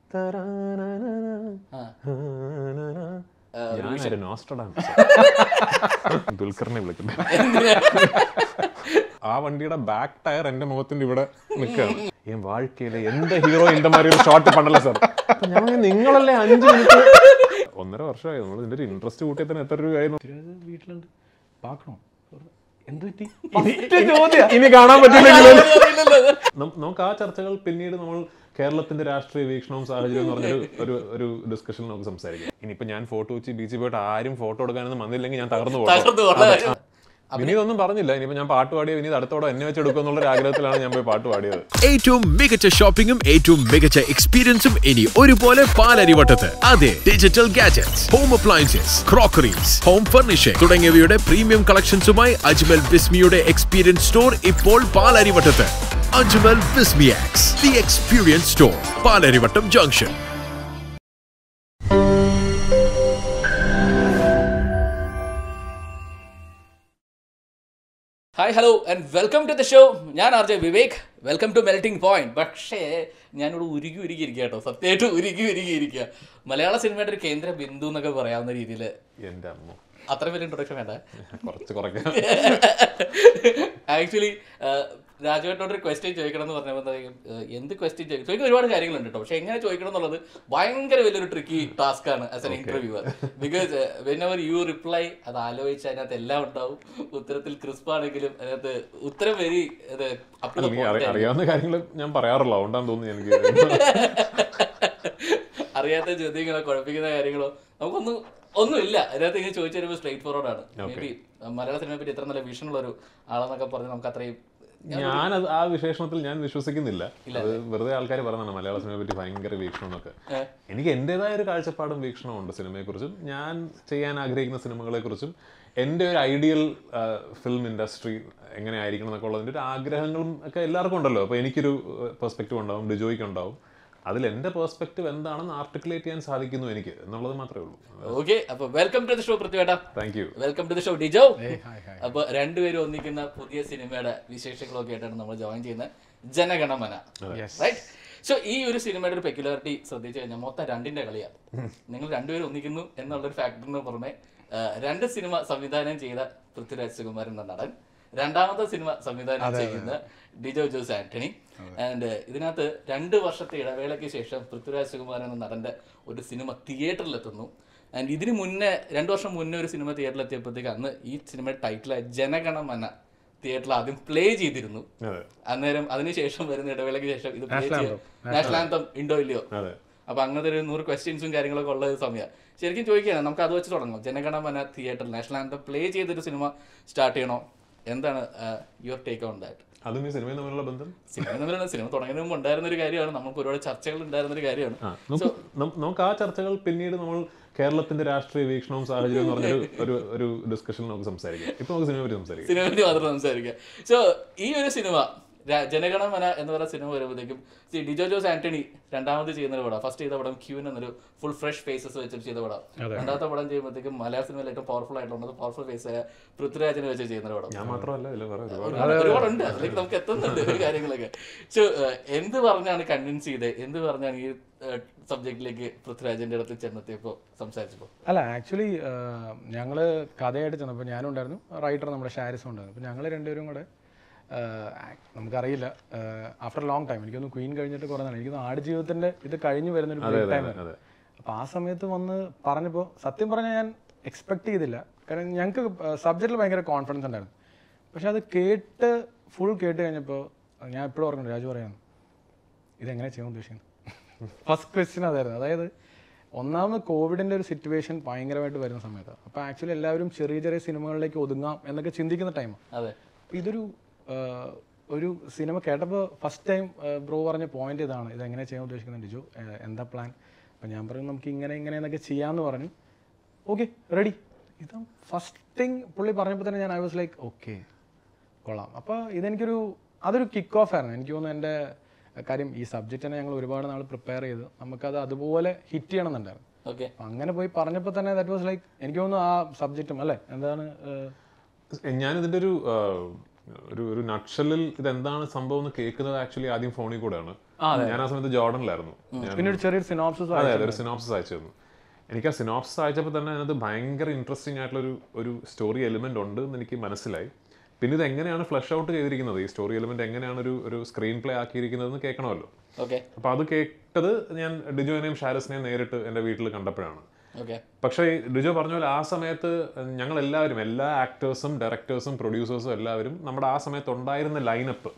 ഞാനൊരു നോസ്ട്രഡാമസ്. ദുൽഖറിനെ വിളിക്കുന്നു ആ വണ്ടിയുടെ ബാക്ക് ടയർ എന്റെ മുഖത്തിന്റെ ഇവിടെ നിൽക്കുകയാണ് ഈ വാഴ്ക്കയിലെ എന്ത് ഹീറോ இந்த மாதிரி ഒരു ഷോട്ട് പണ്ടല്ലോ സാർ ഞാൻ പറഞ്ഞു, നിങ്ങളല്ലേ അഞ്ച് മിനിറ്റ് ഒന്നര വർഷമായി നമ്മൾ ഇതിന്റെ ഒരു ഇൻട്രസ്റ്റ് കൂട്ടിയാൽ തന്നെ എത്ര രൂപയായിരുന്നു വീട്ടിലുണ്ട് പാക്കണോ എന്ത് പറ്റി ഇനി കാണാൻ പറ്റില്ലെങ്കിലും നം- നമുക്ക് ആ ചർച്ചകൾ പിന്നീട് നമ്മൾ കേരളത്തിന്റെ രാഷ്ട്രീയ വീക്ഷണവും സാഹചര്യവും എന്ന് പറഞ്ഞൊരു ഒരു ഒരു ഡിസ്കഷൻ നമുക്ക് സംസാരിക്കാം ഇനിയിപ്പോ ഞാൻ ഫോട്ടോ വെച്ച് ബീച്ചിൽ പോയിട്ട് ആരും ഫോട്ടോ എടുക്കാനൊന്നും വന്നില്ലെങ്കിൽ ഞാൻ തകർന്നു തകർന്നു പോകും പോകണം. വിനീത് ഒന്നും പറഞ്ഞില്ല ഇനിയിപ്പോ ഞാൻ പാട്ട് പാടിയ വിനീത് അടുത്തോടെ എന്നെ വെച്ച് എടുക്കും എന്നുള്ള ഒരു ആഗ്രഹത്തിലാണ് ഞാൻ പോയി പാട്ട് പാടിയത് ഏറ്റവും മികച്ച ഷോപ്പിംഗും ഏറ്റവും മികച്ച എക്സ്പീരിയൻസും ഇനി ഒരുപോലെ പാലരിവട്ടത്ത് അതെ digital gadgets home appliances crockeries home furnishing തുടങ്ങിയവയുടെ പ്രീമിയം കളക്ഷൻസുമായി അജ്മൽ ബിസ്മിയുടെ എക്സ്പീരിയൻസ് സ്റ്റോർ ഇപ്പോൾ പാലരിവട്ടത്ത് അജ്മൽ ബിസ്മിയാക്സ് the experience store Palarivattom junction hi hello and welcome to the show ഞാൻ R J Vivek welcome to melting point പക്ഷേ ഞാനിവിടെ ഉരുകി ഉരുകി ഇരിക്കുക കേട്ടോ സത്യമായിട്ട് ഉരുകി ഉരുകി ഇരിക്കുക മലയാള സിനിമയുടെ ഒരു കേന്ദ്ര ബിന്ദു എന്നൊക്കെ പറയാവുന്ന രീതിയിൽ എന്റെ അമ്മ അത്ര വലിയ ഇൻട്രൊഡക്ഷൻ വേണ്ട കുറച്ച് കുറയ്ക്കാം ആക്ച്വലി രാജുവേട്ടോട് ഒരു ക്വസ്റ്റ്യൻ ചോദിക്കണം എന്ന് പറഞ്ഞപ്പോഴത്തേക്കും ഏഹ്, എന്ത് ക്വസ്റ്റ്യൻ ചോദിക്കും ചോദിക്കുന്ന ഒരുപാട് കാര്യങ്ങളുണ്ട് കേട്ടോ പക്ഷെ എങ്ങനെ ചോദിക്കണം എന്നുള്ളത് ഭയങ്കര വലിയൊരു ട്രിക്കി ടാസ്ക് ആണ് as an interviewer because whenever you reply അത് ആലോചിച്ച് അതിനകത്ത് എല്ലാം ഉണ്ടാവും ഉത്തരത്തിൽ ക്രിസ്പ് ആണെങ്കിലും അതിനകത്ത് ഉത്തരം വരി ഇത് up to the എനിക്ക് point അറി- ആയിരിക്കും. അറിയാവുന്ന കാര്യങ്ങൾ ഞാൻ പറയാറില്ല അതുകൊണ്ടാന്ന് തോന്നുന്നു എനിക്ക് അറിയാത്ത ചോദ്യങ്ങളോ കുഴപ്പിക്കുന്ന കാര്യങ്ങളോ നമുക്കൊന്നും ഒന്നുമില്ല അതിനകത്ത് ഇങ്ങനെ ചോദിച്ചു വരുമ്പോൾ സ്ട്രേറ്റ് ഫോർവേഡ് ആണ് മേ ബി മലയാള സിനിമയെ പറ്റി ഇത്ര നല്ല വിഷൻ ഉള്ള ഒരു ആളെന്നൊക്കെ പറഞ്ഞ് നമുക്ക് അത്രയും ഞാൻ അത് ആ വിശേഷണത്തിൽ ഞാൻ വിശ്വസിക്കുന്നില്ല അത് വെറുതെ ആൾക്കാർ പറയുന്നതാണ് മലയാള സിനിമയെ പറ്റി ഭയങ്കര വീക്ഷണം എന്നൊക്കെ ഏ. എനിക്ക് എന്റേതായ ഒരു കാഴ്ചപ്പാടും വീക്ഷണവും ഉണ്ട് സിനിമയെക്കുറിച്ചും ഞാൻ ചെയ്യാൻ ആഗ്രഹിക്കുന്ന സിനിമകളെ കുറിച്ചും എൻ്റെ ഒരു ഐഡിയൽ ഫിലിം ഇൻഡസ്ട്രി എങ്ങനെ ആയിരിക്കണം എന്നൊക്കെ ഉള്ളതിൻ്റെ ഒരു ആഗ്രഹങ്ങളും ഒക്കെ എല്ലാവർക്കും ഉണ്ടല്ലോ അപ്പോൾ എനിക്കൊരു പെർസ്പെക്റ്റീവ് ഉണ്ടാവും ഡിജോയ്ക്ക് ഉണ്ടാവും അതിൽ എൻ്റെ പെർസ്പെക്റ്റീവ് എന്താണെന്ന് ആർട്ടിക്കുലേറ്റ് ചെയ്യാൻ സാധിക്കുന്നു എനിക്ക് എന്നുള്ളത് മാത്രമേ ഉള്ളൂ ഓക്കെ അപ്പൊ വെൽക്കം ടു ദ ഷോ പൃഥ്വിയേട്ടാ thank you welcome to the show Dijo അപ്പൊ രണ്ടുപേരും ഒന്നിക്കുന്ന പുതിയ സിനിമയുടെ വിശേഷങ്ങളൊക്കെ ആയിട്ടാണ് നമ്മൾ ജോയിൻ ചെയ്യുന്ന ജനഗണമന റൈറ്റ് സോ ഈ ഒരു സിനിമയുടെ ഒരു പെക്യുലാരിറ്റി ശ്രദ്ധിച്ചു കഴിഞ്ഞാൽ മൊത്തം രണ്ടിന്റെ കളിയാണ് നിങ്ങൾ രണ്ടുപേരും ഒന്നിക്കുന്നു എന്നുള്ളൊരു ഫാക്ടറിന് പുറമെ ആ, രണ്ട് സിനിമ സംവിധാനം ചെയ്ത പൃഥ്വിരാജ് സുകുമാരൻ എന്ന നടൻ രണ്ടാമത്തെ സിനിമ സംവിധാനം ചെയ്യുന്ന ഡിജോ ജോസ് ആന്റണി ആൻഡ് ഇതിനകത്ത് രണ്ട് വർഷത്തെ ഇടവേളയ്ക്ക് ശേഷം പൃഥ്വിരാജ് സുകുമാരൻ എന്ന നടന്റെ ഒരു സിനിമ തിയേറ്ററിലെത്തുന്നു ആൻഡ് ഇതിന് മുന്നേ രണ്ട് വർഷം മുന്നേ ഒരു സിനിമ തിയേറ്ററിൽ എത്തിയപ്പോഴത്തേക്ക് അന്ന് ഈ സിനിമയുടെ ടൈറ്റിലായ ജനഗണമന തിയേറ്ററിൽ ആദ്യം പ്ലേ ചെയ്തിരുന്നു അതെ അന്നേരം അതിനുശേഷം വരുന്ന ഇടവേളയ്ക്ക് ശേഷം ഇത് പ്ലേ ചെയ്യും നാഷണൽ ആന്തം ഉണ്ടോ ഇല്ലയോ അതെ അപ്പൊ അങ്ങനത്തെ ഒരു നൂറ് ക്വസ്റ്റ്യൻസും കാര്യങ്ങളൊക്കെ ഉള്ള ഒരു സമയമാണ് ശരിക്കും ചോദിക്കുകയാണ് നമുക്ക് അത് വെച്ച് തുടങ്ങാം ജനഗണമന തിയേറ്ററിൽ നാഷണൽ ആന്തം പ്ലേ ചെയ്തൊരു സിനിമ സ്റ്റാർട്ട് ചെയ്യണോ എന്താണ് യുവർ ടേക്ക് ഓൺ ദാറ്റ് അതും ഈ സിനിമയും തമ്മിലുള്ള ബന്ധം സിനിമ തമ്മിലുള്ള സിനിമ തുടങ്ങുന്നതിന് മുമ്പ് ഉണ്ടായിരുന്ന ഒരു കാര്യമാണ് നമുക്ക് ഒരുപാട് ചർച്ചകൾ ഉണ്ടായിരുന്ന ഒരു കാര്യമാണ് ആ, നമുക്ക് നം- നമുക്ക് ആ ചർച്ചകൾ പിന്നീട് നമ്മൾ കേരളത്തിന്റെ രാഷ്ട്രീയ വീക്ഷണവും സാഹചര്യവും എന്ന് പറഞ്ഞൊരു ഒരു ഒരു ഡിസ്കഷൻ നമുക്ക് സംസാരിക്കാം ഇപ്പൊ നമുക്ക് സിനിമയെ പറ്റി സംസാരിക്കാം സിനിമ പറ്റി മാത്രം സംസാരിക്കുക സോ ഈ ഒരു സിനിമ ര- ജനഗണമന എന്ന് പറയുന്ന സിനിമ വരുമ്പോഴത്തേക്കും സി ഡിജോ ജോസ് ആന്റണി രണ്ടാമത് ചെയ്യുന്ന ഒരു പടം ഫസ്റ്റ് ചെയ്ത പടം ക്യൂൻ എന്നൊരു ഫുൾ ഫ്രഷ് ഫേസസ് വെച്ചിട്ട് ചെയ്ത പടം രണ്ടാമത്തെ പടം ചെയ്യുമ്പോഴത്തേക്കും മലയാള സിനിമയിൽ ഏറ്റവും പവർഫുൾ ആയിട്ടുള്ളത് പവർഫുൾ ഫേസ് ആയ പൃഥ്വിരാജിനെ വെച്ച് ചെയ്യുന്ന ഒരു പടം ഞാൻ മാത്രമല്ല ഇതിൽ വേറെ ഒരുപാട് ഒരുപാട് ഒരുപാടുണ്ട് അതിലേക്ക് നമുക്ക് എത്തുന്നുണ്ട് ഒരു കാര്യങ്ങളൊക്കെ സോ എന്ത് പറഞ്ഞാണ് കൺവിൻസ് ചെയ്തത് എന്ത് പറഞ്ഞാണ് ഈ സബ്ജക്റ്റിലേക്ക് പൃഥ്വിരാജിന്റെ അടുത്ത് ചെന്നെത്തിയപ്പോൾ സംസാരിച്ചപ്പോൾ അല്ല ആക്ച്വലി ഞങ്ങൾ കഥയായിട്ട് ചെന്നപ്പോൾ ഞാനും ഉണ്ടായിരുന്നു റൈറ്റർ നമ്മുടെ ഷാരിസും ഉണ്ടായിരുന്നു അപ്പോൾ ഞങ്ങൾ രണ്ടുപേരും കൂടെ ആഹ്, ആക്- നമുക്കറിയില്ല ആഫ്റ്റർ ലോങ് ടൈം എനിക്കൊന്ന് ക്വീൻ കഴിഞ്ഞിട്ട് കുറേ നാൾ എനിക്കൊന്ന് ആടുജീവിതത്തിൻ്റെ ഇത് കഴിഞ്ഞ് വരുന്നൊരു ബ്രേക്ക് ടൈം അതെ അപ്പോൾ ആ സമയത്ത് വന്ന് പറഞ്ഞപ്പോൾ സത്യം പറഞ്ഞാൽ ഞാൻ എക്സ്പെക്ട് ചെയ്തില്ല കാരണം ഞങ്ങൾക്ക് സബ്ജക്റ്റിൽ ഭയങ്കര കോൺഫിഡൻസ് ഉണ്ടായിരുന്നു പക്ഷെ അത് കേട്ട് ഫുൾ കേട്ട് കഴിഞ്ഞപ്പോൾ ഞാൻ എപ്പോഴും ഓർക്കുന്നുണ്ട് രാജു പറയാൻ ഇതെങ്ങനെ ചെയ്യാൻ ഉദ്ദേശിക്കുന്നത് ഫസ്റ്റ് ക്വസ്റ്റ്യൻ അതായിരുന്നു അതായത് ഒന്നാമത് കോവിഡിൻ്റെ ഒരു സിറ്റുവേഷൻ ഭയങ്കരമായിട്ട് വരുന്ന സമയത്ത് അപ്പോൾ ആക്ച്വലി എല്ലാവരും ചെറിയ ചെറിയ സിനിമകളിലേക്ക് ഒതുങ്ങാം എന്നൊക്കെ ചിന്തിക്കുന്ന ടൈമാണ് അതെ അപ്പോൾ ഇതൊരു ആഹ്, ഒരു സിനിമ കേട്ടപ്പോൾ ഫസ്റ്റ് ടൈം ബ്രോ പറഞ്ഞ പോയിന്റ് ഇതാണ് ഇത് എങ്ങനെ ചെയ്യാൻ ഉദ്ദേശിക്കുന്നുണ്ട് ജോ ആഹ്, എന്താ പ്ലാൻ അപ്പം ഞാൻ പറഞ്ഞു നമുക്ക് ഇങ്ങനെ ഇങ്ങനെ എന്നൊക്കെ ചെയ്യാമെന്ന് പറഞ്ഞു ഓക്കെ റെഡി ഇത് ഫസ്റ്റ് തിങ് പുള്ളി പറഞ്ഞപ്പോൾ തന്നെ ഞാൻ ഐ വാസ് ലൈക്ക് ഓക്കെ കൊള്ളാം അപ്പോൾ ഇതെനിക്കൊരു അതൊരു കിക്ക് ഓഫ് ആയിരുന്നു എനിക്ക് തോന്നുന്നു എൻ്റെ കാര്യം ഈ സബ്ജക്റ്റ് തന്നെ ഞങ്ങൾ ഒരുപാട് നാൾ പ്രിപ്പയർ ചെയ്ത് നമുക്കത് അതുപോലെ ഹിറ്റ് ചെയ്യണമെന്നുണ്ടായിരുന്നു ഓക്കെ അപ്പം അങ്ങനെ പോയി പറഞ്ഞപ്പോൾ തന്നെ ദാറ്റ് വാസ് ലൈക്ക് എനിക്ക് തോന്നുന്നു ആ സബ്ജക്റ്റും അല്ലേ എന്താണ് ആഹ്, ഞാനിതിൻ്റെ ഒരു ആ, ഒരു ഒരു നക്ഷലിൽ ഇതെന്താണ് സംഭവം എന്ന് കേൾക്കുന്നത് ആക്ച്വലി ആദ്യം ഫോണിൽ കൂടെയാണ് ഞാൻ ആ സമയത്ത് ജോർഡനിലായിരുന്നു ഞാൻ പിന്നെ ഒരു ചെറിയൊരു സിനോപ്സിസ് അതെ അതെ ഒരു സിനോപ്സിസ് അയച്ചു തന്നു എനിക്ക് ആ സിനോപ്സിസ് അയച്ചപ്പോൾ തന്നെ അതിനകത്ത് ഭയങ്കര ഇൻട്രസ്റ്റിംഗ് ആയിട്ടുള്ള ഒരു ഒരു സ്റ്റോറി എലിമെന്റ് ഉണ്ട് എന്ന് എനിക്ക് മനസ്സിലായി പിന്നെ ഇത് എങ്ങനെയാണ് ഫ്ലഷ് ഔട്ട് ചെയ്തിരിക്കുന്നത് ഈ സ്റ്റോറി എലിമെന്റ് എങ്ങനെയാണ് ഒരു ഒരു സ്ക്രീൻ പ്ലേ ആക്കിയിരിക്കുന്നതെന്ന് കേൾക്കണമല്ലോ ഓക്കെ അപ്പോൾ അത് കേട്ടത് ഞാൻ ഡിജോനെയും ഷാരസിനെയും നേരിട്ട് എൻ്റെ വീട്ടിൽ കണ്ടപ്പോഴാണ് ഓക്കെ പക്ഷേ ഡിജോ പറഞ്ഞ പോലെ ആ സമയത്ത് ഞങ്ങൾ എല്ലാവരും എല്ലാ ആക്ടേഴ്സും ഡയറക്ടേഴ്സും പ്രൊഡ്യൂസേഴ്സും എല്ലാവരും നമ്മുടെ ആ സമയത്ത് ഉണ്ടായിരുന്ന ലൈനപ്പ്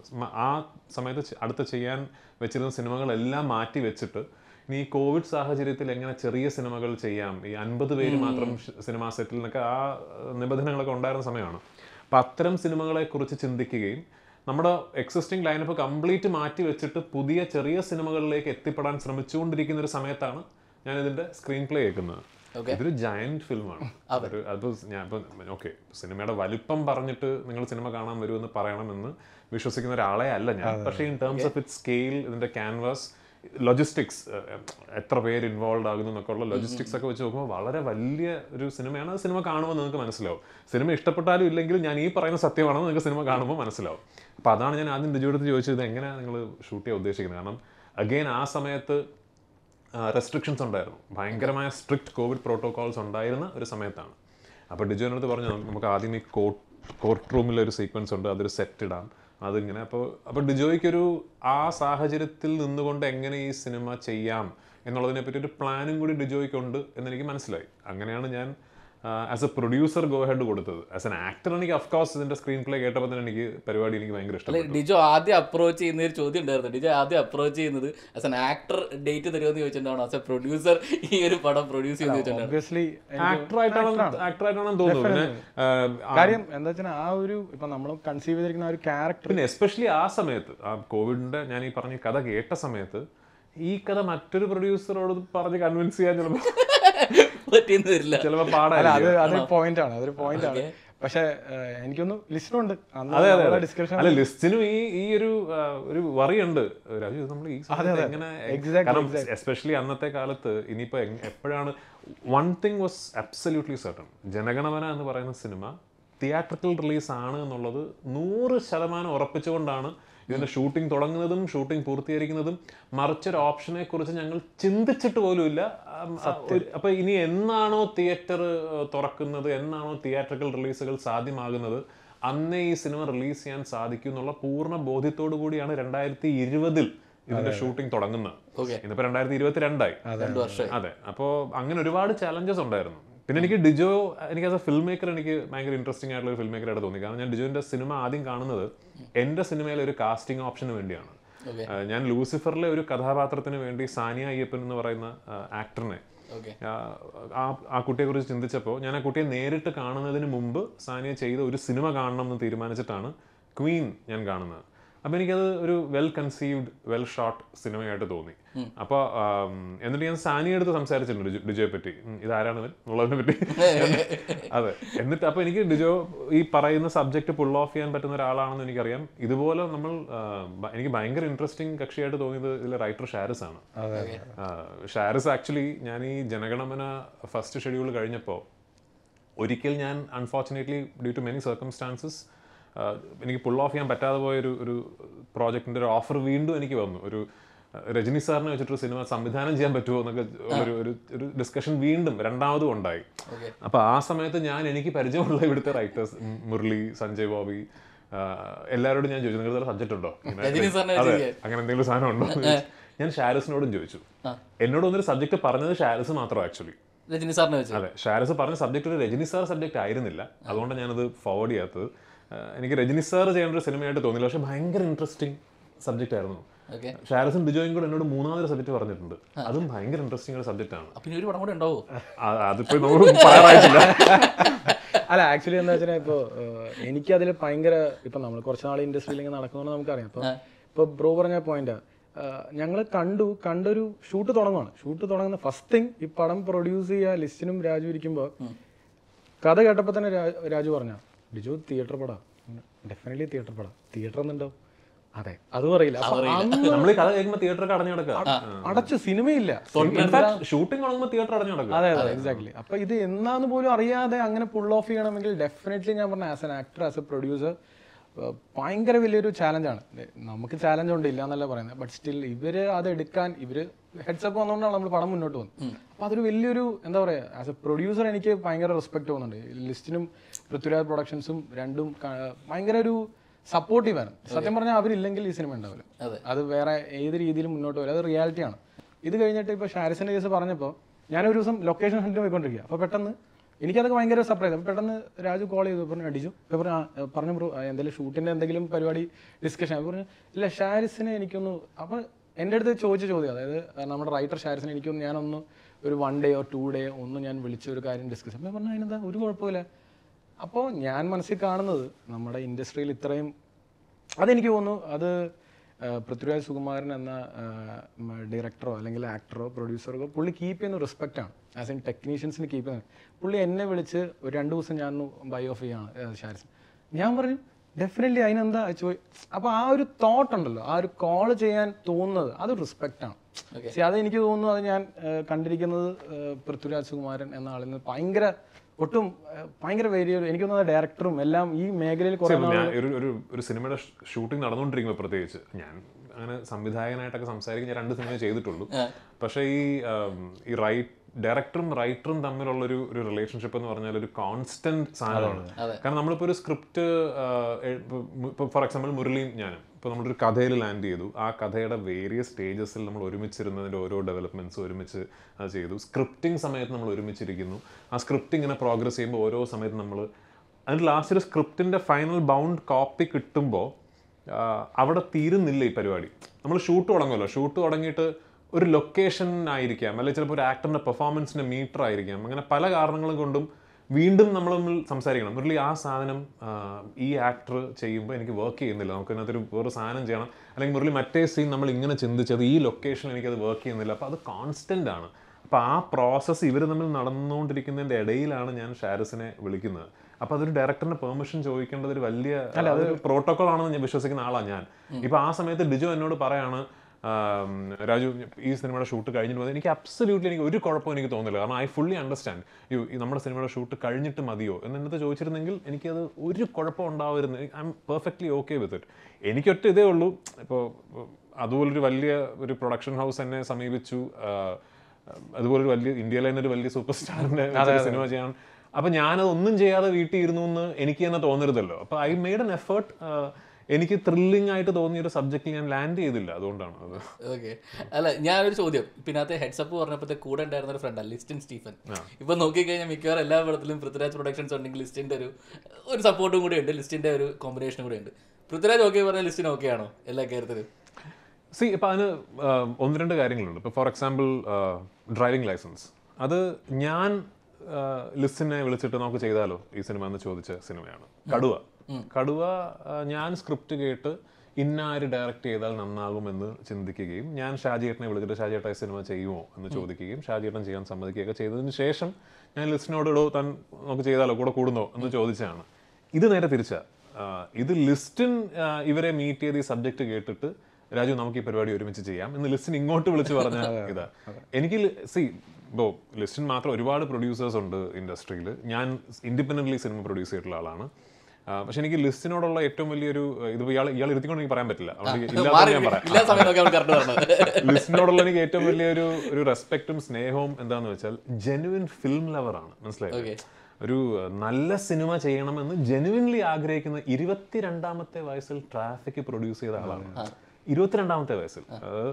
ആ സമയത്ത് ചെ- അടുത്ത് ചെയ്യാൻ വെച്ചിരുന്ന സിനിമകളെല്ലാം മാറ്റി വെച്ചിട്ട് ഇനി ഈ കോവിഡ് സാഹചര്യത്തിൽ എങ്ങനെ ചെറിയ സിനിമകൾ ചെയ്യാം ഈ അൻപത് പേര് മാത്രം ഷ് സിനിമാ സെറ്റിൽ നിന്നൊക്കെ ആ ഏഹ്, നിബന്ധനകളൊക്കെ ഉണ്ടായിരുന്ന സമയമാണ് അപ്പം അത്തരം സിനിമകളെ കുറിച്ച് ചിന്തിക്കുകയും നമ്മുടെ എക്സിസ്റ്റിംഗ് ലൈനപ്പ് കംപ്ലീറ്റ് മാറ്റി വെച്ചിട്ട് പുതിയ ചെറിയ സിനിമകളിലേക്ക് എത്തിപ്പെടാൻ ശ്രമിച്ചുകൊണ്ടിരിക്കുന്ന ഒരു സമയത്താണ് ഞാൻ ഇതിന്റെ സ്ക്രീൻ പ്ലേ കേൾക്കുന്നത് ഇതൊരു ജയന്റ് ഫിലിമാണ് അതൊരു അത് ഞാൻ ഇപ്പം ഓക്കെ സിനിമയുടെ വലിപ്പം പറഞ്ഞിട്ട് നിങ്ങൾ സിനിമ കാണാൻ വരുമെന്ന് പറയണമെന്ന് വിശ്വസിക്കുന്ന ഒരാളെ അല്ല ഞാൻ പക്ഷേ in terms of it scale ഇതിന്റെ ക്യാൻവാസ് ലോജിസ്റ്റിക്സ് എത്ര പേര് ഇൻവോൾവ് ആകുന്നു എന്നൊക്കെ ഉള്ള ലോജിസ്റ്റിക്സ് ഒക്കെ വെച്ച് നോക്കുമ്പോൾ വളരെ വലിയ ഒരു സിനിമയാണ് അത് സിനിമ കാണുമ്പോൾ നിങ്ങൾക്ക് മനസ്സിലാവും സിനിമ ഇഷ്ടപ്പെട്ടാലും ഇല്ലെങ്കിലും ഞാൻ ഈ പറയുന്ന സത്യമാണെന്ന് നിങ്ങൾക്ക് സിനിമ കാണുമ്പോൾ മനസ്സിലാവും അപ്പോൾ അതാണ് ഞാൻ ആദ്യം ഡിജോടുത്ത് ചോദിച്ചത് എങ്ങനെയാണ് നിങ്ങൾ ഷൂട്ട് ചെയ്യാൻ ഉദ്ദേശിക്കുന്നത് കാരണം അഗെയിൻ ആ സമയത്ത് റെസ്ട്രിക്ഷൻസ് ഉണ്ടായിരുന്നു ഭയങ്കരമായ സ്ട്രിക്റ്റ് കോവിഡ് പ്രോട്ടോകോൾസ് ഉണ്ടായിരുന്ന ഒരു സമയത്താണ് അപ്പോൾ ഡിജോൻ്റെ അടുത്ത് പറഞ്ഞു നമുക്ക് ആദ്യം ഈ കോർട്ട് കോർട്ട് റൂമിൽ ഒരു സീക്വൻസ് ഉണ്ട് അതൊരു സെറ്റ് ഇടാം അതിങ്ങനെ അപ്പോൾ അപ്പോൾ ഡിജോയ്ക്കൊരു ആ സാഹചര്യത്തിൽ നിന്നുകൊണ്ട് എങ്ങനെ ഈ സിനിമ ചെയ്യാം എന്നുള്ളതിനെ പറ്റി ഒരു പ്ലാനും കൂടി ഡിജോയ്ക്കുണ്ട് എന്നെനിക്ക് മനസ്സിലായി അങ്ങനെയാണ് ഞാൻ as a producer go ahead കൊടുത്തത് ആസ് എൻ ആക്ടർ എനിക്ക് അഫ്കോഴ്സ് ഇതിന്റെ സ്ക്രീൻ പ്ലേ കേട്ടപ്പോൾ തന്നെ എനിക്ക് പരിപാടി എനിക്ക് ഭയങ്കര അല്ലെ ഇഷ്ടപ്പെട്ടു ഡിജോ ആദ്യം അപ്രോച്ച് ചെയ്യുന്ന ഒരു ചോദ്യം ഉണ്ടായിരുന്നു ഡിജോ ആദ്യം അപ്രോച്ച് ചെയ്യുന്നത് ആസ് എൻ ആക്ടർ ഡേറ്റ് തരുമെന്ന് ചോദിച്ചിട്ടുണ്ടാണ് ആസ് എ പ്രൊഡ്യൂസർ ഈ ഒരു പടം പ്രൊഡ്യൂസ് ചെയ്യുന്ന ചോദിച്ചിട്ടുണ്ടായിരുന്നു ഒബ്വിയസ്ലി ആക്ടർ ആയിട്ടാണ് ആക്ടർ ആയിട്ടാണെന്ന് തോന്നുന്നു പിന്നെ ആ, കാര്യം എന്താ വെച്ചാൽ ആ ഒരു ഇപ്പൊ നമ്മൾ കൺസീവ് ചെയ്തിരിക്കുന്ന ആ ഒരു ക്യാരക്ടർ പിന്നെ എസ്പെഷ്യലി ആ സമയത്ത് ആ കോവിഡിന്റെ ഞാൻ ഈ പറഞ്ഞ കഥ കേട്ട സമയത്ത് ഈ കഥ മറ്റൊരു പ്രൊഡ്യൂസറോട് പറഞ്ഞ് കൺവിൻസ് ചെയ്യാൻ ചിലപ്പോൾ പറ്റിയെന്ന് വരില്ല ചിലപ്പോൾ അല്ല പാടായിരിക്കും അത് അതൊരു പോയിന്റ് ആണ് അതൊരു പോയിന്റ് ആണ് പക്ഷെ എനിക്കൊന്ന് ലിസ്റ്റിലുണ്ട് അതെ അതെ അതെ. ഡിസ്കഷൻ അല്ല ലിസ്റ്റിനും ഈ ഈ ഒരു ആ, ഒരു വറിയുണ്ട് രാജു ഇത് നമ്മൾ ഈ സമയത്ത് എങ്ങനെ Exactly, കാരണം എസ്പെഷ്യലി അന്നത്തെ കാലത്ത് ഇനിയിപ്പോ എങ്- എപ്പോഴാണ് one thing was absolutely certain Jana Gana Mana എന്ന് പറയുന്ന സിനിമ തിയേറ്ററിക്കൽ റിലീസ് ആണ് എന്നുള്ളത് നൂറ് ശതമാനം ഉറപ്പിച്ചുകൊണ്ടാണ് ഇതിന്റെ ഷൂട്ടിംഗ് തുടങ്ങുന്നതും ഷൂട്ടിംഗ് പൂർത്തീകരിക്കുന്നതും മറിച്ചൊരു ഓപ്ഷനെ കുറിച്ച് ഞങ്ങൾ ചിന്തിച്ചിട്ട് പോലുമില്ല ആം, ആ, ഒരു- അപ്പൊ ഇനി എന്നാണോ തിയേറ്റർ തുറക്കുന്നത് എന്നാണോ തിയേറ്ററിക്കൽ റിലീസുകൾ സാധ്യമാകുന്നത് അന്നേ ഈ സിനിമ റിലീസ് ചെയ്യാൻ സാധിക്കും എന്നുള്ള പൂർണ്ണ ബോധ്യത്തോടു കൂടിയാണ് രണ്ടായിരത്തി ഇരുപതിൽ ഇതിന്റെ ഷൂട്ടിംഗ് തുടങ്ങുന്നത് Okay. ഇന്നിപ്പോ രണ്ടായിരത്തി ഇരുപത്തിരണ്ടായി രണ്ടു വർഷം അതെ അപ്പോൾ അങ്ങനെ ഒരുപാട് ചാലഞ്ചസ് ഉണ്ടായിരുന്നു പിന്നെ എനിക്ക് ഡിജോ എനിക്ക് ആസ് എ ഫിൽം മേക്കർ എനിക്ക് ഭയങ്കര ഇൻട്രസ്റ്റിംഗ് ആയിട്ടുള്ള ഒരു ഫിൽം മേക്കറായിട്ട് തോന്നി കാരണം ഞാൻ ഡിജോന്റെ സിനിമ ആദ്യം കാണുന്നത് എൻ്റെ സിനിമയിലെ ഒരു കാസ്റ്റിംഗ് ഓപ്ഷന് വേണ്ടിയാണ് Okay. ആ, ഞാൻ ലൂസിഫറിലെ ഒരു കഥാപാത്രത്തിന് വേണ്ടി സാനിയ അയ്യപ്പൻ എന്ന് പറയുന്ന ആക്ടറിനെ ഓക്കെ ആ ആ കുട്ടിയെ കുറിച്ച് ചിന്തിച്ചപ്പോൾ ഞാൻ ആ കുട്ടിയെ നേരിട്ട് കാണുന്നതിന് മുമ്പ് സാനിയ ചെയ്ത ഒരു സിനിമ കാണണം എന്ന് തീരുമാനിച്ചിട്ടാണ് ക്വീൻ ഞാൻ കാണുന്നത് അപ്പോൾ എനിക്കത് ഒരു വെൽ കൺസീവ്ഡ് വെൽ ഷോട്ട് സിനിമയായിട്ട് തോന്നി അപ്പോൾ എന്നിട്ട് ഞാൻ സാനിയ എടുത്ത് സംസാരിച്ചിട്ടുണ്ട് ഡിജോ- ഡിജോയെ പറ്റി ഉം, ഇതാരാണ് ഇവൻ എന്നുള്ളതിനെ പറ്റി അതെ എന്നിട്ട് അപ്പോൾ എനിക്ക് ഡിജോ ഈ പറയുന്ന സബ്ജക്റ്റ് പുൾ ഓഫ് ചെയ്യാൻ പറ്റുന്ന ഒരാളാണെന്ന് എനിക്കറിയാം ഇതുപോലെ നമ്മൾ ആ, ഭ- എനിക്ക് ഭയങ്കര ഇൻട്രസ്റ്റിംഗ് കക്ഷിയായിട്ട് തോന്നിയത് ഇതിലെ റൈറ്റർ ഷാരിസ് ആണ് ആ, ഷാരിസ് ആക്ച്വലി ഞാൻ ഈ ജനഗണമന ഫസ്റ്റ് ഷെഡ്യൂൾ കഴിഞ്ഞപ്പോൾ ഒരിക്കൽ ഞാൻ unfortunately due to many circumstances എനിക്ക് പുൾ ഓഫ് ചെയ്യാൻ പറ്റാതെ പോയ ഒരു ഒരു പ്രോജക്റ്റിന്റെ ഒരു ഓഫർ വീണ്ടും എനിക്ക് വന്നു ഒരു ആ, രജനി സാറിനെ വെച്ചിട്ടൊരു സിനിമ സംവിധാനം ചെയ്യാൻ പറ്റുമോ എന്നൊക്കെ ഒരു ഒരു ഒരു ഡിസ്കഷൻ വീണ്ടും രണ്ടാമതും ഉണ്ടായി Okay. അപ്പൊ ആ സമയത്ത് ഞാൻ എനിക്ക് പരിചയമുള്ള ഇവിടുത്തെ റൈറ്റേഴ്സ് മുരളി സഞ്ജയ് ബോബി ആ, എല്ലാവരോടും ഞാൻ ചോദിച്ചു നിങ്ങൾക്ക് സബ്ജക്റ്റ് ഉണ്ടോ ഇങ്ങനെ രജനി സാറിനെ അതെ വെച്ച് അങ്ങനെ എന്തെങ്കിലും സാധനം ഉണ്ടോ എന്ന് ചോദിച്ചു. ഞാൻ ഷാരിസിനോടും ചോദിച്ചു എന്നോട് ഒന്നൊരു സബ്ജക്ട് പറഞ്ഞത് ഷാരിസ് മാത്രം ആക്ച്വലി രജനി സാറിനെ വെച്ച് അതെ ഷാരിസ് പറഞ്ഞ സബ്ജക്ട് ഒരു രജനി സാർ സബ്ജക്ട് ആയിരുന്നില്ല അതുകൊണ്ട് ഞാനത് ഫോർവേഡ് ചെയ്യാത്തത് ആ, എനിക്ക് രജനി സാർ ചെയ്യേണ്ട ഒരു സിനിമയായിട്ട് തോന്നിയില്ല പക്ഷെ ഭയങ്കര ഇൻട്രസ്റ്റിംഗ് സബ്ജക്റ്റ് ആയിരുന്നു ഓക്കെ ഷാരിസും ബിജോയും കൂടെ എന്നോട് മൂന്നാമതൊരു സബ്ജക്ട് പറഞ്ഞിട്ടുണ്ട് അതും ഭയങ്കര ഇൻട്രസ്റ്റിംഗ് ഒരു സബ്ജക്റ്റ് ആണ് അപ്പൊ ഇനി ഒരു പടം കൂടെ ഉണ്ടാവോ ആ- അതിപ്പോ നമുക്ക് പറയാറായിട്ടില്ല അല്ല ആക്ച്വലി എന്താ വെച്ചാൽ ഇപ്പോൾ എനിക്കതിൽ ഭയങ്കര ഇപ്പം നമ്മൾ കുറച്ച് നാൾ ഇൻഡസ്ട്രിയിൽ ഇങ്ങനെ നടക്കുന്നതുകൊണ്ട് നമുക്കറിയാം അപ്പോൾ ഇപ്പോൾ ബ്രോ പറഞ്ഞ പോയിന്റ് ഞങ്ങൾ കണ്ടു കണ്ടൊരു ഷൂട്ട് തുടങ്ങുവാണ് ഷൂട്ട് തുടങ്ങുന്ന ഫസ്റ്റ് തിങ് ഈ പടം പ്രൊഡ്യൂസ് ചെയ്യുക ലിസ്റ്റിനും രാജു ഇരിക്കുമ്പോൾ കഥ കേട്ടപ്പോൾ തന്നെ രാ- രാജു പറഞ്ഞ ഡിജു തിയേറ്റർ പടാ ഡെഫിനറ്റ്ലി തിയേറ്റർ പടാ തിയേറ്റർ എന്നുണ്ടാവും അതെ അതും അറിയില്ല അപ്പൊ അന്ന് നമ്മൾ ഈ കഥ കേൾക്കുമ്പോൾ തിയേറ്ററിൽ അടഞ്ഞു കിടക്കുക അടച്ചു സിനിമയില്ല ഷൂട്ടിംഗ് തുടങ്ങുമ്പോൾ തിയേറ്റർ അടഞ്ഞു കിടക്കുക അതെ അതെ എക്സാക്ട്ലി അപ്പൊ ഇത് എന്നാന്ന് പോലും അറിയാതെ അങ്ങനെ പുൾ ഓഫ് ചെയ്യണമെങ്കിൽ ഡെഫിനറ്റ്ലി ഞാൻ പറഞ്ഞ as an actor as a producer ഏഹ് ഭയങ്കര വലിയൊരു ചാലഞ്ചാണ് നമുക്ക് ചാലഞ്ച് ഉണ്ട് ഇല്ല എന്നല്ല പറയുന്നത് ബട്ട് സ്റ്റിൽ ഇവർ അത് എടുക്കാൻ ഇവർ ഹെഡ്സപ്പ് വന്നുകൊണ്ടാണ് നമ്മൾ പടം മുന്നോട്ട് പോകുന്നത് അപ്പോൾ അതൊരു വലിയൊരു എന്താ പറയുക ആസ് എ പ്രൊഡ്യൂസർ എനിക്ക് ഭയങ്കര റെസ്പെക്ട് തോന്നുന്നുണ്ട് ലിസ്റ്റിനും പൃഥ്വിരാജ് പ്രൊഡക്ഷൻസും രണ്ടും ക- ഭയങ്കര ഒരു സപ്പോർട്ടീവാണ് സത്യം പറഞ്ഞാൽ അവരില്ലെങ്കിൽ ഈ സിനിമ ഉണ്ടാവില്ല അതെ. അത് വേറെ ഏത് രീതിയിലും മുന്നോട്ട് വരും അത് റിയാലിറ്റിയാണ് ഇത് കഴിഞ്ഞിട്ട് ഇപ്പോൾ ഷാരിസിൻ്റെ കേസ് പറഞ്ഞപ്പോൾ ഞാനൊരു ദിവസം ലൊക്കേഷൻ ഹണ്ടിന് പോയിക്കൊണ്ടിരിക്കുക അപ്പോൾ പെട്ടെന്ന് എനിക്കതൊക്കെ ഭയങ്കര സർപ്രൈസ് അപ്പോൾ പെട്ടെന്ന് രാജു കോൾ ചെയ്തു പറഞ്ഞു അടിച്ചു അപ്പോൾ പറഞ്ഞു "ആ, ഏ, പറഞ്ഞു ബ്രോ എന്തെങ്കിലും ഷൂട്ടിൻ്റെ എന്തെങ്കിലും പരിപാടി ഡിസ്കഷൻ അപ്പോൾ പറഞ്ഞു ഇല്ല ഷാരിസിനെ എനിക്കൊന്ന് അപ്പോൾ എൻ്റെ അടുത്ത് ചോദിച്ച ചോദ്യം അതായത് ആ, നമ്മുടെ റൈറ്റർ ഷാരിസിനെ എനിക്കൊന്ന് ഞാനൊന്ന് ഒരു one day or two day ഒന്ന് ഞാൻ വിളിച്ച ഒരു കാര്യം ഡിസ്കസ് അപ്പോൾ ഞാൻ പറഞ്ഞു അതിനെന്താ ഒരു കുഴപ്പമില്ല അപ്പോൾ ഞാൻ മനസ്സിൽ കാണുന്നത് നമ്മുടെ ഇൻഡസ്ട്രിയിൽ ഇത്രയും അതെനിക്ക് തോന്നുന്നു അത് ആ, പൃഥ്വിരാജ് സുകുമാരൻ എന്ന ഡയറക്ടറോ അല്ലെങ്കിൽ ആക്ടറോ പ്രൊഡ്യൂസറോ പുള്ളി കീപ്പ് ചെയ്യുന്ന റെസ്പെക്റ്റ് ആണ് ആസ് ഇൻ ടെക്നീഷ്യൻസിന് കീപ്പ് ചെയ്യുന്നത് പുള്ളി എന്നെ വിളിച്ച് ഒരു രണ്ട് ദിവസം ഞാൻ ബൈ ഓഫ് ചെയ്യാണ് ഷാരിസ് ഞാൻ പറഞ്ഞു ഡെഫിനറ്റ്ലി അതിനെന്താ ചോയ് അപ്പോൾ ആ ഒരു തോട്ട് ഉണ്ടല്ലോ ആ ഒരു കോൾ ചെയ്യാൻ തോന്നുന്നത് അത് റെസ്പെക്റ്റ് ആണ് പക്ഷേ അത് എനിക്ക് തോന്നുന്നു അത് ഞാൻ ആ, കണ്ടിരിക്കുന്നത് ആ, പൃഥ്വിരാജ് സുകുമാരൻ എന്ന ആളിൽ നിന്ന് ഭയങ്കര ഒട്ടും ആ, ഭയങ്കര വലിയ എനിക്ക് തോന്നുന്നത് ഡയറക്ടറും എല്ലാം ഈ മേഖലയിൽ കുറേ നാൾ ഞാൻ ഒരു ഒരു ഒരു സിനിമയുടെ ഷൂട്ടിംഗ് നടന്നുകൊണ്ടിരിക്കുമ്പോൾ പ്രത്യേകിച്ച് ഞാൻ അങ്ങനെ സംവിധായകനായിട്ടൊക്കെ സംസാരിക്കാൻ ഞാൻ രണ്ട് സിനിമ ചെയ്തിട്ടുള്ളൂ പക്ഷേ ഈ ആം, ഈ റൈറ്റ് ഡയറക്ടറും റൈറ്ററും തമ്മിലുള്ള ഒരു ഒരു റിലേഷൻഷിപ്പ് എന്ന് പറഞ്ഞാൽ ഒരു കോൺസ്റ്റന്റ് സാധനമാണ് കാരണം നമ്മളിപ്പോൾ ഒരു സ്ക്രിപ്റ്റ് ഇപ്പോൾ ഫോർ എക്സാമ്പിൾ മുരളിയും ഞാനും ഇപ്പോൾ നമ്മളൊരു കഥയിൽ ലാൻഡ് ചെയ്തു ആ കഥയുടെ വേരിയസ് സ്റ്റേജസിൽ നമ്മൾ ഒരുമിച്ചിരുന്നതിൻ്റെ ഓരോ ഡെവലപ്മെന്റ്സ് ഒരുമിച്ച് അത് ചെയ്തു സ്ക്രിപ്റ്റിംഗ് സമയത്ത് നമ്മൾ ഒരുമിച്ചിരിക്കുന്നു ആ സ്ക്രിപ്റ്റ് ഇങ്ങനെ പ്രോഗ്രസ് ചെയ്യുമ്പോൾ ഓരോ സമയത്ത് നമ്മൾ അതിന് ലാസ്റ്റ് ഒരു സ്ക്രിപ്റ്റിന്റെ ഫൈനൽ ബൗണ്ട് കോപ്പി കിട്ടുമ്പോൾ അവിടെ തീരുന്നില്ല ഈ പരിപാടി നമ്മൾ ഷൂട്ട് തുടങ്ങുമല്ലോ ഷൂട്ട് തുടങ്ങിയിട്ട് ഒരു ലൊക്കേഷൻ ആയിരിക്കാം അല്ലെങ്കിൽ ചിലപ്പോൾ ഒരു ആക്ടറിന്റെ പെർഫോമൻസിന്റെ മീറ്റർ ആയിരിക്കാം അങ്ങനെ പല കാരണങ്ങളും കൊണ്ടും വീണ്ടും നമ്മൾ തമ്മിൽ സംസാരിക്കണം മുരളി ആ സാധനം ആ, ഈ ആക്ടർ ചെയ്യുമ്പോൾ എനിക്ക് വർക്ക് ചെയ്യുന്നില്ല നമുക്ക് അതിനകത്തൊരു വേറെ സാധനം ചെയ്യണം അല്ലെങ്കിൽ മുരളി മറ്റേ സീൻ നമ്മൾ ഇങ്ങനെ ചിന്തിച്ചത് ഈ ലൊക്കേഷനിൽ എനിക്കത് വർക്ക് ചെയ്യുന്നില്ല അപ്പോൾ അത് കോൺസ്റ്റന്റ് ആണ് അപ്പോൾ ആ പ്രോസസ്സ് ഇവർ തമ്മിൽ നടന്നുകൊണ്ടിരിക്കുന്നതിൻ്റെ ഇടയിലാണ് ഞാൻ ഷാരിസിനെ വിളിക്കുന്നത് അപ്പോൾ അതൊരു ഡയറക്ടറിന്റെ പെർമിഷൻ ചോദിക്കേണ്ടത് ഒരു വലിയ അതൊരു പ്രോട്ടോകോൾ ആണെന്ന് ഞാൻ വിശ്വസിക്കുന്ന ആളാണ് ഞാൻ ഇപ്പോൾ ആ സമയത്ത് ഡിജോ എന്നോട് പറയാണ് ആം, രാജു ഈ സിനിമയുടെ ഷൂട്ട് കഴിഞ്ഞിട്ട് മതി എനിക്ക് അബ്സല്യൂട്ട്ലി എനിക്ക് ഒരു കുഴപ്പവും എനിക്ക് തോന്നുന്നില്ല കാരണം ഐ ഫുള്ളി അണ്ടർസ്റ്റാൻഡ് യു ഈ നമ്മുടെ സിനിമയുടെ ഷൂട്ട് കഴിഞ്ഞിട്ട് മതിയോ എന്ന് എന്നത്തെ ചോദിച്ചിരുന്നെങ്കിൽ എനിക്കത് ഒരു കുഴപ്പം ഉണ്ടാവരുന്നു I'm perfectly okay with it എനിക്കൊറ്റ ഇതേ ഉള്ളൂ ഇപ്പോൾ അതുപോലൊരു വലിയ ഒരു പ്രൊഡക്ഷൻ ഹൗസ് എന്നെ സമീപിച്ചു ആ, അതുപോലെ ഒരു വലിയ ഇന്ത്യയിലെ തന്നെ ഒരു വലിയ സൂപ്പർ സ്റ്റാറിന്റെ സിനിമ ചെയ്യാൻ അപ്പൊ ഞാനത് ഒന്നും ചെയ്യാതെ വീട്ടിൽ ഇരുന്നു എന്ന് എനിക്ക് തന്നെ തോന്നരുതല്ലോ അപ്പൊ ഐ മെയ്ഡ് എൻ എഫേർട്ട് എനിക്ക് ത്രില്ലിംഗ് ആയിട്ട് തോന്നിയ ഒരു സബ്ജക്റ്റിൽ ഞാൻ ലാൻഡ് ചെയ്തില്ല അതുകൊണ്ടാണ് അത് ഓക്കെ അല്ല ഞാനൊരു ചോദ്യം പിന്നത്തെ ഹെഡ്സപ്പ് പറഞ്ഞപ്പോഴത്തെ കൂടെ ഉണ്ടായിരുന്ന ഒരു ഫ്രണ്ടാണ് ലിസ്റ്റിൻ സ്റ്റീഫൻ ഇപ്പൊ നോക്കിക്കഴിഞ്ഞാൽ മിക്കവാറും എല്ലാ പടത്തിലും പൃഥ്വിരാജ് പ്രൊഡക്ഷൻസ് ഉണ്ടെങ്കിൽ ലിസ്റ്റിന്റെ ഒരു ഒരു സപ്പോർട്ടും കൂടെ ഉണ്ട് ലിസ്റ്റിന്റെ ഒരു കോമ്പിനേഷനും കൂടെ ഉണ്ട് പൃഥ്വിരാജ് ഓക്കെ പറഞ്ഞാൽ ലിസ്റ്റിന് ഓക്കെ ആണോ എല്ലാ കാര്യത്തിലും സി ഇപ്പം അതിന് ആ, ഒന്ന് രണ്ട് കാര്യങ്ങളുണ്ട് ഇപ്പോൾ ഫോർ എക്സാമ്പിൾ ഡ്രൈവിംഗ് ലൈസൻസ് അത് ഞാൻ ലിസ്റ്റിനെ വിളിച്ചിട്ട് നമുക്ക് ചെയ്താലോ ഈ സിനിമ എന്ന് ചോദിച്ച സിനിമയാണ് കടുവ കടുവ ആ, ഞാൻ സ്ക്രിപ്റ്റ് കേട്ട് ഇന്നാര് ഡയറക്റ്റ് ചെയ്താൽ നന്നാകുമെന്ന് ചിന്തിക്കുകയും ഞാൻ ഷാജിയേട്ടനെ വിളിച്ചിട്ട് ഷാജിയേട്ട ഈ സിനിമ ചെയ്യുമോ എന്ന് ചോദിക്കുകയും ഷാജിയേട്ടൻ ചെയ്യാൻ സമ്മതിക്കുകയൊക്കെ ചെയ്തതിന് ശേഷം ഞാൻ ലിസ്റ്റിനോട് ഇടോ താൻ നമുക്ക് ചെയ്താലോ കൂടെ കൂടുന്നോ എന്ന് ചോദിച്ചാണ് ഇത് നേരെ തിരിച്ചാ ആ, ഇത് ലിസ്റ്റിൻ ആ, ഇവരെ മീറ്റ് ചെയ്ത് ഈ സബ്ജക്ട് കേട്ടിട്ട് രാജു നമുക്ക് ഈ പരിപാടി ഒരുമിച്ച് ചെയ്യാം എന്ന് ലിസ്റ്റിൻ ഇങ്ങോട്ട് വിളിച്ച് പറഞ്ഞ ഇതാ എനിക്ക് സി ഇപ്പോൾ ലിസ്റ്റിൻ മാത്രം ഒരുപാട് പ്രൊഡ്യൂസേഴ്സ് ഉണ്ട് ഇൻഡസ്ട്രിയിൽ ഞാൻ ഇൻഡിപെൻഡൻ്റ്ലി സിനിമ പ്രൊഡ്യൂസ് ചെയ്തിട്ടുള്ള ആളാണ് ആ, പക്ഷെ എനിക്ക് ലിസ്റ്റിനോടുള്ള ഏറ്റവും വലിയൊരു ഇത് ഇയാൾ ഇയാൾ ഇരുത്തിക്കൊണ്ട് എനിക്ക് പറയാൻ പറ്റില്ല അതുകൊണ്ട് ഇല്ലാതെ മാറി ഞാൻ പറയാം ഇല്ലാ സമയം നോക്കി അവൻ കറക്റ്റ് പറഞ്ഞത് ലിസ്റ്റിനോടുള്ള എനിക്ക് ഏറ്റവും വലിയൊരു ഒരു റെസ്പെക്റ്റും സ്നേഹവും എന്താന്ന് വെച്ചാൽ ജെനുവിൻ ഫിലിം ലവറാണ് മനസ്സിലായി Okay. ഒരു അഹ്, നല്ല സിനിമ ചെയ്യണമെന്ന് ജെനുവിൻലി ആഗ്രഹിക്കുന്ന ഇരുപത്തിരണ്ടാമത്തെ വയസ്സിൽ ട്രാഫിക് പ്രൊഡ്യൂസ് ചെയ്ത ആളാണ് ഇരുപത്തിരണ്ടാമത്തെ വയസ്സിൽ അത്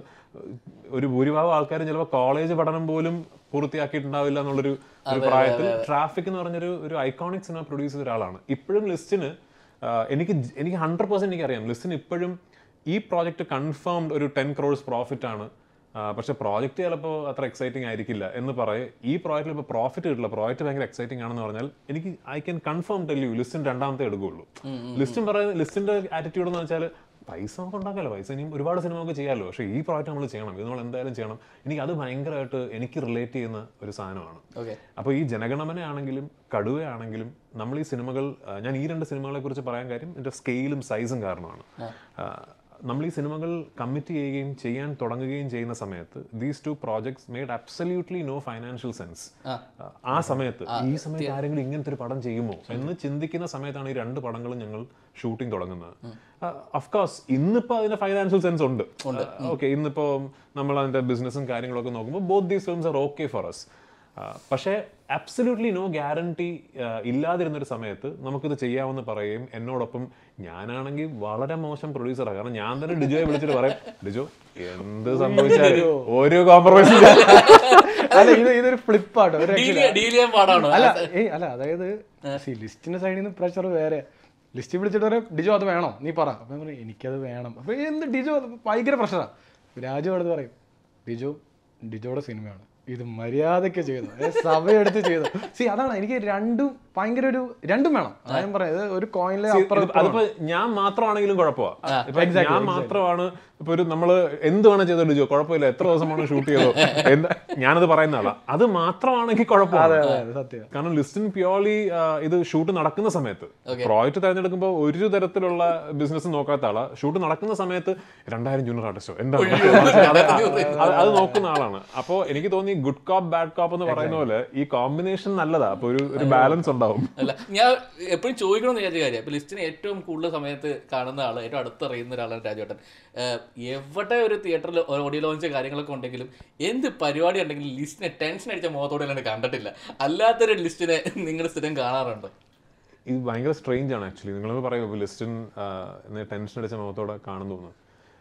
ഒരു ഭൂരിഭാഗം ആൾക്കാരും ചിലപ്പോൾ കോളേജ് പഠനം പോലും പൂർത്തിയാക്കിയിട്ടുണ്ടാവില്ല എന്നുള്ളൊരു ഒരു പ്രായത്തിൽ ട്രാഫിക് എന്ന് പറഞ്ഞൊരു ഒരു ഐക്കോണിക് സിനിമ പ്രൊഡ്യൂസ് ചെയ്ത ഒരാളാണ് ഇപ്പോഴും ലിസ്റ്റിന് ആഹ്, എനിക്ക് ജ- എനിക്ക് ഹൺഡ്രഡ് പെർസെന്റ് എനിക്കറിയാം ലിസ്റ്റിന് ഇപ്പോഴും ഈ പ്രോജക്റ്റ് കൺഫേംഡ് ഒരു ടെൻ ക്രോഴ്സ് പ്രോഫിറ്റ് ആണ് ആ, പക്ഷെ പ്രോജക്റ്റ് ചിലപ്പോൾ അത്ര എക്സൈറ്റിംഗ് ആയിരിക്കില്ല എന്ന് പറയും ഈ പ്രോജക്റ്റിൽ ഇപ്പോൾ പ്രോഫിറ്റ് കിട്ടില്ല പ്രോജക്റ്റ് ഭയങ്കര എക്സൈറ്റിംഗ് ആണെന്ന് പറഞ്ഞാൽ എനിക്ക് I can confirm tell you Listin രണ്ടാമത്തെ എടുക്കുകയുള്ളൂ ലിസ്റ്റും പറയുന്നത് ലിസ്റ്റിന്റെ ആറ്റിറ്റ്യൂഡ് എന്ന് വെച്ചാൽ പൈസ നമുക്ക് ഉണ്ടാക്കാമല്ലോ പൈസ ഇനിയും ഒരുപാട് സിനിമ നമുക്ക് ചെയ്യാമല്ലോ പക്ഷേ ഈ പ്രോജക്റ്റ് നമ്മൾ ചെയ്യണം ഇത് നമ്മൾ എന്തായാലും ചെയ്യണം എനിക്ക് അത് ഭയങ്കരമായിട്ട് എനിക്ക് റിലേറ്റ് ചെയ്യുന്ന ഒരു സാധനമാണ് ഓക്കെ അപ്പോൾ ഈ ജനഗണമന ആണെങ്കിലും കടുവയാണെങ്കിലും നമ്മൾ ഈ സിനിമകൾ ആ, ഞാൻ ഈ രണ്ട് സിനിമകളെ കുറിച്ച് പറയാൻ കാര്യം എൻ്റെ സ്കെയിലും സൈസും കാരണമാണ് ആ, നമ്മൾ ഈ സിനിമകൾ കമ്മിറ്റ് ചെയ്യുകയും ചെയ്യാൻ തുടങ്ങുകയും ചെയ്യുന്ന സമയത്ത് these two projects made absolutely no financial sense ആ സമയത്ത് ഈ സമയത്ത് ആരെങ്കിലും ഇങ്ങനത്തെ ഒരു പടം ചെയ്യുമോ എന്ന് ചിന്തിക്കുന്ന സമയത്താണ് ഈ രണ്ട് പടങ്ങളും ഞങ്ങൾ ഷൂട്ടിംഗ് തുടങ്ങുന്നത് അഫ്കോഴ്സ് ഇന്നിപ്പോൾ അതിന് ഫൈനാൻഷ്യൽ സെൻസ് ഉണ്ട് ഓക്കെ ഇന്നിപ്പോൾ നമ്മൾ അതിന്റെ ബിസിനസ്സും കാര്യങ്ങളൊക്കെ നോക്കുമ്പോൾ both these films are okay for us പക്ഷേ അബ്സല്യൂട്ട്ലി നോ ഗ്യാരണ്ടി ഇല്ലാതിരുന്നൊരു സമയത്ത് നമുക്കിത് ചെയ്യാമെന്ന് പറയുകയും എന്നോടൊപ്പം ഞാനാണെങ്കിൽ വളരെ മോശം പ്രൊഡ്യൂസറാണ് കാരണം ഞാൻ തന്നെ ഡിജോയെ വിളിച്ചിട്ട് പറയും ഡിജോ എന്ത് സംഭവിച്ചാലും ഒരു കോംപ്രമൈസ് അല്ല ഇത് ഇതൊരു ഫ്ലിപ്പാട്ടോ ഒരു ഡീൽ ഡീൽ ചെയ്യാൻ പാടാണോ അല്ല ഏയ് അല്ല അതായത് ലിസ്റ്റിന്റെ സൈഡിൽ നിന്ന് പ്രഷർ വേറെ ലിസ്റ്റ് വിളിച്ചിട്ട് പറയാം ഡിജോ അത് വേണോ നീ പറ അപ്പൊ ഞാൻ പറയും എനിക്കത് വേണം അപ്പൊ എന്ത് ഡിജോ അത് ഭയങ്കര പ്രഷറാ രാജു അടുത്ത് പറയും ഡിജോ ഡിജോയുടെ സിനിമയാണ് ഇത് മര്യാദയ്ക്ക് ചെയ്തു ഏ, സഭയെടുത്ത് ചെയ്തു സി അതാണ് എനിക്ക് രണ്ടും ഭയങ്കര ഒരു രണ്ടും വേണം അതാ ഞാൻ പറയാം ഇത് ഒരു കോയിനിലെ അപ്പുറം ഇപ്പുറം. അതിപ്പോ ഞാൻ മാത്രമാണെങ്കിലും കുഴപ്പമാണ് ഇപ്പൊ ഞാൻ മാത്രമാണ് ഇപ്പൊ ഒരു നമ്മള് എന്ത് വേണം ചെയ്തോ ഡിജോ കുഴപ്പമില്ല എത്ര ദിവസം വേണം ഷൂട്ട് ചെയ്തോ എന്താ ഞാനത് പറയുന്ന ആളാ അത് മാത്രമാണെങ്കിൽ കുഴപ്പമാണ് അതെ, അതെ, സത്യം കാരണം ലിസ്റ്റിൻ പ്യോർലി ഇത് ഷൂട്ട് നടക്കുന്ന സമയത്ത് പ്രോജക്റ്റ് തിരഞ്ഞെടുക്കുമ്പോൾ ഒരു തരത്തിലുള്ള ബിസിനസ് നോക്കാത്ത ആളാ ഷൂട്ട് നടക്കുന്ന സമയത്ത് രണ്ടായിരം ജൂനിയർ ആർട്ടിസ്റ്റോ എന്താണ് അത് അത് അത് നോക്കുന്ന ആളാണ് അപ്പോൾ എനിക്ക് തോന്നി ഗുഡ് കോപ്പ് ബാഡ് കോപ്പ് എന്ന് പറയുന്ന പോലെ ഈ കോമ്പിനേഷൻ നല്ലതാ അപ്പൊ ഒരു ഒരു ബാലൻസ് ഉണ്ടാവും അല്ല ഞാൻ എപ്പോഴും ചോദിക്കണമെന്ന് വിചാരിച്ച കാര്യം ഇപ്പൊ ലിസ്റ്റിന് ഏറ്റവും കൂടുതൽ സമയത്ത് കാണുന്ന ആള് ഏറ്റവും അടുത്തറിയുന്ന ഒരാളാണ് രാജുവേട്ടൻ ഏഹ് എവിടെ ഒരു തിയേറ്ററിൽ ഓഡിയോ ലോഞ്ച് കാര്യങ്ങളൊക്കെ ഉണ്ടെങ്കിലും എന്ത് പരിപാടി ഉണ്ടെങ്കിലും ലിസ്റ്റിനെ ടെൻഷൻ അടിച്ച മുഖത്തോടെ അല്ലാണ്ട് കണ്ടിട്ടില്ല അല്ലാത്തൊരു ലിസ്റ്റിനെ നിങ്ങൾ സ്ഥിരം കാണാറുണ്ട് ഇത് ഭയങ്കര സ്ട്രെയിഞ്ച് ആണ് ആക്ച്വലി നിങ്ങൾ പറയുമോ ലിസ്റ്റിൻ ടെൻഷൻ അടിച്ച മുഖത്തോടെ കാണുന്നു എന്ന്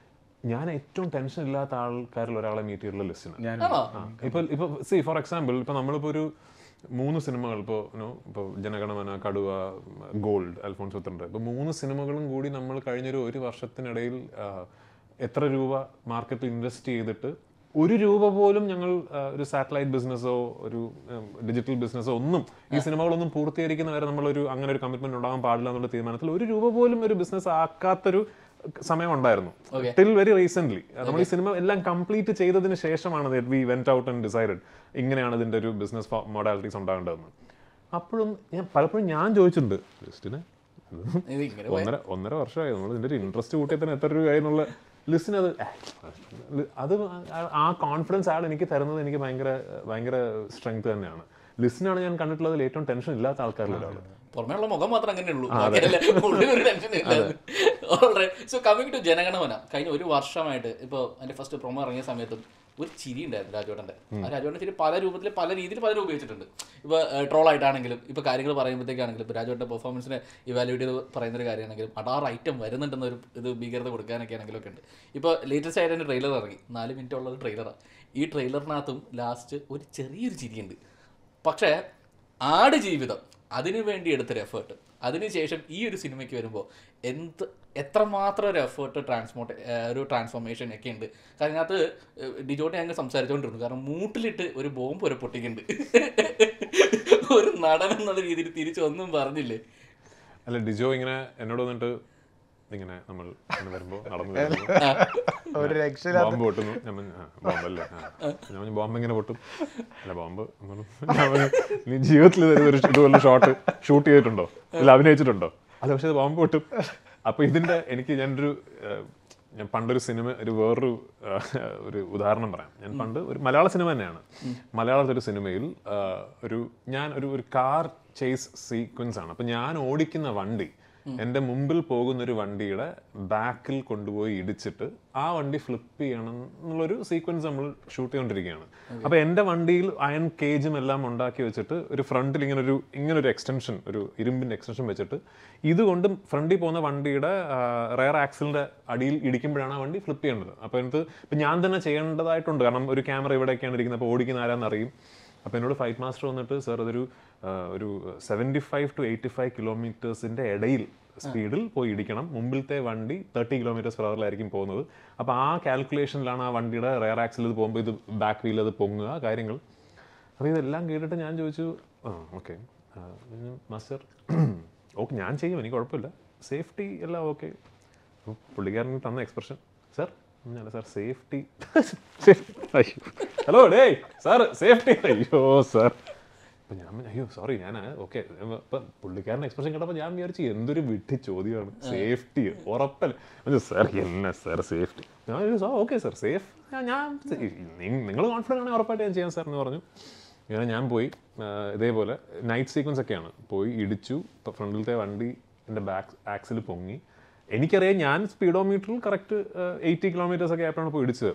ഞാൻ ഏറ്റവും ടെൻഷൻ ഇല്ലാത്ത ആൾക്കാരിൽ ഒരാളെ മീറ്റ് ചെയ്തിട്ടുള്ള ലിസ്റ്റിനാണ് ഞാൻ ആണോ ഇപ്പൊ ഇപ്പൊ സി ഫോർ എക്സാമ്പിൾ ഇപ്പൊ നമ്മളിപ്പോ ഒരു മൂന്ന് സിനിമകൾ ഇപ്പോൾ ഇപ്പോൾ ജനഗണമന കടുവ ഗോൾഡ് അൽഫോൺസ് പത്രണ്ട് ഇപ്പൊ മൂന്ന് സിനിമകളും കൂടി നമ്മൾ കഴിഞ്ഞൊരു ഒരു വർഷത്തിനിടയിൽ ആ, എത്ര രൂപ മാർക്കറ്റിൽ ഇൻവെസ്റ്റ് ചെയ്തിട്ട് ഒരു രൂപ പോലും ഞങ്ങൾ ആ, ഒരു സാറ്റലൈറ്റ് ബിസിനസ്സോ ഒരു ഡിജിറ്റൽ ബിസിനസ്സോ ഒന്നും ഈ സിനിമകളൊന്നും പൂർത്തീകരിക്കുന്ന വരെ നമ്മളൊരു അങ്ങനെ ഒരു കമ്മിറ്റ്മെന്റ് ഉണ്ടാകാൻ പാടില്ല എന്നുള്ള തീരുമാനത്തിൽ ഒരു രൂപ പോലും ഒരു ബിസിനസ് ആക്കാത്തൊരു സമയം ഉണ്ടായിരുന്നു ടിൽ വെരി റീസെന്റ് നമ്മൾ ഈ സിനിമ എല്ലാം കംപ്ലീറ്റ് ചെയ്തതിന് ശേഷമാണ് we went out and decided ഇങ്ങനെയാണ് ഇതിന്റെ ഒരു ബിസിനസ് മോഡാലിറ്റീസ് ഉണ്ടാകേണ്ടതെന്ന് അപ്പോഴും ഞാൻ പലപ്പോഴും ഞാൻ ചോദിച്ചിട്ടുണ്ട് ലിസ്റ്റിന് ഇത് ഇങ്ങനെ ഒന്നര ഒന്നര വർഷമായി നമ്മൾ ഇതിന്റെ ഒരു ഇൻട്രസ്റ്റ് കൂട്ടിയാൽ തന്നെ എത്ര രൂപയായി എന്നുള്ള ലിസ്റ്റിന് അത് അത് ആ- ആ കോൺഫിഡൻസ് അയാൾ എനിക്ക് തരുന്നത് എനിക്ക് ഭയങ്കര ഭയങ്കര സ്ട്രെങ്ത് തന്നെയാണ് ലിസ്റ്റിനാണ് ഞാൻ കണ്ടിട്ടുള്ളതിൽ ഏറ്റവും ടെൻഷൻ ഇല്ലാത്ത ആൾക്കാരിൽ ഒരാൾ പുറമേയുള്ള മുഖം മാത്രം അങ്ങനെ ഉള്ളൂ ഉള്ളിലൊരു ടെൻഷൻ ഇല്ല സോ കമ്മിങ് ടു ജനഗണമന കഴിഞ്ഞ ഒരു വർഷമായിട്ട് ഇപ്പോൾ എൻ്റെ ഫസ്റ്റ് പ്രൊമോ ഇറങ്ങിയ സമയത്തും ഒരു ചിരി ഉണ്ടായിരുന്നു രാജോട്ടൻ്റെ ആ രാജോട്ടൻ്റെ ചിരി പല രൂപത്തിൽ പല രീതിയിൽ പലരും ഉപയോഗിച്ചിട്ടുണ്ട് ഇപ്പോൾ ട്രോൾ ആയിട്ടാണെങ്കിലും ഇപ്പോൾ കാര്യങ്ങൾ പറയുമ്പോഴത്തേക്കാണെങ്കിലും ഇപ്പോൾ രാജോട്ടൻ്റെ പെർഫോമൻസിനെ ഇവാലുവേറ്റ് ചെയ്ത് പറയുന്ന ഒരു കാര്യമാണെങ്കിലും അടാറ് ഐറ്റം വരുന്നുണ്ടെന്ന ഒരു ഇത് ഭീകരത കൊടുക്കാനൊക്കെ ആണെങ്കിലും ഒക്കെ ഉണ്ട് ഇപ്പോൾ ലേറ്റസ്റ്റ് ആയിട്ട് എൻ്റെ ട്രെയിലർ ഇറങ്ങി നാല് മിനിറ്റ് ഉള്ള ഒരു ട്രെയിലറാണ് ഈ ട്രെയിലറിനകത്തും ലാസ്റ്റ് ഒരു ചെറിയൊരു ചിരിയുണ്ട് പക്ഷേ ആട് ജീവിതം അതിനു വേണ്ടി എടുത്തൊരു എഫേർട്ട് അതിനുശേഷം ഈ ഒരു സിനിമയ്ക്ക് വരുമ്പോൾ എന്ത് എത്രമാത്രം ഒരു എഫേർട്ട് ട്രാൻസ്പോർട്ട് ഒരു ട്രാൻസ്ഫോർമേഷൻ ഒക്കെ ഉണ്ട് കാരണം അതിനകത്ത് ഡിജോട്ടെ ഞങ്ങൾ സംസാരിച്ചുകൊണ്ടിരുന്നു കാരണം മൂട്ടിലിട്ട് ഒരു ബോംബ് വരെ പൊട്ടിക്കുന്നുണ്ട് ഒരു നടൻ എന്നുള്ള രീതിയിൽ തിരിച്ചു ഒന്നും പറഞ്ഞില്ലേ അല്ല ഡിജോ ഇങ്ങനെ എന്നോട് വന്നിട്ട് ഇങ്ങനെ നമ്മൾ ഇങ്ങനെ വരുമ്പോ നടന്നു വരുമ്പോൾ ഒരു രക്ഷ ബോംബ് പൊട്ടുന്നു ഞാൻ പറഞ്ഞു, "ആ, ബോംബല്ലേ ആ." ഞാൻ പറഞ്ഞു, ബോംബ് എങ്ങനെ പൊട്ടും അല്ല ബോംബ് എന്ന് പറഞ്ഞു. ഞാൻ പറഞ്ഞു, നീ ജീവിതത്തിൽ ഇത് ഒരു ഇതുപോലെ ഷോട്ട് ഷൂട്ട് ചെയ്തിട്ടുണ്ടോ ഇല്ല അഭിനയിച്ചിട്ടുണ്ടോ അല്ല പക്ഷെ ഇത് ബോംബ് പൊട്ടും അപ്പൊ ഇതിന്റെ എനിക്ക് ഞാനൊരു ഏഹ്, ഞാൻ പണ്ടൊരു സിനിമ ഒരു വേറൊരു ഏഹ്, ഒരു ഉദാഹരണം പറയാം ഞാൻ പണ്ട് ഒരു മലയാള സിനിമ തന്നെയാണ് മലയാളത്തിലെ ഒരു സിനിമയിൽ ഏഹ്, ഒരു ഞാൻ ഒരു ഒരു കാർ ചേസ് സീക്വൻസ് ആണ് അപ്പൊ ഞാൻ ഓടിക്കുന്ന വണ്ടി എൻ്റെ മുമ്പിൽ പോകുന്ന ഒരു വണ്ടിയുടെ ബാക്കിൽ കൊണ്ടുപോയി ഇടിച്ചിട്ട് ആ വണ്ടി ഫ്ലിപ്പ് ചെയ്യണം എന്നുള്ളൊരു സീക്വൻസ് നമ്മൾ ഷൂട്ട് ചെയ്തുകൊണ്ടിരിക്കുകയാണ് അപ്പൊ എൻ്റെ വണ്ടിയിൽ അയൺ കേജും എല്ലാം ഉണ്ടാക്കി വെച്ചിട്ട് ഒരു ഫ്രണ്ടിൽ ഇങ്ങനെ ഒരു ഇങ്ങനെ ഒരു എക്സ്റ്റൻഷൻ ഒരു ഇരുമ്പിന്റെ എക്സ്റ്റൻഷൻ വെച്ചിട്ട് ഇതുകൊണ്ട് ഫ്രണ്ടിൽ പോകുന്ന വണ്ടിയുടെ റയർ ആക്സിലിന്റെ അടിയിൽ ഇടിക്കുമ്പോഴാണ് ആ വണ്ടി ഫ്ലിപ്പ് ചെയ്യേണ്ടത് അപ്പോൾ എനിക്ക് ഇപ്പം ഞാൻ തന്നെ ചെയ്യേണ്ടതായിട്ടുണ്ട് കാരണം ഒരു ക്യാമറ ഇവിടെയൊക്കെയാണ് ഇരിക്കുന്നത് അപ്പോൾ ഓടിക്കുന്ന ആരാന്ന് അറിയും അപ്പോൾ എന്നോട് ഫൈറ്റ് മാസ്റ്റർ വന്നിട്ട് സാർ അതൊരു ആ, ഒരു seventy five to eighty five കിലോമീറ്റേഴ്സിൻ്റെ ഇടയിൽ സ്പീഡിൽ പോയി ഇടിക്കണം മുമ്പിലത്തെ വണ്ടി തേർട്ടി കിലോമീറ്റേഴ്സ് പെർ അവറിലായിരിക്കും പോകുന്നത് അപ്പോൾ ആ കാൽക്കുലേഷനിലാണ് ആ വണ്ടിയുടെ റയർ ആക്സിൽ ഇത് പോകുമ്പോൾ ഇത് ബാക്ക് വീൽ അത് പൊങ്ങുക കാര്യങ്ങൾ അപ്പോൾ ഇതെല്ലാം കേട്ടിട്ട് ഞാൻ ചോദിച്ചു ആ ഓക്കെ മാസ്റ്റർ ഓക്കെ ഞാൻ ചെയ്യും എനിക്ക് കുഴപ്പമില്ല സേഫ്റ്റി എല്ലാം ഓക്കെ പുള്ളിക്കാരൻ തന്ന എക്സ്പ്രഷൻ സാർ ഞാൻ സാർ സേഫ്റ്റി ഹലോ ഡേ സാർ സേഫ്റ്റി അയ്യോ സാർ അപ്പം ഞാൻ പറഞ്ഞു, അയ്യോ സോറി ഞാൻ ഓക്കെ ഇപ്പം പുള്ളിക്കാരൻ്റെ എക്സ്പ്രഷൻ കേട്ടപ്പോൾ ഞാൻ വിചാരിച്ചു എന്തൊരു വിട്ടി ചോദ്യമാണ് സേഫ്റ്റി ഉറപ്പല്ല സാർ എന്നെ സാർ സേഫ്റ്റി ഞാൻ സാർ ഓക്കെ സാർ സേഫ് ഞാൻ നിങ്ങൾ കോൺഫിഡൻ്റ് ആണെങ്കിൽ ഉറപ്പായിട്ട് ഞാൻ ചെയ്യാം സാർ എന്ന് പറഞ്ഞു അങ്ങനെ ഞാൻ പോയി ആ, ഇതേപോലെ നൈറ്റ് സീക്വൻസ് ഒക്കെയാണ് പോയി ഇടിച്ചു ഇപ്പം ഫ്രണ്ടിലത്തെ വണ്ടി എൻ്റെ ബാക്ക് ആക്സിൽ പൊങ്ങി എനിക്കറിയാം ഞാൻ സ്പീഡോമീറ്ററിൽ കറക്റ്റ് എയ്റ്റി കിലോമീറ്റേഴ്സ് ഒക്കെ ആയപ്പോഴാണ് പോയി ഇടിച്ചത്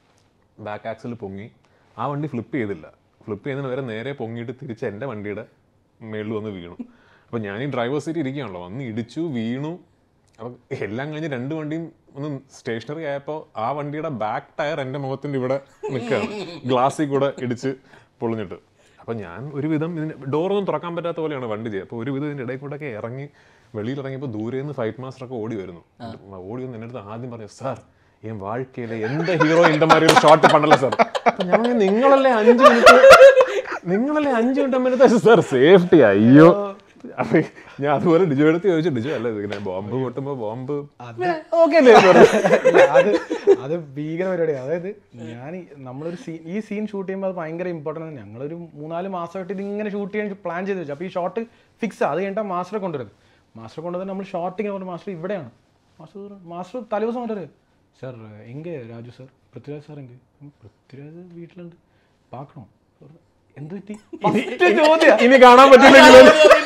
ബാക്ക് ആക്സിൽ പൊങ്ങി ആ വണ്ടി ഫ്ലിപ്പ് ചെയ്തില്ല ഫ്ലിപ്പ് ചെയ്യുന്നതിന് വരെ നേരെ പൊങ്ങിയിട്ട് തിരിച്ച് എൻ്റെ വണ്ടിയുടെ മേളിൽ വന്ന് വീണു അപ്പോൾ ഞാൻ ഈ ഡ്രൈവർ സീറ്റ് ഇരിക്കുകയാണല്ലോ വന്ന് ഇടിച്ചു വീണു അപ്പോൾ എല്ലാം കഴിഞ്ഞ് രണ്ട് വണ്ടിയും ഒന്ന് സ്റ്റേഷനറി ആയപ്പോൾ ആ വണ്ടിയുടെ ബാക്ക് ടയർ എൻ്റെ മുഖത്തിൻ്റെ ഇവിടെ നിൽക്കുകയാണ് ഗ്ലാസ്സിൽ കൂടെ ഇടിച്ച് പൊളിഞ്ഞിട്ട് അപ്പോൾ ഞാൻ ഒരുവിധം ഇതിന് ഡോറൊന്നും തുറക്കാൻ പറ്റാത്ത പോലെയാണ് വണ്ടി ചെയ്യുക അപ്പോൾ ഒരുവിധം ഇതിൻ്റെ ഇടയിൽ കൂടെയൊക്കെ ഇറങ്ങി വെളിയിൽ ഇറങ്ങിയപ്പോൾ ദൂരെ നിന്ന് ഫൈറ്റ് മാസ്റ്റർ ഒക്കെ ഓടി വരുന്നു ഓടി വന്ന് എൻ്റെ അടുത്ത് ആദ്യം പറഞ്ഞു സാർ എൻ வாழ்க்கையில எந்த ஹீரோ இந்த மாதிரி ஒரு ஷாட் பண்ணல சார் ഞാൻ പറഞ്ഞു, നിങ്ങളല്ലേ അഞ്ച് മിനിറ്റ് നിങ്ങളല്ലേ അഞ്ച് മിനിറ്റ് മിനിറ്റ് സാർ സേഫ്റ്റി അയ്യോ അപ്പൊ ഞാൻ അതുപോലെ ഡിജോ എടുത്ത് ചോദിച്ചു ഡിജോ അല്ല ഇങ്ങനെ ബോംബ് പൊട്ടുമ്പോ ബോംബ് ഓക്കെ അല്ലേ എന്ന് പറഞ്ഞു. ഇല്ല, അത് അത് ഭീകര പരിപാടിയാണ് അതായത് ഞാൻ ഈ- നമ്മളൊരു സീൻ ഈ സീൻ ഷൂട്ട് ചെയ്യുമ്പോൾ അത് ഭയങ്കര ഇമ്പോർട്ടൻ്റ് ഞങ്ങളൊരു മൂന്നാല് മാസമായിട്ട് ഇത് ഇങ്ങനെ ഷൂട്ട് ചെയ്യാൻ പ്ലാൻ ചെയ്ത് വെച്ചു അപ്പോൾ ഈ ഷോട്ട് ഫിക്സ് അത് കഴിഞ്ഞിട്ട് മാസ്റ്ററെ കൊണ്ടുവരുന്നത് മാസ്റ്റർ കൊണ്ടുവന്ന് നമ്മൾ ഷോട്ടിങ് പറഞ്ഞു മാസ്റ്റർ ഇവിടെയാണ് മാസ്റ്റർ പറഞ്ഞു, മാസ്റ്റർ തലേദിവസം കൊണ്ടുവരുന്നത് സാർ എങ്കെ രാജു സാർ പൃഥ്വിരാജ് സാർ എങ്കെ ഉം, പൃഥ്വിരാജ് വീട്ടിലുണ്ട് പാക്കണോ എന്ത് പറ്റി First ചോദ്യം ഇനി കാണാൻ പറ്റില്ലെങ്കിൽ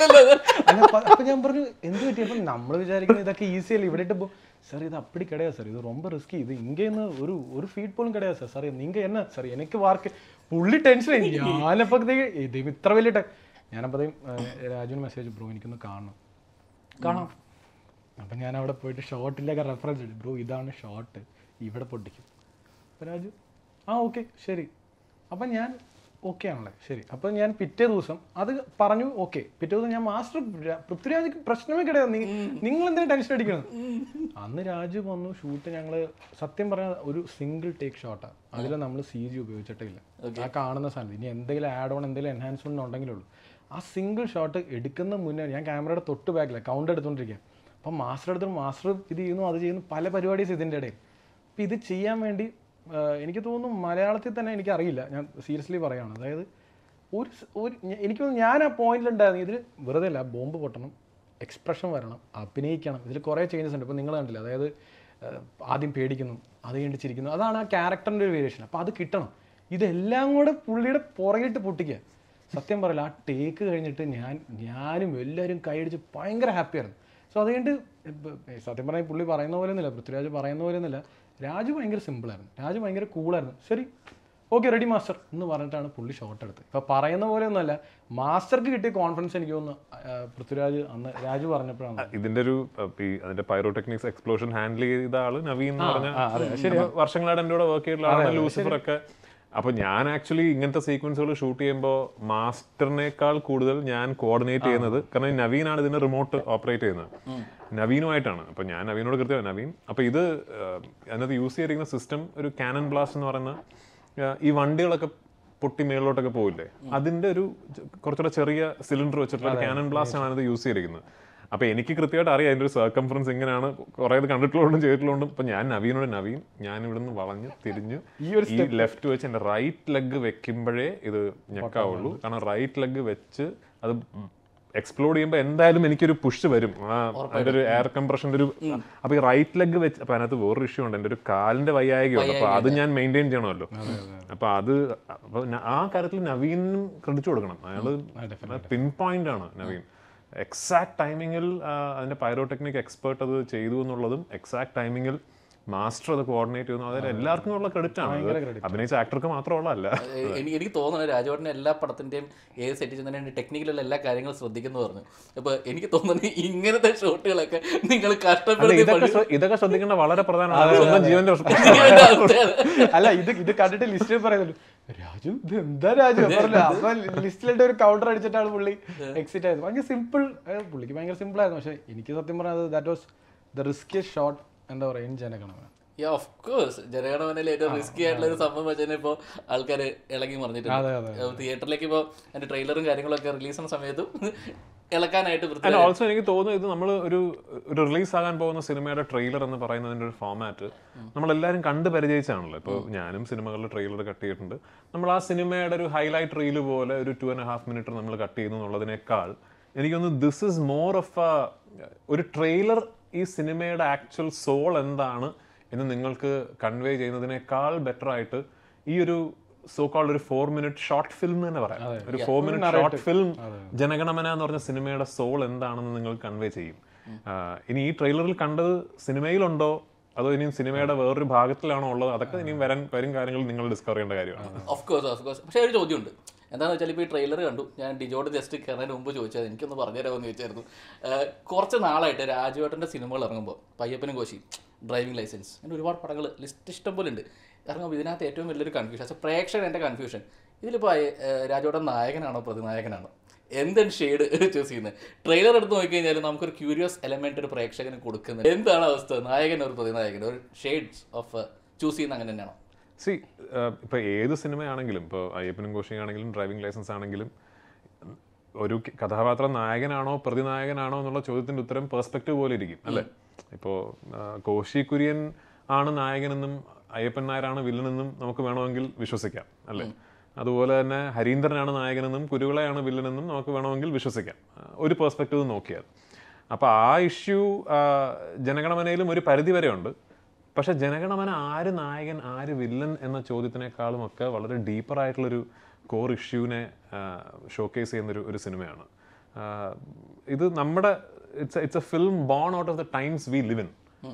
അല്ല, പ- അപ്പൊ ഞാൻ പറഞ്ഞു എന്ത് പറ്റി അപ്പൊ നമ്മൾ വിചാരിക്കുന്നത് ഇതൊക്കെ ഈസി അല്ലേ ഇവിടെ ഇട്ട് சார் இது அப்படி கிடையாது சார் இது ரொம்ப ரிஸ்கி இது இங்கேருந்து ஒரு ஒரு ஃபீட் போலும் கிடையாது சார் சார் நீங்க என்ன സാർ എനിക്ക് വാർക്ക് പുള്ളി ടെൻഷൻ ഞാനപ്പോഴത്തേക്ക് ഇത് ഇത്ര വലിയ ടെ- ഞാനപ്പോഴത്തേക്കും രാജുവിന് മെസ്സേജ് ബ്രോ എനിക്കൊന്ന് കാണണം കാണാം അപ്പം ഞാൻ അവിടെ പോയിട്ട് ഷോട്ടിലൊക്കെ റെഫറൻസ് ഇട്ടു ബ്രോ ഇതാണ് ഷോട്ട് ഇവിടെ പൊട്ടിക്കും അപ്പം രാജു ആ ഓക്കെ ശരി അപ്പം ഞാൻ ഓക്കെ ആണല്ലേ ശരി അപ്പം ഞാൻ പിറ്റേ ദിവസം അത് പറഞ്ഞു ഓക്കെ പിറ്റേ ദിവസം ഞാൻ മാസ്റ്റർ പൃഥ്വിരാജ് പ്രശ്നമേ കിടயாது നിങ്ങൾ എന്തിനാ ടെൻഷൻ അടിക്കണം അന്ന് രാജു വന്നു ഷൂട്ട് ഞങ്ങൾ സത്യം പറഞ്ഞാൽ ഒരു സിംഗിൾ ടേക്ക് ഷോട്ടാണ് അതിൽ നമ്മൾ സി ജി ഉപയോഗിച്ചിട്ടില്ല ആ കാണുന്ന സാധനം ഇനി എന്തെങ്കിലും ആഡ് ഓൺ എന്തെങ്കിലും എൻഹാൻസ്മെന്റ് ഉണ്ടെങ്കിലേ ഉള്ളൂ ആ സിംഗിൾ ഷോട്ട് എടുക്കുന്ന മുന്നേ ഞാൻ ക്യാമറയുടെ തൊട്ട് ബാക്കില്ല കൗണ്ട് എടുത്തുകൊണ്ടിരിക്കുക അപ്പം മാസ്റ്റർ എടുത്ത് മാസ്റ്റർ ഇത് ചെയ്യുന്നു അത് ചെയ്യുന്നു പല പരിപാടീസ് ഇതിൻ്റെ ഇടയിൽ അപ്പം ഇത് ചെയ്യാൻ വേണ്ടി ആ, എനിക്ക് തോന്നുന്നു മലയാളത്തിൽ തന്നെ എനിക്കറിയില്ല ഞാൻ സീരിയസ്ലി പറയുകയാണ് അതായത് ഒരു സ്- ഒരു ഞ- എനിക്ക് തോന്നുന്നു ഞാൻ ആ പോയിന്റിലുണ്ടായിരുന്നു ഇതിൽ വെറുതെ അല്ല ബോംബ് പൊട്ടണം എക്സ്പ്രഷൻ വരണം അഭിനയിക്കണം ഇതിൽ കുറേ ചേഞ്ചസ് ഉണ്ട് ഇപ്പോൾ നിങ്ങൾ കണ്ടില്ല അതായത് ആ, ആദ്യം പേടിക്കുന്നു അത് കഴിഞ്ഞിട്ട് ചിരിക്കുന്നു അതാണ് ആ ക്യാരക്ടറിൻ്റെ ഒരു വേരിയേഷൻ അപ്പോൾ അത് കിട്ടണം ഇതെല്ലാം കൂടെ പുള്ളിയുടെ പുറകിലിട്ട് പൊട്ടിക്കുക സത്യം പറയില്ല ആ ടേക്ക് കഴിഞ്ഞിട്ട് ഞാൻ ഞാനും എല്ലാവരും കൈയടിച്ച് ഭയങ്കര ഹാപ്പിയായിരുന്നു സോ അത് കഴിഞ്ഞിട്ട് ഇപ്പൊ സത്യം പറഞ്ഞാൽ പുള്ളി പറയുന്ന പോലെ ഒന്നുമില്ല പൃഥ്വിരാജ് പറയുന്ന പോലെ ഒന്നുമില്ല രാജു ഭയങ്കര സിമ്പിളായിരുന്നു രാജു ഭയങ്കര കൂളായിരുന്നു ശരി ഓക്കെ റെഡി മാസ്റ്റർ എന്ന് പറഞ്ഞിട്ടാണ് പുള്ളി ഷോട്ട് എടുത്തത് ഇപ്പം പറയുന്ന പോലെ ഒന്നുമല്ല മാസ്റ്റർക്ക് കിട്ടിയ കോൺഫിഡൻസ് എനിക്ക് തോന്നുന്നു ആ, പൃഥ്വിരാജ് അന്ന് രാജു പറഞ്ഞപ്പോഴാണ് ഇതിന്റെ ഒരു അഹ്, ഈ അതിന്റെ പൈറോടെക്നിക്സ് എക്സ്പ്ലോഷൻ ഹാൻഡിൽ ചെയ്ത ആള് നവീൻ എന്ന് പറഞ്ഞ അപ്പൊ വർഷങ്ങളായിട്ട് എൻ്റെ കൂടെ വർക്ക് ചെയ്തിട്ടുള്ള ആളാണ് ലൂസിഫർ ഒക്കെ അപ്പൊ ഞാൻ ആക്ച്വലി ഇങ്ങനത്തെ സീക്വൻസുകൾ ഷൂട്ട് ചെയ്യുമ്പോൾ മാസ്റ്ററിനേക്കാൾ കൂടുതൽ ഞാൻ കോർഡിനേറ്റ് ചെയ്യുന്നത് കാരണം ഈ നവീനാണ് ഇതിന്റെ റിമോട്ട് ഓപ്പറേറ്റ് ചെയ്യുന്നത് നവീനുമായിട്ടാണ് അപ്പൊ ഞാൻ നവീനോട് കൃത്യമായി നവീൻ അപ്പൊ ഇത് ആഹ്, അതിനകത്ത് യൂസ് ചെയ്തിരിക്കുന്ന സിസ്റ്റം ഒരു കാനൻ ബ്ലാസ്റ്റ് എന്ന് പറയുന്ന ആഹ്, ഈ വണ്ടികളൊക്കെ പൊട്ടി മേളിലോട്ടൊക്കെ പോവില്ലേ അതിന്റെ ഒരു ചെ- കുറച്ചുകൂടെ ചെറിയ സിലിണ്ടർ വെച്ചിട്ടുള്ള കാനൻ ബ്ലാസ്റ്റ് ആണ് അതിനകത്ത് യൂസ് ചെയ്തിരിക്കുന്നത് അപ്പൊ എനിക്ക് കൃത്യമായിട്ട് അറിയാം അതിന്റെ ഒരു സർക്കംഫറൻസ് എങ്ങനെയാണ് കുറെ ഇത് കണ്ടിട്ടുള്ളതുകൊണ്ടും ചെയ്തിട്ടുള്ളതും ഇപ്പൊ ഞാൻ നവീനോട് നവീൻ ഞാൻ ഇവിടുന്ന് വളഞ്ഞ് തിരിഞ്ഞ് ഈ ലെഫ്റ്റ് വെച്ച് എന്റെ റൈറ്റ് ലെഗ് വെക്കുമ്പോഴേ ഇത് ഞെക്കാവുള്ളൂ കാരണം റൈറ്റ് ലെഗ് വെച്ച് അത് എക്സ്പ്ലോഡ് ചെയ്യുമ്പോൾ എന്തായാലും എനിക്കൊരു പുഷ് വരും ആ അതിന്റെ ഒരു എയർ കംപ്രഷന്റെ ഒരു അപ്പൊ ഈ റൈറ്റ് ലെഗ് വെച്ച് അപ്പൊ അതിനകത്ത് വേറൊരു ഇഷ്യൂ ഉണ്ട് എന്റെ ഒരു കാലിന്റെ വയ്യായികയുണ്ട് അപ്പൊ അത് ഞാൻ മെയിൻറ്റെയിൻ ചെയ്യണമല്ലോ അപ്പൊ അത് അപ്പൊ ന- ആ കാര്യത്തിൽ നവീനും ക്രെഡിറ്റ് കൊടുക്കണം അയാള് പിൻ പോയിന്റ് ആണ് നവീൻ എക്സാക്ട് ടൈമിങ്ങിൽ അതിന്റെ പൈറോടെക്നിക് എക്സ്പേർട്ട് അത് ചെയ്തു എന്നുള്ളതും എക്സാക്ട് ടൈമിങ്ങിൽ മാസ്റ്റർ അത് കോർഡിനേറ്റ് ചെയ്യുന്നു അതായത് എല്ലാവർക്കും ഉള്ള ക്രെഡിറ്റ് ആണ് ഇത് അഭിനയിച്ച ആക്ടർക്ക് മാത്രമുള്ളതല്ല ഏഹ് എനിക്ക് എനിക്ക് തോന്നുന്നു രാജുവേട്ടൻ്റെ എല്ലാ പടത്തിന്റെയും ഏത് സെറ്റ് ചെയ്യുന്നതിന് ടെക്നിക്കലുള്ള എല്ലാ കാര്യങ്ങളും ശ്രദ്ധിക്കുന്നു പറഞ്ഞു അപ്പൊ എനിക്ക് തോന്നുന്നു ഇങ്ങനത്തെ ഷോട്ടുകളൊക്കെ നിങ്ങൾ അല്ല കഷ്ടപ്പെടുത്തി ഇതൊക്കെ ശ്ര- ഇതൊക്കെ ശ്രദ്ധിക്കേണ്ട വളരെ പ്രധാനമാണ് സ്വന്തം ജീവന്റെ പഠിക്കേണ്ട അവസ്ഥയാണ്. അല്ല ഇത് ഇത് കണ്ടിട്ട് ലിസ്റ്റിൽ പറയുന്നുള്ളൂ രാജു ഇത് എന്താ രാജു പറഞ്ഞില്ല അപ്പൊ ലിസ്റ്റിലിട്ട് ഒരു കൗണ്ടർ അടിച്ചിട്ടാണ് പുള്ളി എക്സിറ്റ് ആയത് ഭയങ്കര സിമ്പിൾ പുള്ളിക്ക് ഭയങ്കര സിമ്പിൾ ആയിരുന്നു പക്ഷെ എനിക്ക് സത്യം പറഞ്ഞത് that was the riskiest shot എന്താ പറയാ in Jana Gana Mana yeah of course ജനഗണമനയിൽ ഏറ്റവും റിസ്കി ആയിട്ടുള്ള ഒരു സംഭവം വെച്ചാൽ ഇപ്പോൾ ആൾക്കാർ ഇളകി മറിഞ്ഞിട്ടുണ്ട് തിയേറ്ററിലേക്ക് ഇപ്പോൾ അതിന്റെ ട്രെയിലറും കാര്യങ്ങളൊക്കെ റിലീസ് ചെയ്യുന്ന സമയത്തും ഇളക്കാനായിട്ട് അല്ല വൃത്തി ഓൾസോ എനിക്ക് തോന്നുന്നു ഇത് നമ്മൾ ഒരു ഒരു റിലീസ് ആകാൻ പോകുന്ന സിനിമയുടെ ട്രെയിലർ എന്ന് പറയുന്നതിന്റെ ഒരു ഫോമാറ്റ് നമ്മളെല്ലാവരും കണ്ട് പരിചയിച്ചാണല്ലോ ഇപ്പോൾ ഞാനും സിനിമകളുടെ ട്രെയിലർ കട്ട് ചെയ്തിട്ടുണ്ട് നമ്മൾ ആ സിനിമയുടെ ഒരു ഹൈലൈറ്റ് റീല് പോലെ ഒരു ടു ആൻഡ് ഹാഫ് മിനിറ്റ് നമ്മൾ കട്ട് ചെയ്യുന്നു എന്നുള്ളതിനേക്കാൾ എനിക്കൊന്ന് this is more of a ഒരു ട്രെയിലർ ഈ സിനിമയുടെ ആക്ച്വൽ സോൾ എന്താണ് എന്ന് നിങ്ങൾക്ക് കൺവേ ചെയ്യുന്നതിനേക്കാൾ ബെറ്റർ ആയിട്ട് ഈ ഒരു സോ കോൾഡ് ഒരു ഫോർ മിനിറ്റ് ഷോർട്ട് ഫിലിം തന്നെ പറയാം ഒരു four minute short film Jana Gana Mana എന്ന് പറഞ്ഞ സിനിമയുടെ സോൾ എന്താണെന്ന് നിങ്ങൾ കൺവേ ചെയ്യും ആ, ഇനി ഈ ട്രെയിലറിൽ കണ്ടത് സിനിമയിലുണ്ടോ അതോ ഇനിയും സിനിമയുടെ വേറൊരു ഭാഗത്തിലാണോ ഉള്ളത് അതൊക്കെ ഇനിയും വരാൻ വരും കാര്യങ്ങൾ നിങ്ങൾ ഡിസ്കവർ ചെയ്യേണ്ട കാര്യമാണ് ഓഫ് കോഴ്സ് ഓഫ് കോഴ്സ് പക്ഷേ ഒരു ചോദ്യമുണ്ട് എന്താണെന്ന് വെച്ചാൽ ഇപ്പോൾ ഈ ട്രെയിലർ കണ്ടു ഞാൻ ഡിജോട് ജസ്റ്റ് കയറുന്നതിന് മുമ്പ് ചോദിച്ചത് എനിക്കൊന്ന് പറഞ്ഞു തരാമെന്ന് ചോദിച്ചായിരുന്നു ഏഹ് കുറച്ച് നാളായിട്ട് രാജുവേട്ടൻ്റെ സിനിമകൾ ഇറങ്ങുമ്പോൾ പയ്യപ്പനും കോശി ഡ്രൈവിംഗ് ലൈസൻസ് അങ്ങനെ ഒരുപാട് പടങ്ങൾ ലിസ്റ്റ് ഇഷ്ടം പോലെ ഉണ്ട് ഇറങ്ങുമ്പോൾ ഇതിനകത്ത് ഏറ്റവും വലിയൊരു കൺഫ്യൂഷൻ പക്ഷേ പ്രേക്ഷകൻ എൻ്റെ കൺഫ്യൂഷൻ ഇതിലിപ്പോൾ രാജുവേട്ടൻ നായകനാണോ പ്രതിനായകനാണോ എന്താണ് ഷെയ്ഡ് ചൂസ് ചെയ്യുന്നത് ട്രെയിലർ എടുത്ത് നോക്കിക്കഴിഞ്ഞാൽ നമുക്കൊരു ക്യൂരിയസ് എലമെന്റ് ഒരു പ്രേക്ഷകന് കൊടുക്കുന്നത് എന്താണ് അവസ്ഥ നായകൻ ഒരു പ്രതിനായകൻ ഒരു ഷെയ്ഡ്സ് ഓഫ് ചൂസ് ചെയ്യുന്ന അങ്ങനെ തന്നെയാണോ സി ഇപ്പോൾ ഏത് സിനിമയാണെങ്കിലും ഇപ്പോൾ അയ്യപ്പനും കോശിയാണെങ്കിലും ഡ്രൈവിംഗ് ലൈസൻസ് ആണെങ്കിലും ഒരു ക- കഥാപാത്രം നായകനാണോ പ്രതിനായകനാണോ എന്നുള്ള ചോദ്യത്തിന്റെ ഉത്തരം പെർസ്പെക്റ്റീവ് പോലെ ഇരിക്കും അല്ലേ ഇപ്പോൾ കോശി കുര്യൻ ആണ് നായകനെന്നും അയ്യപ്പൻ നായരാണ് വില്ലനെന്നും നമുക്ക് വേണമെങ്കിൽ വിശ്വസിക്കാം അല്ലേ അതുപോലെ തന്നെ ഹരീന്ദ്രനാണ് നായകനെന്നും കുരുവിളയാണ് വില്ലനെന്നും നമുക്ക് വേണമെങ്കിൽ വിശ്വസിക്കാം ആ, ഒരു പെർസ്പെക്റ്റീവ് നോക്കിയാൽ അപ്പോൾ ആ ഇഷ്യൂ ജനഗണമനയിലും ഒരു പരിധി വരെ ഉണ്ട് പക്ഷെ ജനഗണമന ആര് നായകൻ ആര് വില്ലൻ എന്ന ചോദ്യത്തിനേക്കാളും ഒക്കെ വളരെ ഡീപ്പർ ആയിട്ടുള്ളൊരു കോർ ഇഷ്യൂവിനെ ഷോക്കേസ് ചെയ്യുന്നൊരു ഒരു സിനിമയാണ് ആ, ഇത് നമ്മുടെ it's it's a film born out of the times we live in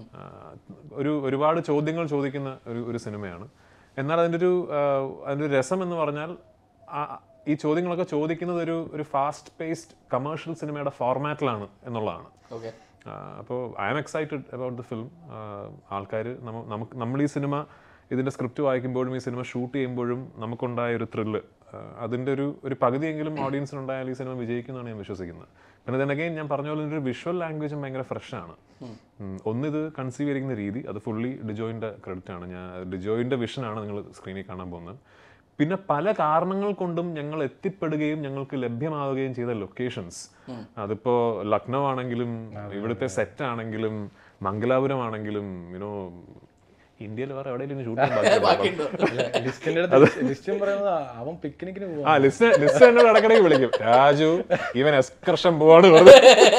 ഒരു ഒരുപാട് ചോദ്യങ്ങൾ ചോദിക്കുന്ന ഒരു ഒരു സിനിമയാണ് എന്നാൽ അതിൻ്റെ ഒരു ആ, അതിൻ്റെ ഒരു രസം എന്ന് പറഞ്ഞാൽ ആ- ഈ ചോദ്യങ്ങളൊക്കെ ചോദിക്കുന്നത് ഒരു ഒരു ഫാസ്റ്റ് പേസ്ഡ് കമേഴ്ഷ്യൽ സിനിമയുടെ ഫോർമാറ്റിലാണ് എന്നുള്ളതാണ് ഓക്കെ അപ്പോൾ I am excited about the film ആൾക്കാർ നമുക്ക് നമ്മൾ ഈ സിനിമ ഇതിൻ്റെ സ്ക്രിപ്റ്റ് വായിക്കുമ്പോഴും ഈ സിനിമ ഷൂട്ട് ചെയ്യുമ്പോഴും നമുക്കുണ്ടായ ഒരു ത്രില്ല് അതിൻ്റെ ഒരു ഒരു പകുതിയെങ്കിലും ഓഡിയൻസിനുണ്ടായാൽ ഈ സിനിമ വിജയിക്കുന്നതാണ് ഞാൻ വിശ്വസിക്കുന്നത് പിന്നെ തന്നെ അഗൈൻ ഞാൻ പറഞ്ഞ പോലെ ഇതിൻ്റെ ഒരു വിഷ്വൽ ലാംഗ്വേജും ഭയങ്കര ഫ്രഷാണ് ഒന്നിത് കൺസീവ് ചെയ്തിരിക്കുന്ന രീതി അത് ഫുള്ളി ഡിജോയിൻ്റെ ക്രെഡിറ്റ് ആണ് ഞാൻ ഡിജോയിൻ്റെ വിഷനാണ് നിങ്ങൾ സ്ക്രീനിൽ കാണാൻ പോകുന്നത് പിന്നെ പല കാരണങ്ങൾ കൊണ്ടും ഞങ്ങൾ എത്തിപ്പെടുകയും ഞങ്ങൾക്ക് ലഭ്യമാവുകയും ചെയ്ത ലൊക്കേഷൻസ് അതിപ്പോ ലക്നൗ ആണെങ്കിലും ഇവിടുത്തെ സെറ്റ് ആണെങ്കിലും മംഗലാപുരം ആണെങ്കിലും യുനോ ഇന്ത്യയിൽ വേറെ എവിടെയെങ്കിലും ഷൂട്ട് ചെയ്യാൻ ബാക്കിയുണ്ടോ ലിസ്റ്റിന്റെ ലിസ്റ്റും പറയുന്നത് അവൻ പിക്നിക്കിന് പോവാ ആ ലിസ്റ്റ് ലിസ്റ്റ് എന്നോട് ഇടക്കിടയ്ക്ക് വിളിക്കും രാജു ഇവൻ എക്സ്കർഷൻ പോവാണ് വെറുതെ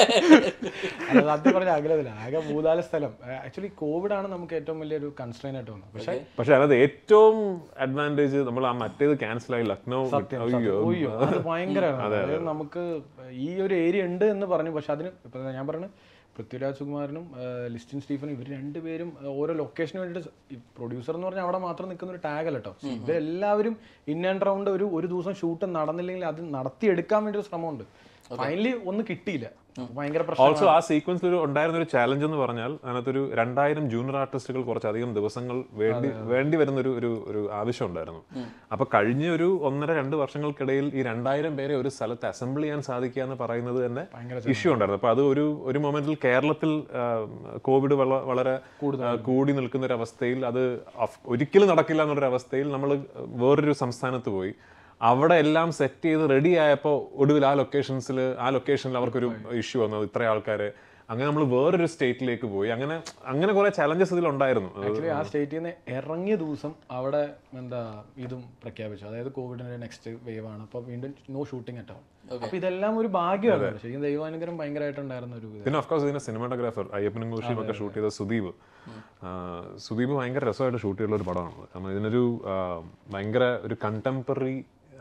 അത് സത്യം പറഞ്ഞ ആഗ്രഹമില്ല ആകെ മൂന്നാല് സ്ഥലം ആക്ച്വലി കോവിഡ് ആണ് നമുക്ക് ഏറ്റവും വലിയൊരു കൺസ്ട്രെയിൻ ആയിട്ട് വന്നത് പക്ഷേ പക്ഷെ അതിനകത്ത് ഏറ്റവും അഡ്വാൻറ്റേജ് നമ്മൾ ആ മറ്റേത് ക്യാൻസൽ ആയി ലക്നൗ അയ്യോ അയ്യോ അത് ഭയങ്കരമാണ് അതായത് നമുക്ക് ഈ ഒരു ഏരിയ ഉണ്ട് എന്ന് പറഞ്ഞു പക്ഷെ അതിന് ഇപ്പൊ ഞാൻ പറഞ്ഞു പൃഥ്വിരാജ് സുകുമാരനും ആ, ലിസ്റ്റിൻ സ്റ്റീഫനും ഇവർ രണ്ടുപേരും ആ, ഓരോ ലൊക്കേഷന് വേണ്ടിയിട്ട് പ്രൊഡ്യൂസർ എന്ന് പറഞ്ഞാൽ അവിടെ മാത്രം നിൽക്കുന്ന ഒരു ടാഗ് അല്ല കേട്ടോ ഇവരെല്ലാവരും ഇൻ ആൻഡ് റൗണ്ട് ഒരു ഒരു ദിവസം ഷൂട്ട് നടന്നില്ലെങ്കിൽ അത് നടത്തിയെടുക്കാൻ വേണ്ടി ഒരു ശ്രമമുണ്ട് ഫൈനലി ഒന്നും കിട്ടിയില്ല ഭയങ്കര പ്രശ്നം ഓൾസോ ആ സീക്വൻസിൽ ഒരു ഉണ്ടായിരുന്ന ഒരു ചാലഞ്ച് എന്ന് പറഞ്ഞാൽ അതിനകത്തൊരു രണ്ടായിരം ജൂനിയർ ആർട്ടിസ്റ്റുകൾ കുറച്ചധികം ദിവസങ്ങൾ വേണ്ടി വേണ്ടി വരുന്ന ഒരു ഒരു ഒരു ആവശ്യം ഉണ്ടായിരുന്നു അപ്പൊ കഴിഞ്ഞ ഒരു ഒന്നര രണ്ട് വർഷങ്ങൾക്കിടയിൽ ഈ രണ്ടായിരം പേരെ ഒരു സ്ഥലത്ത് അസംബിൾ ചെയ്യാൻ സാധിക്കുക എന്ന് പറയുന്നത് തന്നെ ഇഷ്യൂ ഉണ്ടായിരുന്നു അപ്പൊ അത് ഒരു ഒരു മൊമെന്റിൽ കേരളത്തിൽ ആ, കോവിഡ് വള- വളരെ ആ, കൂടി നിൽക്കുന്ന ഒരു അവസ്ഥയിൽ അത് of- ഒരിക്കലും നടക്കില്ല എന്നൊരു അവസ്ഥയിൽ നമ്മൾ വേറൊരു സംസ്ഥാനത്ത് പോയി അവിടെ എല്ലാം സെറ്റ് ചെയ്ത് റെഡി ആയപ്പോൾ ഒടുവിൽ ആ ലൊക്കേഷൻസിൽ ആ ലൊക്കേഷനിൽ അവർക്കൊരു ഇഷ്യൂ വന്നത് ഇത്ര ആൾക്കാര് അങ്ങനെ നമ്മൾ വേറൊരു സ്റ്റേറ്റിലേക്ക് പോയി അങ്ങനെ അങ്ങനെ കുറെ ചലഞ്ചസ് ഇതിലുണ്ടായിരുന്നു അത് ആക്ച്വലി ആ സ്റ്റേറ്റിൽ നിന്ന് ഇറങ്ങിയ ദിവസം അവിടെ എന്താ ഇതും പ്രഖ്യാപിച്ചു അതായത് കോവിഡിന്റെ നെക്സ്റ്റ് വേവ് ആണ് അപ്പൊ വീണ്ടും നോ ഷൂട്ടിംഗ് അറ്റോ അപ്പൊ ഇതെല്ലാം ഒരു ഭാഗ്യമാണ് ശരിക്കും ദൈവാനുഗ്രഹം ഭയങ്കരമായിട്ടുണ്ടായിരുന്ന ഒരു ഇത് പിന്നെ ഓഫ്കോഴ്സ് ഇതിന്റെ സിനിമാറ്റോഗ്രാഫർ അയ്യപ്പനും കോശിയും ഒക്കെ ഷൂട്ട് ചെയ്ത സുദീപ് ആ, സുദീപ് ഭയങ്കര രസമായിട്ട് ഷൂട്ട് ചെയ്തുള്ള ഒരു പടമാണ് കാരണം ഇതിനൊരു ആ, ഭയങ്കര ഒരു കണ്ടംപററി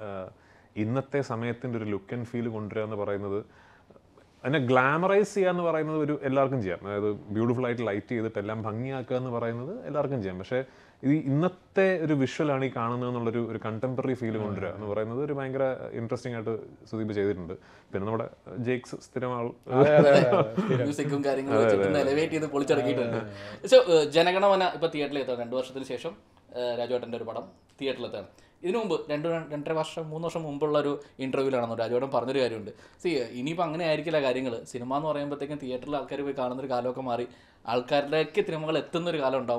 ഇന്നത്തെ സമയത്തിന്റെ ഒരു ലുക്ക് ആൻഡ് ഫീൽ കൊണ്ടുവരിക എന്ന് പറയുന്നത് അതിനെ ഗ്ലാമറൈസ് ചെയ്യുക എന്ന് പറയുന്നത് ഒരു എല്ലാവർക്കും ചെയ്യാം അതായത് ബ്യൂട്ടിഫുൾ ആയിട്ട് ലൈറ്റ് ചെയ്തിട്ട് എല്ലാം ഭംഗിയാക്കുക എന്ന് പറയുന്നത് എല്ലാവർക്കും ചെയ്യാം പക്ഷേ ഇത് ഇന്നത്തെ ഒരു വിഷ്വലാണ് ഈ കാണുന്നത് എന്നുള്ളൊരു ഒരു കണ്ടംപററി ഫീൽ കൊണ്ടുവരിക എന്ന് പറയുന്നത് ഒരു ഭയങ്കര ഇൻട്രസ്റ്റിംഗ് ആയിട്ട് സുദീപ് ചെയ്തിട്ടുണ്ട് പിന്നെ നമ്മുടെ ജേക്സ് സ്ഥിരം ആൾ മ്യൂസിക്കും കാര്യങ്ങളും വെച്ചിട്ട് എലവേറ്റ് ചെയ്ത് പൊളിച്ചടക്കിയിട്ടുണ്ട് പക്ഷേ ജനഗണമന ഇപ്പൊ തിയേറ്ററിൽ എത്താം രണ്ടു വർഷത്തിന് ശേഷം ഏഹ്, രാജുവേട്ടന്റെ ഒരു പടം തിയേറ്ററിൽ എത്താണ് ഇതിനു മുമ്പ് രണ്ട് രണ്ടര വർഷം മൂന്ന് വർഷം മുമ്പുള്ള ഒരു ഇന്റർവ്യൂലാണെന്നോ രാജുവേട്ടൻ പറഞ്ഞൊരു കാര്യമുണ്ട് സി ഇനിയിപ്പോൾ അങ്ങനെ ആയിരിക്കില്ല കാര്യങ്ങൾ സിനിമ എന്ന് പറയുമ്പോഴത്തേക്കും തിയേറ്ററിൽ ആൾക്കാർ പോയി കാണുന്ന ഒരു കാലമൊക്കെ മാറി ആൾക്കാരിലേക്ക് സിനിമകൾ എത്തുന്ന ഒരു കാലം ഉണ്ടാവും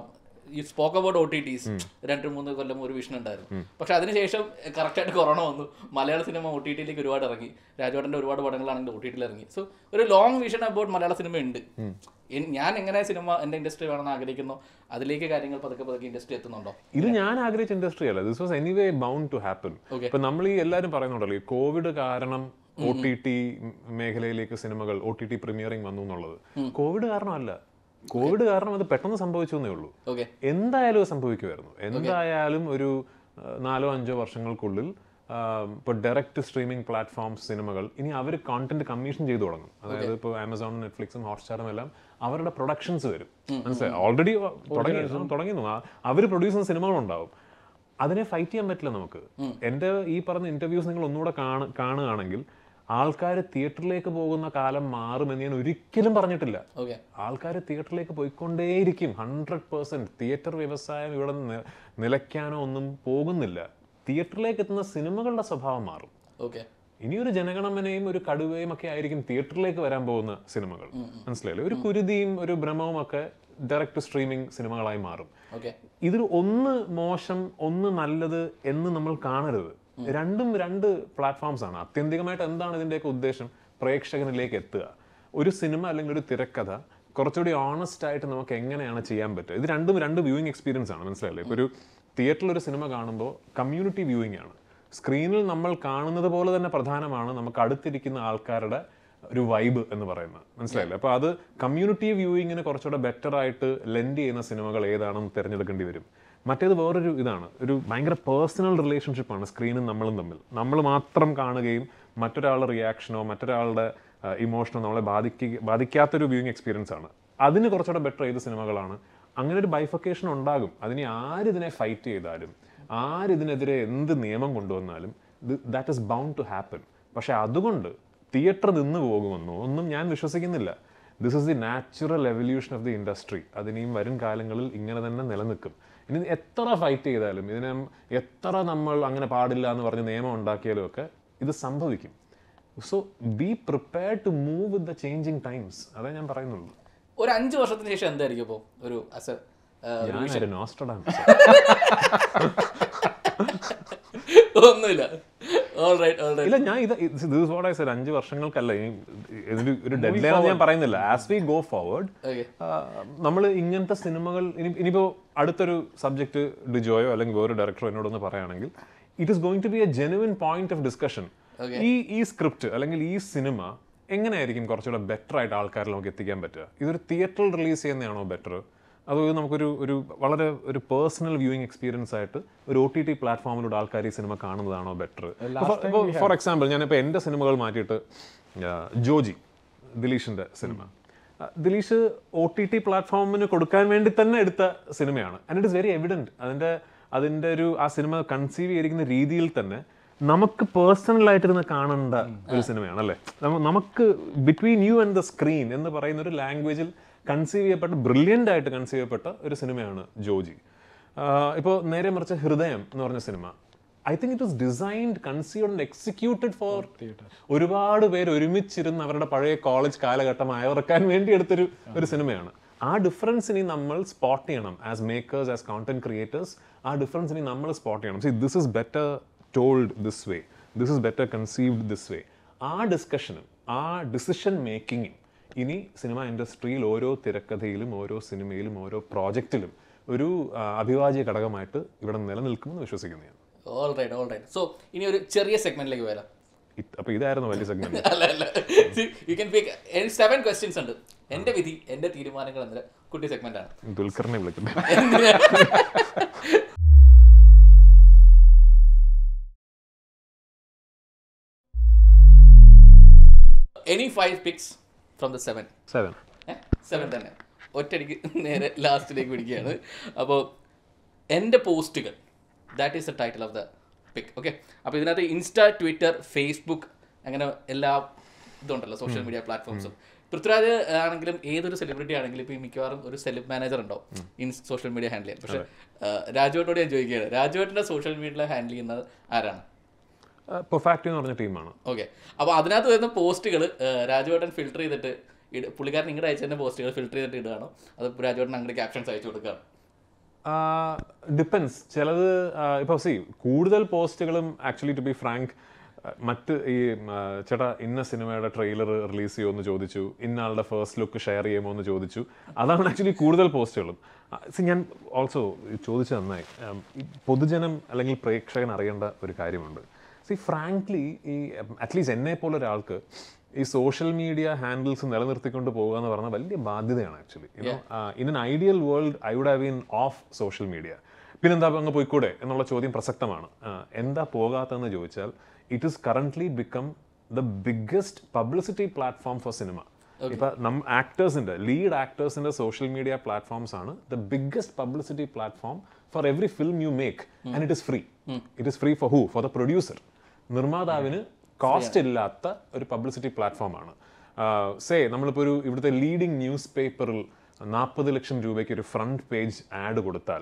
ഈ spoke about O T Ts രണ്ട് മൂന്ന് കൊല്ലം ഒരു വിഷൻ ഉണ്ടായിരുന്നു പക്ഷെ അതിനുശേഷം കറക്റ്റായിട്ട് കൊറോണ വന്നു മലയാള സിനിമ ഒ ടി ടിയിലേക്ക് ഒരുപാട് ഇറങ്ങി രാജോട്ടൻ്റെ ഒരുപാട് പടങ്ങളാണെങ്കിൽ ഒ ടി ടിയിൽ ഇറങ്ങി സോ ഒരു ലോങ് വിഷൻ അബൌട്ട് മലയാള സിനിമ ഉണ്ട് എൻ- ഞാൻ എങ്ങനെ സിനിമ എൻ്റെ ഇൻഡസ്ട്രി വേണമെന്ന് ആഗ്രഹിക്കുന്നു അതിലേക്ക് കാര്യങ്ങൾ പതുക്കെ പതുക്കെ ഇൻഡസ്ട്രി എത്തുന്നുണ്ടോ ഇത് ഞാൻ ആഗ്രഹിച്ച ഇൻഡസ്ട്രി അല്ല this was anyway bound to happen Okay. ഇപ്പൊ നമ്മൾ ഈ എല്ലാവരും പറയുന്നുണ്ടല്ലോ ഈ കോവിഡ് കാരണം ഒ ടി ടി മേഖലയിലേക്ക് സിനിമകൾ ഒ ടി ടി പ്രീമിയറിംഗ് വന്നു എന്നുള്ളത് കോവിഡ് കാരണമല്ല കോവിഡ് കാരണം അത് പെട്ടെന്ന് സംഭവിച്ചു എന്നേ ഉള്ളൂ ഓക്കെ എന്തായാലും അത് സംഭവിക്കുമായിരുന്നു എന്തായാലും ഒരു ആ, നാലോ അഞ്ചോ വർഷങ്ങൾക്കുള്ളിൽ ആ, ഇപ്പൊ ഡയറക്റ്റ് സ്ട്രീമിംഗ് പ്ലാറ്റ്ഫോംസ് സിനിമകൾ ഇനി അവർ കോണ്ടന്റ് കമ്മീഷൻ ചെയ്തു തുടങ്ങും അതായത് ഇപ്പോൾ ആമസോണും നെറ്റ്ഫ്ലിക്സും ഹോട്ട്സ്റ്റാറും എല്ലാം അവരുടെ പ്രൊഡക്ഷൻസ് വരും മനസ്സിലായി ഓൾറെഡി തുടങ്ങി തുടങ്ങിയിരുന്നു അവർ പ്രൊഡ്യൂസ് ചെയ്യുന്ന സിനിമകളുണ്ടാവും അതിനെ ഫൈറ്റ് ചെയ്യാൻ പറ്റില്ല നമുക്ക് എൻ്റെ ഈ പറഞ്ഞ ഇന്റർവ്യൂസ് നിങ്ങൾ ഒന്നുകൂടെ കാണു കാണുകയാണെങ്കിൽ ആൾക്കാർ തിയേറ്ററിലേക്ക് പോകുന്ന കാലം മാറുമെന്ന് ഞാൻ ഒരിക്കലും പറഞ്ഞിട്ടില്ല ഓക്കെ ആൾക്കാർ തിയേറ്ററിലേക്ക് പോയിക്കൊണ്ടേയിരിക്കും ഹൺഡ്രഡ് പേഴ്സെൻറ്റ് തിയേറ്റർ വ്യവസായം ഇവിടെ നി- നിലയ്ക്കാനോ ഒന്നും പോകുന്നില്ല തിയേറ്ററിലേക്ക് എത്തുന്ന സിനിമകളുടെ സ്വഭാവം മാറും ഓക്കെ ഇനിയൊരു ജനഗണമനയും ഒരു കടുവയും ഒക്കെ ആയിരിക്കും തിയേറ്ററിലേക്ക് വരാൻ പോകുന്ന സിനിമകൾ മനസ്സിലായില്ലേ ഒരു കുരുതിയും ഒരു ഭ്രമവും ഒക്കെ ഡയറക്റ്റ് സ്ട്രീമിംഗ് സിനിമകളായി മാറും ഓക്കെ ഇതിൽ ഒന്ന് മോശം ഒന്ന് നല്ലത് എന്ന് നമ്മൾ കാണരുത് രണ്ടും രണ്ട് പ്ലാറ്റ്ഫോംസ് ആണ് ആത്യന്തികമായിട്ട് എന്താണ് ഇതിന്റെയൊക്കെ ഉദ്ദേശം പ്രേക്ഷകനിലേക്ക് എത്തുക ഒരു സിനിമ അല്ലെങ്കിൽ ഒരു തിരക്കഥ കുറച്ചുകൂടി ഓണസ്റ്റ് ആയിട്ട് നമുക്ക് എങ്ങനെയാണ് ചെയ്യാൻ പറ്റുക ഇത് രണ്ടും രണ്ട് വ്യൂയിങ് എക്സ്പീരിയൻസ് ആണ് മനസ്സിലായില്ലേ ഇപ്പോൾ ഒരു തിയേറ്ററിൽ ഒരു സിനിമ കാണുമ്പോൾ കമ്മ്യൂണിറ്റി വ്യൂയിങ് ആണ് സ്ക്രീനിൽ നമ്മൾ കാണുന്നത് പോലെ തന്നെ പ്രധാനമാണ് നമുക്ക് അടുത്തിരിക്കുന്ന ആൾക്കാരുടെ ഒരു വൈബ് എന്ന് പറയുന്നത് മനസ്സിലായില്ലേ അപ്പോൾ അത് കമ്മ്യൂണിറ്റി വ്യൂയിങ്ങിന് കുറച്ചുകൂടെ ബെറ്റർ ആയിട്ട് ലെൻഡ് ചെയ്യുന്ന സിനിമകൾ ഏതാണെന്ന് തിരഞ്ഞെടുക്കേണ്ടി വരും മറ്റേത് വേറൊരു ഇതാണ് ഒരു ഭയങ്കര പേഴ്സണൽ റിലേഷൻഷിപ്പാണ് സ്ക്രീനും നമ്മളും തമ്മിൽ നമ്മൾ മാത്രം കാണുകയും മറ്റൊരാളുടെ റിയാക്ഷനോ മറ്റൊരാളുടെ ഇമോഷനോ നമ്മളെ ബാധിക്കുക ബാധിക്കാത്തൊരു വ്യൂയിങ് എക്സ്പീരിയൻസ് ആണ് അതിന് കുറച്ചുകൂടെ ബെറ്റർ ഏത് സിനിമകളാണ് അങ്ങനെ ഒരു ബൈഫക്കേഷൻ ഉണ്ടാകും അതിനെ ആരിതിനെ ഫൈറ്റ് ചെയ്താലും ആരിതിനെതിരെ എന്ത് നിയമം കൊണ്ടുവന്നാലും that is bound to happen പക്ഷെ അതുകൊണ്ട് തിയേറ്റർ നിന്ന് പോകുമെന്നോ ഒന്നും ഞാൻ വിശ്വസിക്കുന്നില്ല this is the natural evolution of the industry അതിനിയും വരും കാലങ്ങളിൽ ഇങ്ങനെ തന്നെ നിലനിൽക്കും ഇനി എത്ര ഫൈറ്റ് ചെയ്താലും ഇതിനെ എത്ര നമ്മൾ അങ്ങനെ പാടില്ല എന്ന് പറഞ്ഞ് നിയമം ഉണ്ടാക്കിയാലും ഒക്കെ ഇത് സംഭവിക്കും so be prepared to move with the changing times അതേ ഞാൻ പറയുന്നുള്ളൂ ഒരു അഞ്ച് വർഷത്തിന് ശേഷം എന്തായിരിക്കും ഇപ്പോൾ ഒരു അസ് ഞാനൊരു നോസ്റ്റഡാണ് ഒന്നുമില്ല ഓൾ റൈറ്റ് ഓൾ റൈറ്റ് ഇല്ല ഞാൻ ഇത് ദിസ് വാട്ട് ഐ സെഡ് അഞ്ച് വർഷങ്ങൾക്കല്ല ഈ ഇതിന് ഒരു ഡെഡ് ലൈൻ ഞാൻ പറയുന്നില്ല as we go forward okay നമ്മൾ ഇങ്ങനത്തെ സിനിമകൾ ഇനി ഇനിയിപ്പോൾ അടുത്തൊരു സബ്ജക്റ്റ് ഡിജോയോ അല്ലെങ്കിൽ വേറെ ഡയറക്ടറോ എന്നോടൊന്ന് പറയുകയാണെങ്കിൽ it is going to be a genuine point of discussion Okay. ഈ ഈ സ്ക്രിപ്റ്റ് അല്ലെങ്കിൽ ഈ സിനിമ എങ്ങനെയായിരിക്കും കുറച്ചുകൂടെ ബെറ്റർ ആയിട്ട് ആൾക്കാരിൽ നമുക്ക് എത്തിക്കാൻ പറ്റുക ഇതൊരു തിയേറ്ററിൽ റിലീസ് ചെയ്യുന്നതാണോ ബെറ്റർ അതോ ഇത് നമുക്കൊരു ഒരു വളരെ ഒരു പേഴ്സണൽ വ്യൂയിങ് എക്സ്പീരിയൻസ് ആയിട്ട് ഒരു ഒ ടി ടി പ്ലാറ്റ്ഫോമിലൂടെ ആൾക്കാർ ഈ സിനിമ കാണുന്നതാണോ ബെറ്റർ ഫോർ എക്സാമ്പിൾ ഞാനിപ്പോൾ എൻ്റെ സിനിമകൾ മാറ്റിയിട്ട് ആ, ജോജി ദിലീഷിൻ്റെ സിനിമ ആ, ദിലീഷ് ഒ ടി ടി പ്ലാറ്റ്ഫോമിന് കൊടുക്കാൻ വേണ്ടി തന്നെ എടുത്ത സിനിമയാണ് and it is very evident അതിൻ്റെ അതിൻ്റെ ഒരു ആ സിനിമ കൺസീവ് ചെയ്തിരിക്കുന്ന രീതിയിൽ തന്നെ നമുക്ക് പേഴ്സണൽ ആയിട്ടിരുന്ന് കാണേണ്ട ഒരു സിനിമയാണ് അല്ലേ നമ്മ- നമുക്ക് between you and the screen എന്ന് പറയുന്ന ഒരു ലാംഗ്വേജിൽ കൺസീവ് ചെയ്യപ്പെട്ട ബ്രില്യൻ്റ് ആയിട്ട് കൺസീവ് ചെയ്യപ്പെട്ട ഒരു സിനിമയാണ് ജോജി ഇപ്പോൾ നേരെ മറിച്ച് ഹൃദയം എന്ന് പറഞ്ഞ cinema I think it was designed conceived and executed for ഒരുപാട് പേര് ഒരുമിച്ചിരുന്ന് അവരുടെ പഴയ കോളേജ് കാലഘട്ടം അയവിറക്കാൻ വേണ്ടി എടുത്തൊരു ഒരു സിനിമയാണ് ആ ഡിഫറൻസ് ഇനി നമ്മൾ സ്പോട്ട് ചെയ്യണം as makers as content creators ആ ഡിഫറൻസ് ഇനി നമ്മൾ സ്പോട്ട് ചെയ്യണം see this is better told this way this is better conceived this way ആ ഡിസ്കഷനും ആ ഡിസിഷൻ മേക്കിങ്ങും ഇനി സിനിമ ഇൻഡസ്ട്രിയിൽ ഓരോ തിരക്കഥയിലും ഓരോ സിനിമയിലും ഓരോ പ്രോജക്റ്റിലും ഒരു ആ, അഭിവാജ്യ ഘടകമായിട്ട് ഇവിടെ നിലനിൽക്കുമെന്ന് വിശ്വസിക്കുന്നു ഞാൻ all right all right so ഇനി ഒരു ചെറിയ സെഗ്മെന്റിലേക്ക് വരാം ഇത്- അപ്പൊ ഇതായിരുന്നു വലിയ സെഗ്മെന്റ് അല്ല അല്ല you can pick seven questions ഉണ്ട് എന്റെ വിധി എന്റെ തീരുമാനങ്ങൾ എന്ന കുട്ടി സെഗ്മെന്റ് ആണ് ദുൽഖറിനെ വിളിക്കുന്നത് any five picks from the seven seven seven തന്നെ ഒറ്റയടിക്ക് നേരെ ലാസ്റ്റിലേക്ക് പിടിക്കുകയാണ് അപ്പോൾ എൻ്റെ പോസ്റ്റുകൾ that is the title of the pick okay അപ്പോൾ ഇതിനകത്ത് ഇൻസ്റ്റ ട്വിറ്റർ ഫേസ്ബുക്ക് അങ്ങനെ എല്ലാ ഇതുണ്ടല്ലോ സോഷ്യൽ മീഡിയ പ്ലാറ്റ്ഫോംസും പൃഥ്വിരാജ് ആണെങ്കിലും ഏതൊരു സെലിബ്രിറ്റി ആണെങ്കിലും ഇപ്പോൾ മിക്കവാറും ഒരു സെലിബ് മാനേജർ ഉണ്ടാവും ഇൻ സോഷ്യൽ മീഡിയ ഹാൻഡിൽ ചെയ്യാൻ പക്ഷേ രാജുവേട്ടോട് ഞാൻ ചോദിക്കുകയാണ് രാജുവേട്ടൻ്റെ സോഷ്യൽ മീഡിയ ഹാൻഡിൽ ചെയ്യുന്നത് ആരാണ് പെർഫാക്റ്റ് എന്ന് പറഞ്ഞ ടീമാണ് ഓക്കെ അപ്പോൾ അതിനകത്ത് വരുന്ന പോസ്റ്റുകൾ രാജുവേട്ടൻ ഫിൽട്ടർ ചെയ്തിട്ട് ഇട പുള്ളിക്കാരൻ ഇങ്ങോട്ട് അയച്ചതിൻ്റെ പോസ്റ്റുകൾ ഫിൽട്ടർ ചെയ്തിട്ട് ഇടുകയാണോ അത് രാജുവേട്ടൻ അങ്ങോട്ട് ക്യാപ്ഷൻസ് അയച്ചു കൊടുക്കുകയാണ് ഡിപ്പെൻസ് ചിലത് ഇപ്പോൾ സി കൂടുതൽ പോസ്റ്റുകളും ആക്ച്വലി ടു ബി ഫ്രാങ്ക് മറ്റ് ഈ ആ, ചേട്ടാ ഇന്ന സിനിമയുടെ ട്രെയിലർ റിലീസ് ചെയ്യുമോ എന്ന് ചോദിച്ചു ഇന്ന ആളുടെ ഫസ്റ്റ് ലുക്ക് ഷെയർ ചെയ്യുമോ എന്ന് ചോദിച്ചു അതാണ് ആക്ച്വലി കൂടുതൽ പോസ്റ്റുകളും ആ, see, ഞാൻ ഓൾസോ ചോദിച്ചു നന്നായി ഉം, ഈ പൊതുജനം അല്ലെങ്കിൽ പ്രേക്ഷകൻ അറിയേണ്ട ഒരു കാര്യമുണ്ട് സി ഫ്രാങ്ക്ലി ഈ അറ്റ്ലീസ്റ്റ് എന്നെ പോലെ ഒരാൾക്ക് ഈ സോഷ്യൽ മീഡിയ ഹാൻഡിൽസ് നിലനിർത്തിക്കൊണ്ട് പോകുക എന്ന് പറഞ്ഞാൽ വലിയ ബാധ്യതയാണ് actually in an ideal world I would have been off social media പിന്നെന്താ അങ്ങ് പോയിക്കൂടെ എന്നുള്ള ചോദ്യം പ്രസക്തമാണ് ആ, എന്താ പോകാത്തതെന്ന് ചോദിച്ചാൽ it is currently become the biggest publicity platform for cinema ഇപ്പൊ നം ആക്ടേഴ്സിന്റെ ലീഡ് ആക്ടേഴ്സിന്റെ സോഷ്യൽ മീഡിയ പ്ലാറ്റ്ഫോംസ് ആണ് the biggest publicity platform for every film you make and it is free it is free for who for the producer നിർമ്മാതാവിന് cost ഇല്ലാത്ത ഒരു publicity പ്ലാറ്റ്ഫോമാണ് say നമ്മളിപ്പോൾ ഒരു ഇവിടുത്തെ ലീഡിംഗ് ന്യൂസ് പേപ്പറിൽ നാൽപ്പത് ലക്ഷം രൂപയ്ക്ക് ഒരു ഫ്രണ്ട് പേജ് ആഡ് കൊടുത്താൽ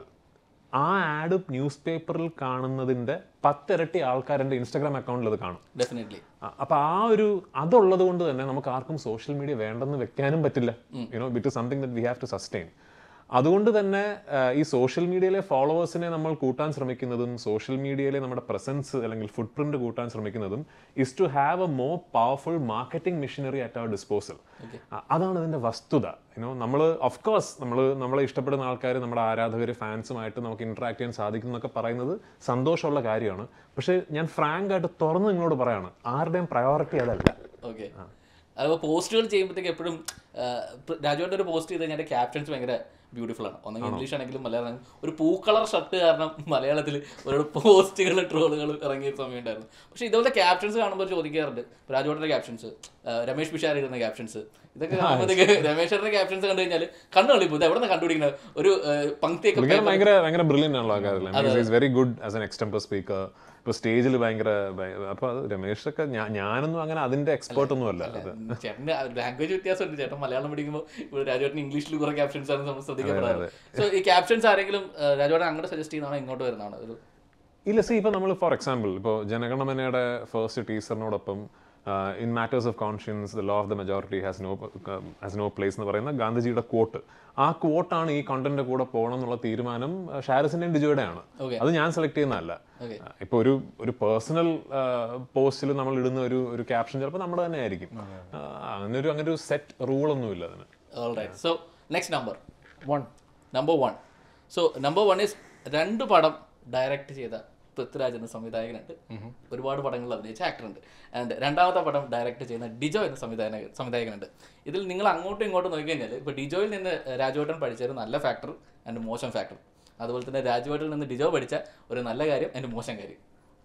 ആ ആഡ് ന്യൂസ് പേപ്പറിൽ കാണുന്നതിന്റെ പത്തിരട്ടി ആൾക്കാർ എൻ്റെ ഇൻസ്റ്റാഗ്രാം അക്കൗണ്ടിൽ അത് കാണും ഡെഫിനറ്റ്ലി അ- അപ്പൊ ആ ഒരു അതുള്ളത് കൊണ്ട് തന്നെ നമുക്ക് ആർക്കും സോഷ്യൽ മീഡിയ വേണ്ടെന്ന് വെക്കാനും പറ്റില്ല you know it is something that we have to sustain അതുകൊണ്ട് തന്നെ ആ, ഈ സോഷ്യൽ മീഡിയയിലെ ഫോളോവേഴ്സിനെ നമ്മൾ കൂട്ടാൻ ശ്രമിക്കുന്നതും സോഷ്യൽ മീഡിയയിലെ നമ്മുടെ പ്രസൻസ് അല്ലെങ്കിൽ ഫുട് പ്രിന്റ് കൂട്ടാൻ ശ്രമിക്കുന്നതും is to have a more powerful marketing machinery at our disposal അതാണ് ഇതിന്റെ വസ്തുത യുനോ നമ്മൾ ഓഫ് കോഴ്സ് നമ്മൾ നമ്മളെ ഇഷ്ടപ്പെടുന്ന ആൾക്കാർ നമ്മുടെ ആരാധകർ ഫാൻസുമായിട്ട് നമുക്ക് ഇന്ററാക്ട് ചെയ്യാൻ സാധിക്കും എന്നൊക്കെ പറയുന്നത് സന്തോഷമുള്ള കാര്യമാണ് പക്ഷേ ഞാൻ ഫ്രാങ്ക് ആയിട്ട് തുറന്ന് നിങ്ങളോട് പറയാണ് ആരുടെയും പ്രയോറിറ്റി അതല്ല ഓക്കെ അപ്പോൾ പോസ്റ്റുകൾ ചെയ്യുമ്പോഴത്തേക്ക് എപ്പോഴും രാജുവേട്ടൻ ഒരു പോസ്റ്റ് ചെയ്ത് കഴിഞ്ഞാൽ ക്യാപ്ഷൻസ് ഭയങ്കര ബ്യൂട്ടിഫുൾ ആണ് ഒന്നെങ്കിൽ ഇംഗ്ലീഷ് ആണെങ്കിലും മലയാളം ആണെങ്കിലും ഒരു പൂക്കളർ ഷർട്ട് കാരണം മലയാളത്തിൽ ഒരുപാട് പോസ്റ്റുകൾ ട്രോളുകൾ ഇറങ്ങിയ ഒരു സമയം ഉണ്ടായിരുന്നു പക്ഷേ ഇതുപോലത്തെ ക്യാപ്ഷൻസ് കാണുമ്പോൾ ചോദിക്കാറുണ്ട് ഇപ്പോൾ രാജുവേട്ടൻ്റെ ക്യാപ്ഷൻസ് രമേഷ് പിഷാർ ഇടുന്ന ക്യാപ്ഷൻസ് ഇതൊക്കെ കാണുമ്പോഴത്തേക്ക് രമേശ്വരൻ്റെ ക്യാപ്ഷൻസ് കണ്ടു കഴിഞ്ഞാൽ കണ്ണു കളിപ്പോൾ ഇത് എവിടെ നിന്ന് കണ്ടുപിടിക്കുന്നത് ഒരു ഏഹ്, പങ്ക്തിയൊക്കെ പുള്ളിക്കാരൻ ഭയങ്കര ഭയങ്കര ബ്രില്യൻ്റ് ആണല്ലോ ആ കാര്യത്തിൽ is very good as an extempore speaker ഇപ്പൊ സ്റ്റേജിൽ ഭയങ്കര ഭയ- അപ്പൊ അത് രമേഷ് ഒക്കെ ഞാ- ഞാനൊന്നും അങ്ങനെ അതിന്റെ എക്സ്പേർട്ട് ഒന്നും അല്ല അത് ചേട്ടന്റെ ലാംഗ്വേജ് വ്യത്യാസമുണ്ട് ചേട്ടൻ മലയാളം പഠിക്കുമ്പോൾ ഇവിടെ രാജുവേട്ടൻ ഇംഗ്ലീഷിൽ കുറെ ക്യാപ്ഷൻസ് ആണ് നമ്മൾ ശ്രദ്ധിക്കപ്പെടാറ് സോ ഈ ക്യാപ്ഷൻസ് ആരെങ്കിലും ഏഹ്, രാജുവേട്ടൻ അങ്ങോട്ട് സജസ്റ്റ് ചെയ്യുന്നതാണോ ഇങ്ങോട്ട് വരുന്നതാണോ ഒരു ഇല്ല സി ഇപ്പൊ നമ്മൾ ഫോർ എക്സാമ്പിൾ ഇപ്പോൾ ജനഗണമനയുടെ ഫസ്റ്റ് ടീച്ചറിനോടൊപ്പം in matters of conscience the law of the majority has no has no place എന്ന് പറയുന്ന ഗാന്ധിജിയുടെ കോട്ട് ആ കോട്ടാണ് ഈ കണ്ടന്റ് കൂടെ പോകണം എന്നുള്ള തീരുമാനം ഷാരസിന്റെയും ഡിജോയുടെ ആണ് Okay. അത് ഞാൻ സെലക്ട് ചെയ്യുന്നതല്ല Okay. ഇപ്പൊ ഒരു ഒരു പേഴ്സണൽ പോസ്റ്റിൽ നമ്മൾ ഇടുന്ന ഒരു ഒരു ക്യാപ്ഷൻ ചിലപ്പോൾ നമ്മുടെ തന്നെ ആയിരിക്കും ആ, അങ്ങനെ ഒരു അങ്ങനെ ഒരു സെറ്റ് റൂൾ ഒന്നുമില്ല അതിന് alright so next number one number one so number one is രണ്ട് പടം ഡയറക്റ്റ് ചെയ്ത പൃഥ്വിരാജ് എന്ന സംവിധായകനുണ്ട് ഒരുപാട് പടങ്ങളിൽ അഭിനയിച്ച ആക്ടറുണ്ട് ആൻഡ് രണ്ടാമത്തെ പടം ഡയറക്റ്റ് ചെയ്യുന്ന ഡിജോ എന്ന സംവിധായക സംവിധായകനുണ്ട് ഇതിൽ നിങ്ങൾ അങ്ങോട്ടും ഇങ്ങോട്ടും നോക്കിക്കഴിഞ്ഞാൽ ഇപ്പോൾ ഡിജോയിൽ നിന്ന് രാജുവേട്ടൻ പഠിച്ച ഒരു നല്ല ഫാക്ടർ ആൻഡ് മോശം ഫാക്ടർ അതുപോലെ തന്നെ രാജുവേട്ടനിൽ നിന്ന് ഡിജോ പഠിച്ച ഒരു നല്ല കാര്യം ആൻഡ് മോശം കാര്യം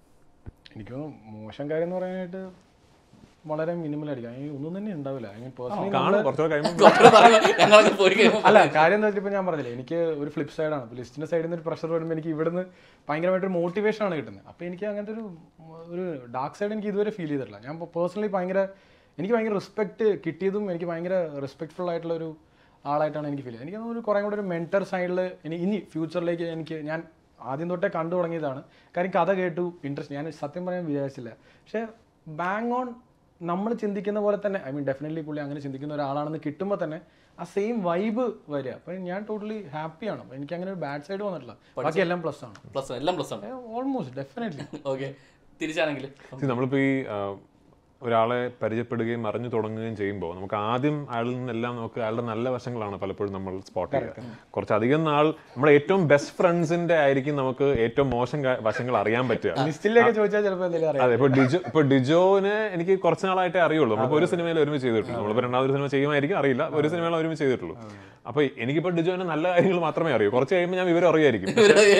എനിക്ക് തോന്നുന്നു മോശം കാര്യം എന്ന് പറയാനായിട്ട് വളരെ മിനിമൽ ആയിരിക്കും അതിന് ഒന്നും തന്നെ ഉണ്ടാവില്ല ഐ മീൻ പേഴ്സണലി കാണും കുറച്ചുകൂടെ കഴിയുമ്പോൾ ഡോക്ടർ പറയുമ്പോൾ ഞങ്ങളൊക്കെ പോയി കഴിയുമ്പോൾ അല്ല കാര്യം എന്താ വെച്ചാൽ ഇപ്പൊ ഞാൻ പറഞ്ഞില്ലേ എനിക്ക് ഒരു ഫ്ലിപ്പ് സൈഡാണ് ഇപ്പോൾ ലിസ്റ്റിന്റെ സൈഡിൽ നിന്ന് ഒരു പ്രഷർ വരുമ്പോൾ എനിക്ക് ഇവിടുന്ന് ഭയങ്കരമായിട്ടൊരു മോട്ടിവേഷൻ ആണ് കിട്ടുന്നത് അപ്പോൾ എനിക്ക് അങ്ങനത്തെ ഒരു ഒരു ഡാർക്ക് സൈഡ് എനിക്ക് ഇതുവരെ ഫീൽ ചെയ്തിട്ടില്ല ഞാൻ പേഴ്സണലി ഭയങ്കര എനിക്ക് ഭയങ്കര റെസ്പെക്ട് കിട്ടിയതും എനിക്ക് ഭയങ്കര റെസ്പെക്ട്ഫുൾ ആയിട്ടുള്ള ഒരു ആളായിട്ടാണ് എനിക്ക് ഫീൽ ചെയ്തത് എനിക്ക് തോന്നുന്നു ഒരു കുറേ കൂടെ ഒരു മെൻറ്റർ സൈഡിൽ ഇനി ഇനി ഫ്യൂച്ചറിലേക്ക് എനിക്ക് ഞാൻ ആദ്യം തൊട്ടേ കണ്ടു തുടങ്ങിയതാണ് കാര്യം കഥ കേട്ടു ഇൻട്രസ്റ്റ് ഞാൻ സത്യം പറയാൻ വിചാരിച്ചില്ല പക്ഷേ ബാങ് ഓൺ നമ്മൾ ചിന്തിക്കുന്ന പോലെ തന്നെ ഐ മീൻ ഡെഫിനറ്റ്ലി പുള്ളി അങ്ങനെ ചിന്തിക്കുന്ന ഒരാളാണെന്ന് കിട്ടുമ്പോൾ തന്നെ ആ സെയിം വൈബ് വരിക അപ്പം ഞാൻ ടോട്ടലി ഹാപ്പിയാണ് അപ്പം എനിക്ക് അങ്ങനെ ഒരു ബാഡ് സൈഡ് വന്നിട്ടില്ല ബാക്കി എല്ലാം പ്ലസ് ആണ് പ്ലസ് എല്ലാം പ്ലസ് ആണ് ഓൾമോസ്റ്റ് ഡെഫിനറ്റ്ലി ഓക്കെ തിരിച്ചാണെങ്കിൽ See, നമ്മളിപ്പോ ഈ ആ, ഒരാളെ പരിചയപ്പെടുകയും അറിഞ്ഞു തുടങ്ങുകയും ചെയ്യുമ്പോൾ നമുക്ക് ആദ്യം അയാളിൽ നിന്നെല്ലാം നമുക്ക് അയാളുടെ നല്ല വശങ്ങളാണ് പലപ്പോഴും നമ്മൾ സ്പോട്ട് ചെയ്യുക കുറച്ചധികം നാൾ നമ്മുടെ ഏറ്റവും ബെസ്റ്റ് ഫ്രണ്ട്സിന്റെ ആയിരിക്കും നമുക്ക് ഏറ്റവും മോശം കാ- വശങ്ങൾ അറിയാൻ പറ്റുക ലിസ്റ്റിലേക്ക് ചോദിച്ചാൽ ചിലപ്പോൾ എന്തെങ്കിലും അറിയാം അതെ ഇപ്പൊ ഡിജോ ഇപ്പൊ ഡിജോനെ എനിക്ക് കുറച്ച് നാളായിട്ടേ അറിയുള്ളൂ നമ്മളിപ്പോ ഒരു സിനിമയിൽ ഒരുമിച്ച് ചെയ്തിട്ടുള്ളൂ നമ്മളിപ്പോ രണ്ടാമതൊരു സിനിമ ചെയ്യുമായിരിക്കും അറിയില്ല ഒരു സിനിമയിൽ ഒരുമിച്ച് ചെയ്തിട്ടുള്ളൂ അപ്പൊ എനിക്കിപ്പോ ഡിജോനെ നല്ല കാര്യങ്ങൾ മാത്രമേ അറിയൂ കുറച്ച് കഴിയുമ്പോൾ ഞാൻ വിവരം അറിയായിരിക്കും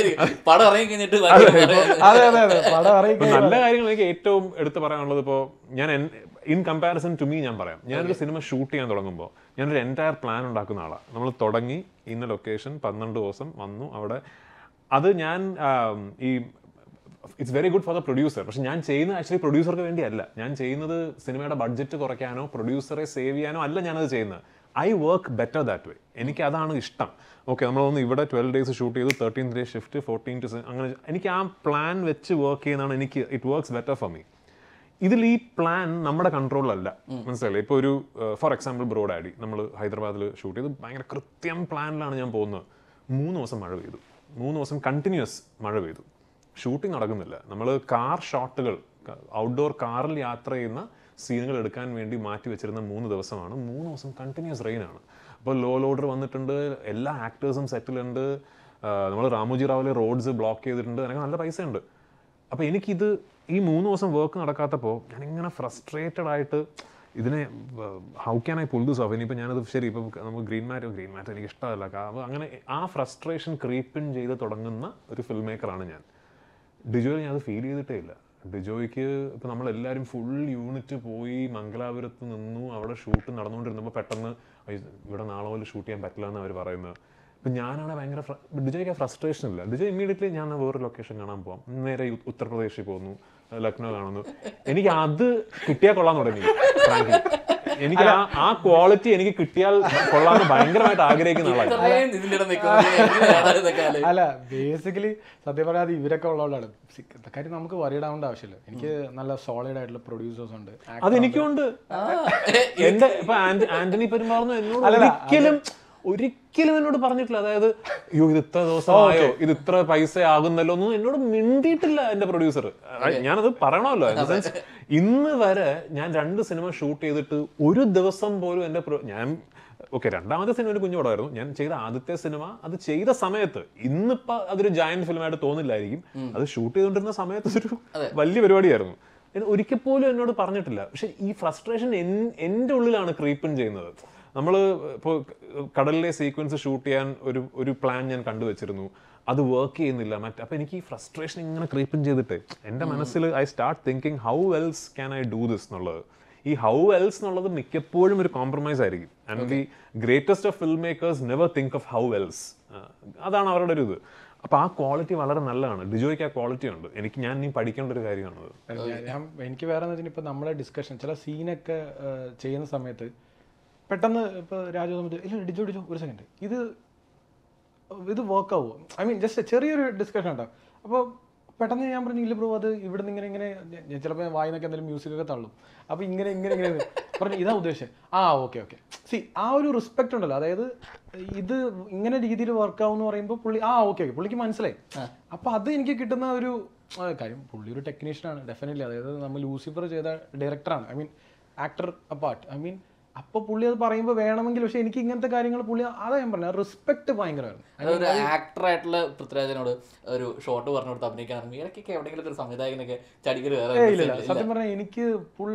പടം ഇറങ്ങി കഴിഞ്ഞിട്ട് ബാക്കി പറയാം. അതെ അതെ അതെ പടം ഇപ്പൊ അറിയിക്കുക നല്ല കാര്യങ്ങൾ എനിക്ക് ഏറ്റവും എടുത്തു പറയാനുള്ളത് ഇപ്പോൾ ഞാൻ ഇൻ കമ്പാരിസൺ ടു മീ ഞാൻ പറയാം ഞാനൊരു സിനിമ ഷൂട്ട് ചെയ്യാൻ തുടങ്ങുമ്പോൾ ഞാനൊരു എൻറ്റയർ പ്ലാൻ ഉണ്ടാക്കുന്ന ആളാണ് നമ്മൾ തുടങ്ങി ഇന്ന ലൊക്കേഷൻ പന്ത്രണ്ട് ദിവസം വന്നു അവിടെ അത് ഞാൻ ആം, ഈ it's very good for the producer പക്ഷെ ഞാൻ ചെയ്യുന്നത് ആക്ച്വലി പ്രൊഡ്യൂസർക്ക് വേണ്ടിയല്ല ഞാൻ ചെയ്യുന്നത് സിനിമയുടെ ബഡ്ജറ്റ് കുറയ്ക്കാനോ പ്രൊഡ്യൂസറെ സേവ് ചെയ്യാനോ അല്ല ഞാനത് ചെയ്യുന്നത് I work better that way എനിക്ക് അതാണ് ഇഷ്ടം ഓക്കെ നമ്മളൊന്ന് ഇവിടെ ട്വൽവ് ഡേയ്സ് ഷൂട്ട് ചെയ്തു thirteen day shift fourteen to അങ്ങനെ എനിക്ക് ആ പ്ലാൻ വെച്ച് വർക്ക് ചെയ്യുന്നതാണ് എനിക്ക് it works better for me ഇതിൽ ഈ പ്ലാൻ നമ്മുടെ കൺട്രോളിലല്ല മനസ്സിലായില്ലേ ഇപ്പോൾ ഒരു ഫോർ എക്സാമ്പിൾ ബ്രോഡ് ആഡി നമ്മൾ ഹൈദരാബാദിൽ ഷൂട്ട് ചെയ്ത് ഭയങ്കര കൃത്യം പ്ലാനിലാണ് ഞാൻ പോകുന്നത് മൂന്ന് ദിവസം മഴ പെയ്തു മൂന്ന് ദിവസം കണ്ടിന്യൂസ് മഴ പെയ്തു ഷൂട്ടിംഗ് നടക്കുന്നില്ല നമ്മൾ കാർ ഷോട്ടുകൾ ഔട്ട്ഡോർ കാറിൽ യാത്ര ചെയ്യുന്ന സീനുകൾ എടുക്കാൻ വേണ്ടി മാറ്റി വെച്ചിരുന്ന മൂന്ന് ദിവസമാണ് മൂന്ന് ദിവസം കണ്ടിന്യൂസ് റെയിൻ ആണ് അപ്പോൾ ലോ ലോഡർ വന്നിട്ടുണ്ട് എല്ലാ ആക്ടേഴ്സും സെറ്റിലുണ്ട് നമ്മൾ രാമോജി റാവിലെ റോഡ്സ് ബ്ലോക്ക് ചെയ്തിട്ടുണ്ട് അതിനൊക്കെ നല്ല പൈസ ഉണ്ട് അപ്പോൾ എനിക്കിത് ഈ മൂന്ന് ദിവസം വർക്ക് നടക്കാത്തപ്പോൾ ഞാനിങ്ങനെ ഫ്രസ്ട്രേറ്റഡ് ആയിട്ട് ഇതിനെ how can I pull this off ഇനിയിപ്പോൾ ഞാനത് ശരി ഇപ്പം നമുക്ക് ഗ്രീൻ മാറ്റ് ഗ്രീൻ മാറ്റ് എനിക്ക് ഇഷ്ടമല്ല അപ്പോൾ അങ്ങനെ ആ ഫ്രസ്ട്രേഷൻ ക്രീപ്പിൻ ചെയ്ത് തുടങ്ങുന്ന ഒരു ഫിൽം മേക്കറാണ് ഞാൻ ഡിജോയിൽ ഞാൻ അത് ഫീൽ ചെയ്തിട്ടേ ഇല്ല ഡിജോയ്ക്ക് ഇപ്പം നമ്മളെല്ലാവരും ഫുൾ യൂണിറ്റ് പോയി മംഗലാപുരത്ത് നിന്നു അവിടെ ഷൂട്ട് നടന്നുകൊണ്ടിരുന്നപ്പോൾ പെട്ടെന്ന് "അയ്യോ, ഇവിടെ നാളെ പോലെ ഷൂട്ട് ചെയ്യാൻ പറ്റില്ല എന്ന് അവർ പറയുന്നത് ഇപ്പം ഞാനാണ് ഭയങ്കര ഫ്ര- ഡിജോയ്ക്ക് ഫ്രസ്ട്രേഷൻ ഇല്ല ഡിജോ ഇമ്മീഡിയറ്റ്ലി ഞാൻ വേറെ ലൊക്കേഷൻ കാണാൻ പോകാം നേരെ ഉ- ഉത്തർപ്രദേശിൽ പോകുന്നു ലക്നൗ കാണുന്നു എനിക്ക് അത് കിട്ടിയാൽ കൊള്ളാൻ തുടങ്ങി frankly. എനിക്ക് ആ ആ ക്വാളിറ്റി എനിക്ക് കിട്ടിയാൽ കൊള്ളാമെന്ന് ഭയങ്കരമായിട്ട് ആഗ്രഹിക്കുന്ന ആളാണ് ഇത്രയും ഇതിന്റെ ഇടയിൽ നിൽക്കുന്നത് എങ്ങനെയാണ് ഇതൊക്കെ ആലോചിക്കുന്നത്? അല്ല ബേസിക്കലി സത്യം പറയാതെ ഇവരൊക്കെ ഉള്ളതുകൊണ്ടാണ് സി- കാര്യം നമുക്ക് വറിയിടാവേണ്ട ആവശ്യമില്ല എനിക്ക് നല്ല സോളിഡ് ആയിട്ടുള്ള പ്രൊഡ്യൂസേഴ്സ് ഉണ്ട് അത് എനിക്കുണ്ട് ആ, എന്റെ ഇപ്പൊ ആന്റ- ആന്റണി പെരുമാറുന്നു എന്നോട് അല്ലല്ല, ഒരിക്കലും ഒരിക്കലും എന്നോട് പറഞ്ഞിട്ടില്ല അതായത് അയ്യോ ഇത് ഇത്ര ദിവസം ആയോ ഇത് ഇത്ര പൈസ ആകുന്നല്ലോ ഒന്നും എന്നോട് മിണ്ടിയിട്ടില്ല എന്റെ പ്രൊഡ്യൂസർ ഞാനത് പറയണമല്ലോ in the sense, ഇന്ന് വരെ ഞാൻ രണ്ട് സിനിമ ഷൂട്ട് ചെയ്തിട്ട് ഒരു ദിവസം പോലും എന്റെ pro- ഞാൻ ഓക്കെ രണ്ടാമത്തെ സിനിമ ഒരു കുഞ്ഞു പടമായിരുന്നു ഞാൻ ചെയ്ത ആദ്യത്തെ സിനിമ അത് ചെയ്ത സമയത്ത് ഇന്നിപ്പോ അതൊരു ജയന്റ് ഫിലിമായിട്ട് തോന്നില്ലായിരിക്കും അത് ഷൂട്ട് ചെയ്തുകൊണ്ടിരുന്ന സമയത്ത് ഒരു വലിയ പരിപാടിയായിരുന്നു എന്ന് ഒരിക്കൽ പോലും എന്നോട് പറഞ്ഞിട്ടില്ല പക്ഷെ ഈ ഫ്രസ്ട്രേഷൻ എൻ്റെ ഉള്ളിലാണ് ക്രീപ്പൻ ചെയ്യുന്നത് നമ്മൾ ഇപ്പോൾ കടലിലെ സീക്വൻസ് ഷൂട്ട് ചെയ്യാൻ ഒരു ഒരു പ്ലാൻ ഞാൻ കണ്ടുവച്ചിരുന്നു അത് വർക്ക് ചെയ്യുന്നില്ല മറ്റേ അപ്പോൾ എനിക്ക് ഈ ഫ്രസ്ട്രേഷൻ ഇങ്ങനെ ക്രീപ്പൻ ചെയ്തിട്ട് എൻ്റെ മനസ്സിൽ I start thinking how else can I do this എന്നുള്ളത് ഈ ഹൗ എൽസ് എന്നുള്ളത് മിക്കപ്പോഴും ഒരു കോംപ്രമൈസ് ആയിരിക്കും and the greatest of filmmakers never think of how else അതാണ് അവരുടെ ഒരു ഇത് അപ്പോൾ ആ ക്വാളിറ്റി വളരെ നല്ലതാണ് ഡിജോയ്ക്ക് ആ ക്വാളിറ്റി ഉണ്ട് എനിക്ക് ഞാൻ ഇനി പഠിക്കേണ്ട ഒരു കാര്യമാണത് ഞാൻ- ഞാൻ എനിക്ക് വേറെ എന്ന് വെച്ചാൽ ഇപ്പൊ നമ്മളെ ഡിസ്കഷൻ ചില സീനൊക്കെ ചെയ്യുന്ന സമയത്ത് പെട്ടെന്ന് ഇപ്പൊ രാജു വന്നിട്ട് ഇല്ല ഡിജോ ഡിജോ ഒരു സെക്കൻഡ് ഇത് ഇത് വർക്ക് ആവുമോ ഐ മീൻ ജസ്റ്റ് ചെറിയൊരു ഡിസ്കഷൻ ഉണ്ടാവും അപ്പോൾ പെട്ടെന്ന് ഞാൻ പറഞ്ഞു ഇല്ല ബ്രോ അത് ഇവിടെ നിന്ന് ഇങ്ങനെ ഇങ്ങനെ ഞാൻ ചിലപ്പോൾ വായിന്നൊക്കെ എന്തെങ്കിലും മ്യൂസിക് ഒക്കെ തള്ളും അപ്പോൾ ഇങ്ങനെ ഇങ്ങനെ ഇങ്ങനെ എന്ന് പറഞ്ഞു ഇതാ ഉദ്ദേശം ആ ഓക്കെ ഓക്കെ സി ആ ഒരു റെസ്പെക്ട് ഉണ്ടല്ലോ അതായത് ഇത് ഇങ്ങനെ രീതിയിൽ വർക്ക് ആവും എന്ന് പറയുമ്പോൾ പുള്ളി ആ ഓക്കെ ഓക്കെ പുള്ളിക്ക് മനസ്സിലായി അപ്പോൾ അത് എനിക്ക് കിട്ടുന്ന ഒരു ആ, കാര്യം പുള്ളി ഒരു ടെക്നീഷ്യനാണ് ഡെഫിനറ്റ്ലി അതായത് നമ്മൾ ലൂസിഫർ ചെയ്ത ഡയറക്ടറാണ് I mean actor apart I mean അപ്പോൾ പുള്ളി അത് പറയുമ്പോൾ വേണമെങ്കിൽ പക്ഷേ എനിക്ക് ഇങ്ങനത്തെ കാര്യങ്ങൾ പുള്ളി അതാ ഞാൻ പറഞ്ഞത് റെസ്പെക്ട് ഭയങ്കരമായിരുന്നു അതൊരു ആക്ടറായിട്ടുള്ള പൃഥ്വിരാജനോട് ഒരു ഷോട്ട് പറഞ്ഞു കൊടുത്ത് അഭിനയിക്കാൻ ഇറങ്ങി ഇടയ്ക്കൊക്കെ എവിടെയെങ്കിലും ഒരു സംവിധായകനൊക്കെ ചടിക്കൽ ഏയ് വേറെ ഇല്ല ഇല്ല സത്യം പറഞ്ഞാൽ എനിക്ക് ഫുൾ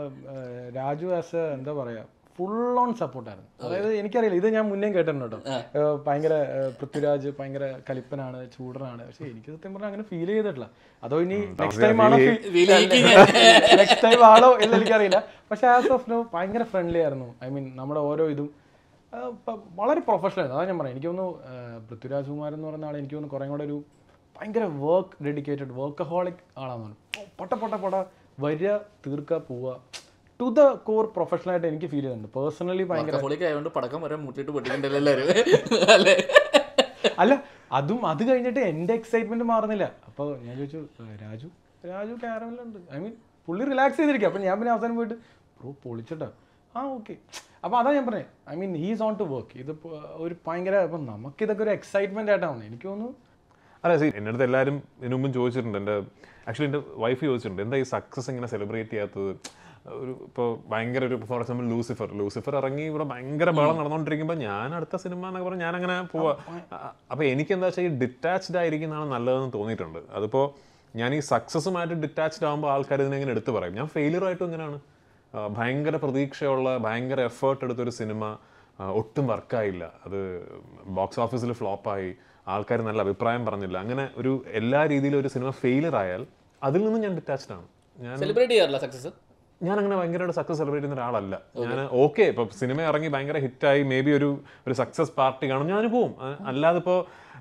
രാജു ആസ് എന്താ പറയാ ഫുൾ ഓൺ സപ്പോർട്ടായിരുന്നു അതായത് എനിക്കറിയില്ല ഇത് ഞാൻ മുന്നേ കേട്ടിട്ടുണ്ട് കേട്ടോ ഏഹ് ഭയങ്കര ഏഹ് പൃഥ്വിരാജ് ഭയങ്കര കലിപ്പനാണ് ചൂടനാണ് പക്ഷെ എനിക്ക് സത്യം പറഞ്ഞാൽ അങ്ങനെ ഫീൽ ചെയ്തിട്ടില്ല അതോ ഇനി നെക്സ്റ്റ് ടൈം ആണോ നെക്സ്റ്റ് ടൈം ആണോ എന്ന് എനിക്കറിയില്ല പക്ഷെ ആസ് ഓഫ് നോ ഭയങ്കര ഫ്രണ്ട്ലി ആയിരുന്നു ഐ മീൻ നമ്മുടെ ഓരോ ഇതും ആ, പ- വളരെ പ്രൊഫഷണൽ ആയിരുന്നു അതാ ഞാൻ പറയാം എനിക്ക് തോന്നുന്നു പൃഥ്വിരാജ് കുമാർ എന്ന് പറയുന്ന ആൾ എനിക്ക് തോന്നുന്നു കുറേ കൂടെ ഒരു ഭയങ്കര വർക്ക് ഡെഡിക്കേറ്റഡ് വർക്കഹോളിക് ആളാന്ന് തോന്നുന്നു പൊട്ട പൊട്ട പൊട്ട വരിക തീർക്കുക പോവുക ടു ദ കോർ പ്രൊഫഷണൽ ആയിട്ട് എനിക്ക് ഫീൽ ചെയ്യുന്നുണ്ട് പേഴ്സണലി ഭയങ്കര പൊളിക്ക് ആയതുകൊണ്ട് പടക്കം വരെ മുട്ടിട്ട് പൊട്ടിക്കണ്ടല്ലോ എല്ലാവരും അല്ലേ അല്ല അതും അത് കഴിഞ്ഞിട്ട് എൻ്റെ എക്സൈറ്റ്മെന്റ് മാറുന്നില്ല അപ്പോൾ ഞാൻ ചോദിച്ചു "ഏ, രാജു രാജു ക്യാരമലുണ്ട് ഐ മീൻ പുള്ളി റിലാക്സ് ചെയ്തിരിക്കുക അപ്പം ഞാൻ പിന്നെ അവസാനം പോയിട്ട് ബ്രോ പൊളിച്ചിട്ടോ ആ ഓക്കെ അപ്പോൾ അതാ ഞാൻ പറഞ്ഞത് I mean he's on to work ഇത് ഒരു ഭയങ്കര ഇപ്പം നമുക്കിതൊക്കെ ഒരു എക്സൈറ്റ്മെന്റ് ആയിട്ടാണ് എനിക്ക് തോന്നുന്നു അല്ല സി എൻ്റെ അടുത്ത് എല്ലാവരും ഇതിനു മുമ്പും ചോദിച്ചിട്ടുണ്ട് എൻ്റെ ആക്ച്വലി എൻ്റെ വൈഫ് ചോദിച്ചിട്ടുണ്ട് എന്താ ഈ സക്സസ് ഇങ്ങനെ സെലിബ്രേറ്റ് ചെയ്യാത്തത് ഒരു ഇപ്പോൾ ഭയങ്കര ഒരു ഫോർ എക്സാമ്പിൾ ലൂസിഫർ ലൂസിഫർ ഇറങ്ങി ഇവിടെ ഭയങ്കര ബഹളം നടന്നുകൊണ്ടിരിക്കുമ്പോൾ ഞാൻ അടുത്ത സിനിമ എന്നൊക്കെ പറഞ്ഞ് ഞാൻ അങ്ങനെ പോവാ അപ്പോൾ എനിക്ക് എന്താ വെച്ചാൽ ഈ ഡിറ്റാച്ച്ഡ് ആയിരിക്കുന്നതാണ് നല്ലതെന്ന് തോന്നിയിട്ടുണ്ട് അതിപ്പോൾ ഞാൻ ഈ സക്സസുമായിട്ട് ഡിറ്റാച്ച്ഡ് ആകുമ്പോൾ ആൾക്കാർ ഇതിനെ ഇങ്ങനെ എടുത്തു പറയും ഞാൻ ഫെയിലിയർ ആയിട്ടും ഇങ്ങനെയാണ് ആ, ഭയങ്കര പ്രതീക്ഷയുള്ള ഭയങ്കര എഫേർട്ട് എടുത്തൊരു സിനിമ ആ, ഒട്ടും വർക്കായില്ല അത് ബോക്സ് ഓഫീസിൽ ഫ്ലോപ്പായി ആൾക്കാർ നല്ല അഭിപ്രായം പറഞ്ഞില്ല അങ്ങനെ ഒരു എല്ലാ രീതിയിലും ഒരു സിനിമ ഫെയിലിയർ ആയാൽ അതിൽ നിന്ന് ഞാൻ ഡിറ്റാച്ച്ഡ് ആണ് ഞാൻ സെലിബ്രേറ്റ് ചെയ്യാറില്ല സക്സസ് ഞാൻ അങ്ങനെ ഭയങ്കരമായിട്ട് സക്സസ് സെലിബ്രേറ്റ് ചെയ്യുന്ന ഒരാളല്ല ഞാൻ ഓക്കെ ഇപ്പൊ സിനിമ ഇറങ്ങി ഭയങ്കര ഹിറ്റായി മേ ബി ഒരു ഒരു സക്സസ് പാർട്ടി കാണും ഞാൻ പോവും അ- അല്ലാതെ ഇപ്പോൾ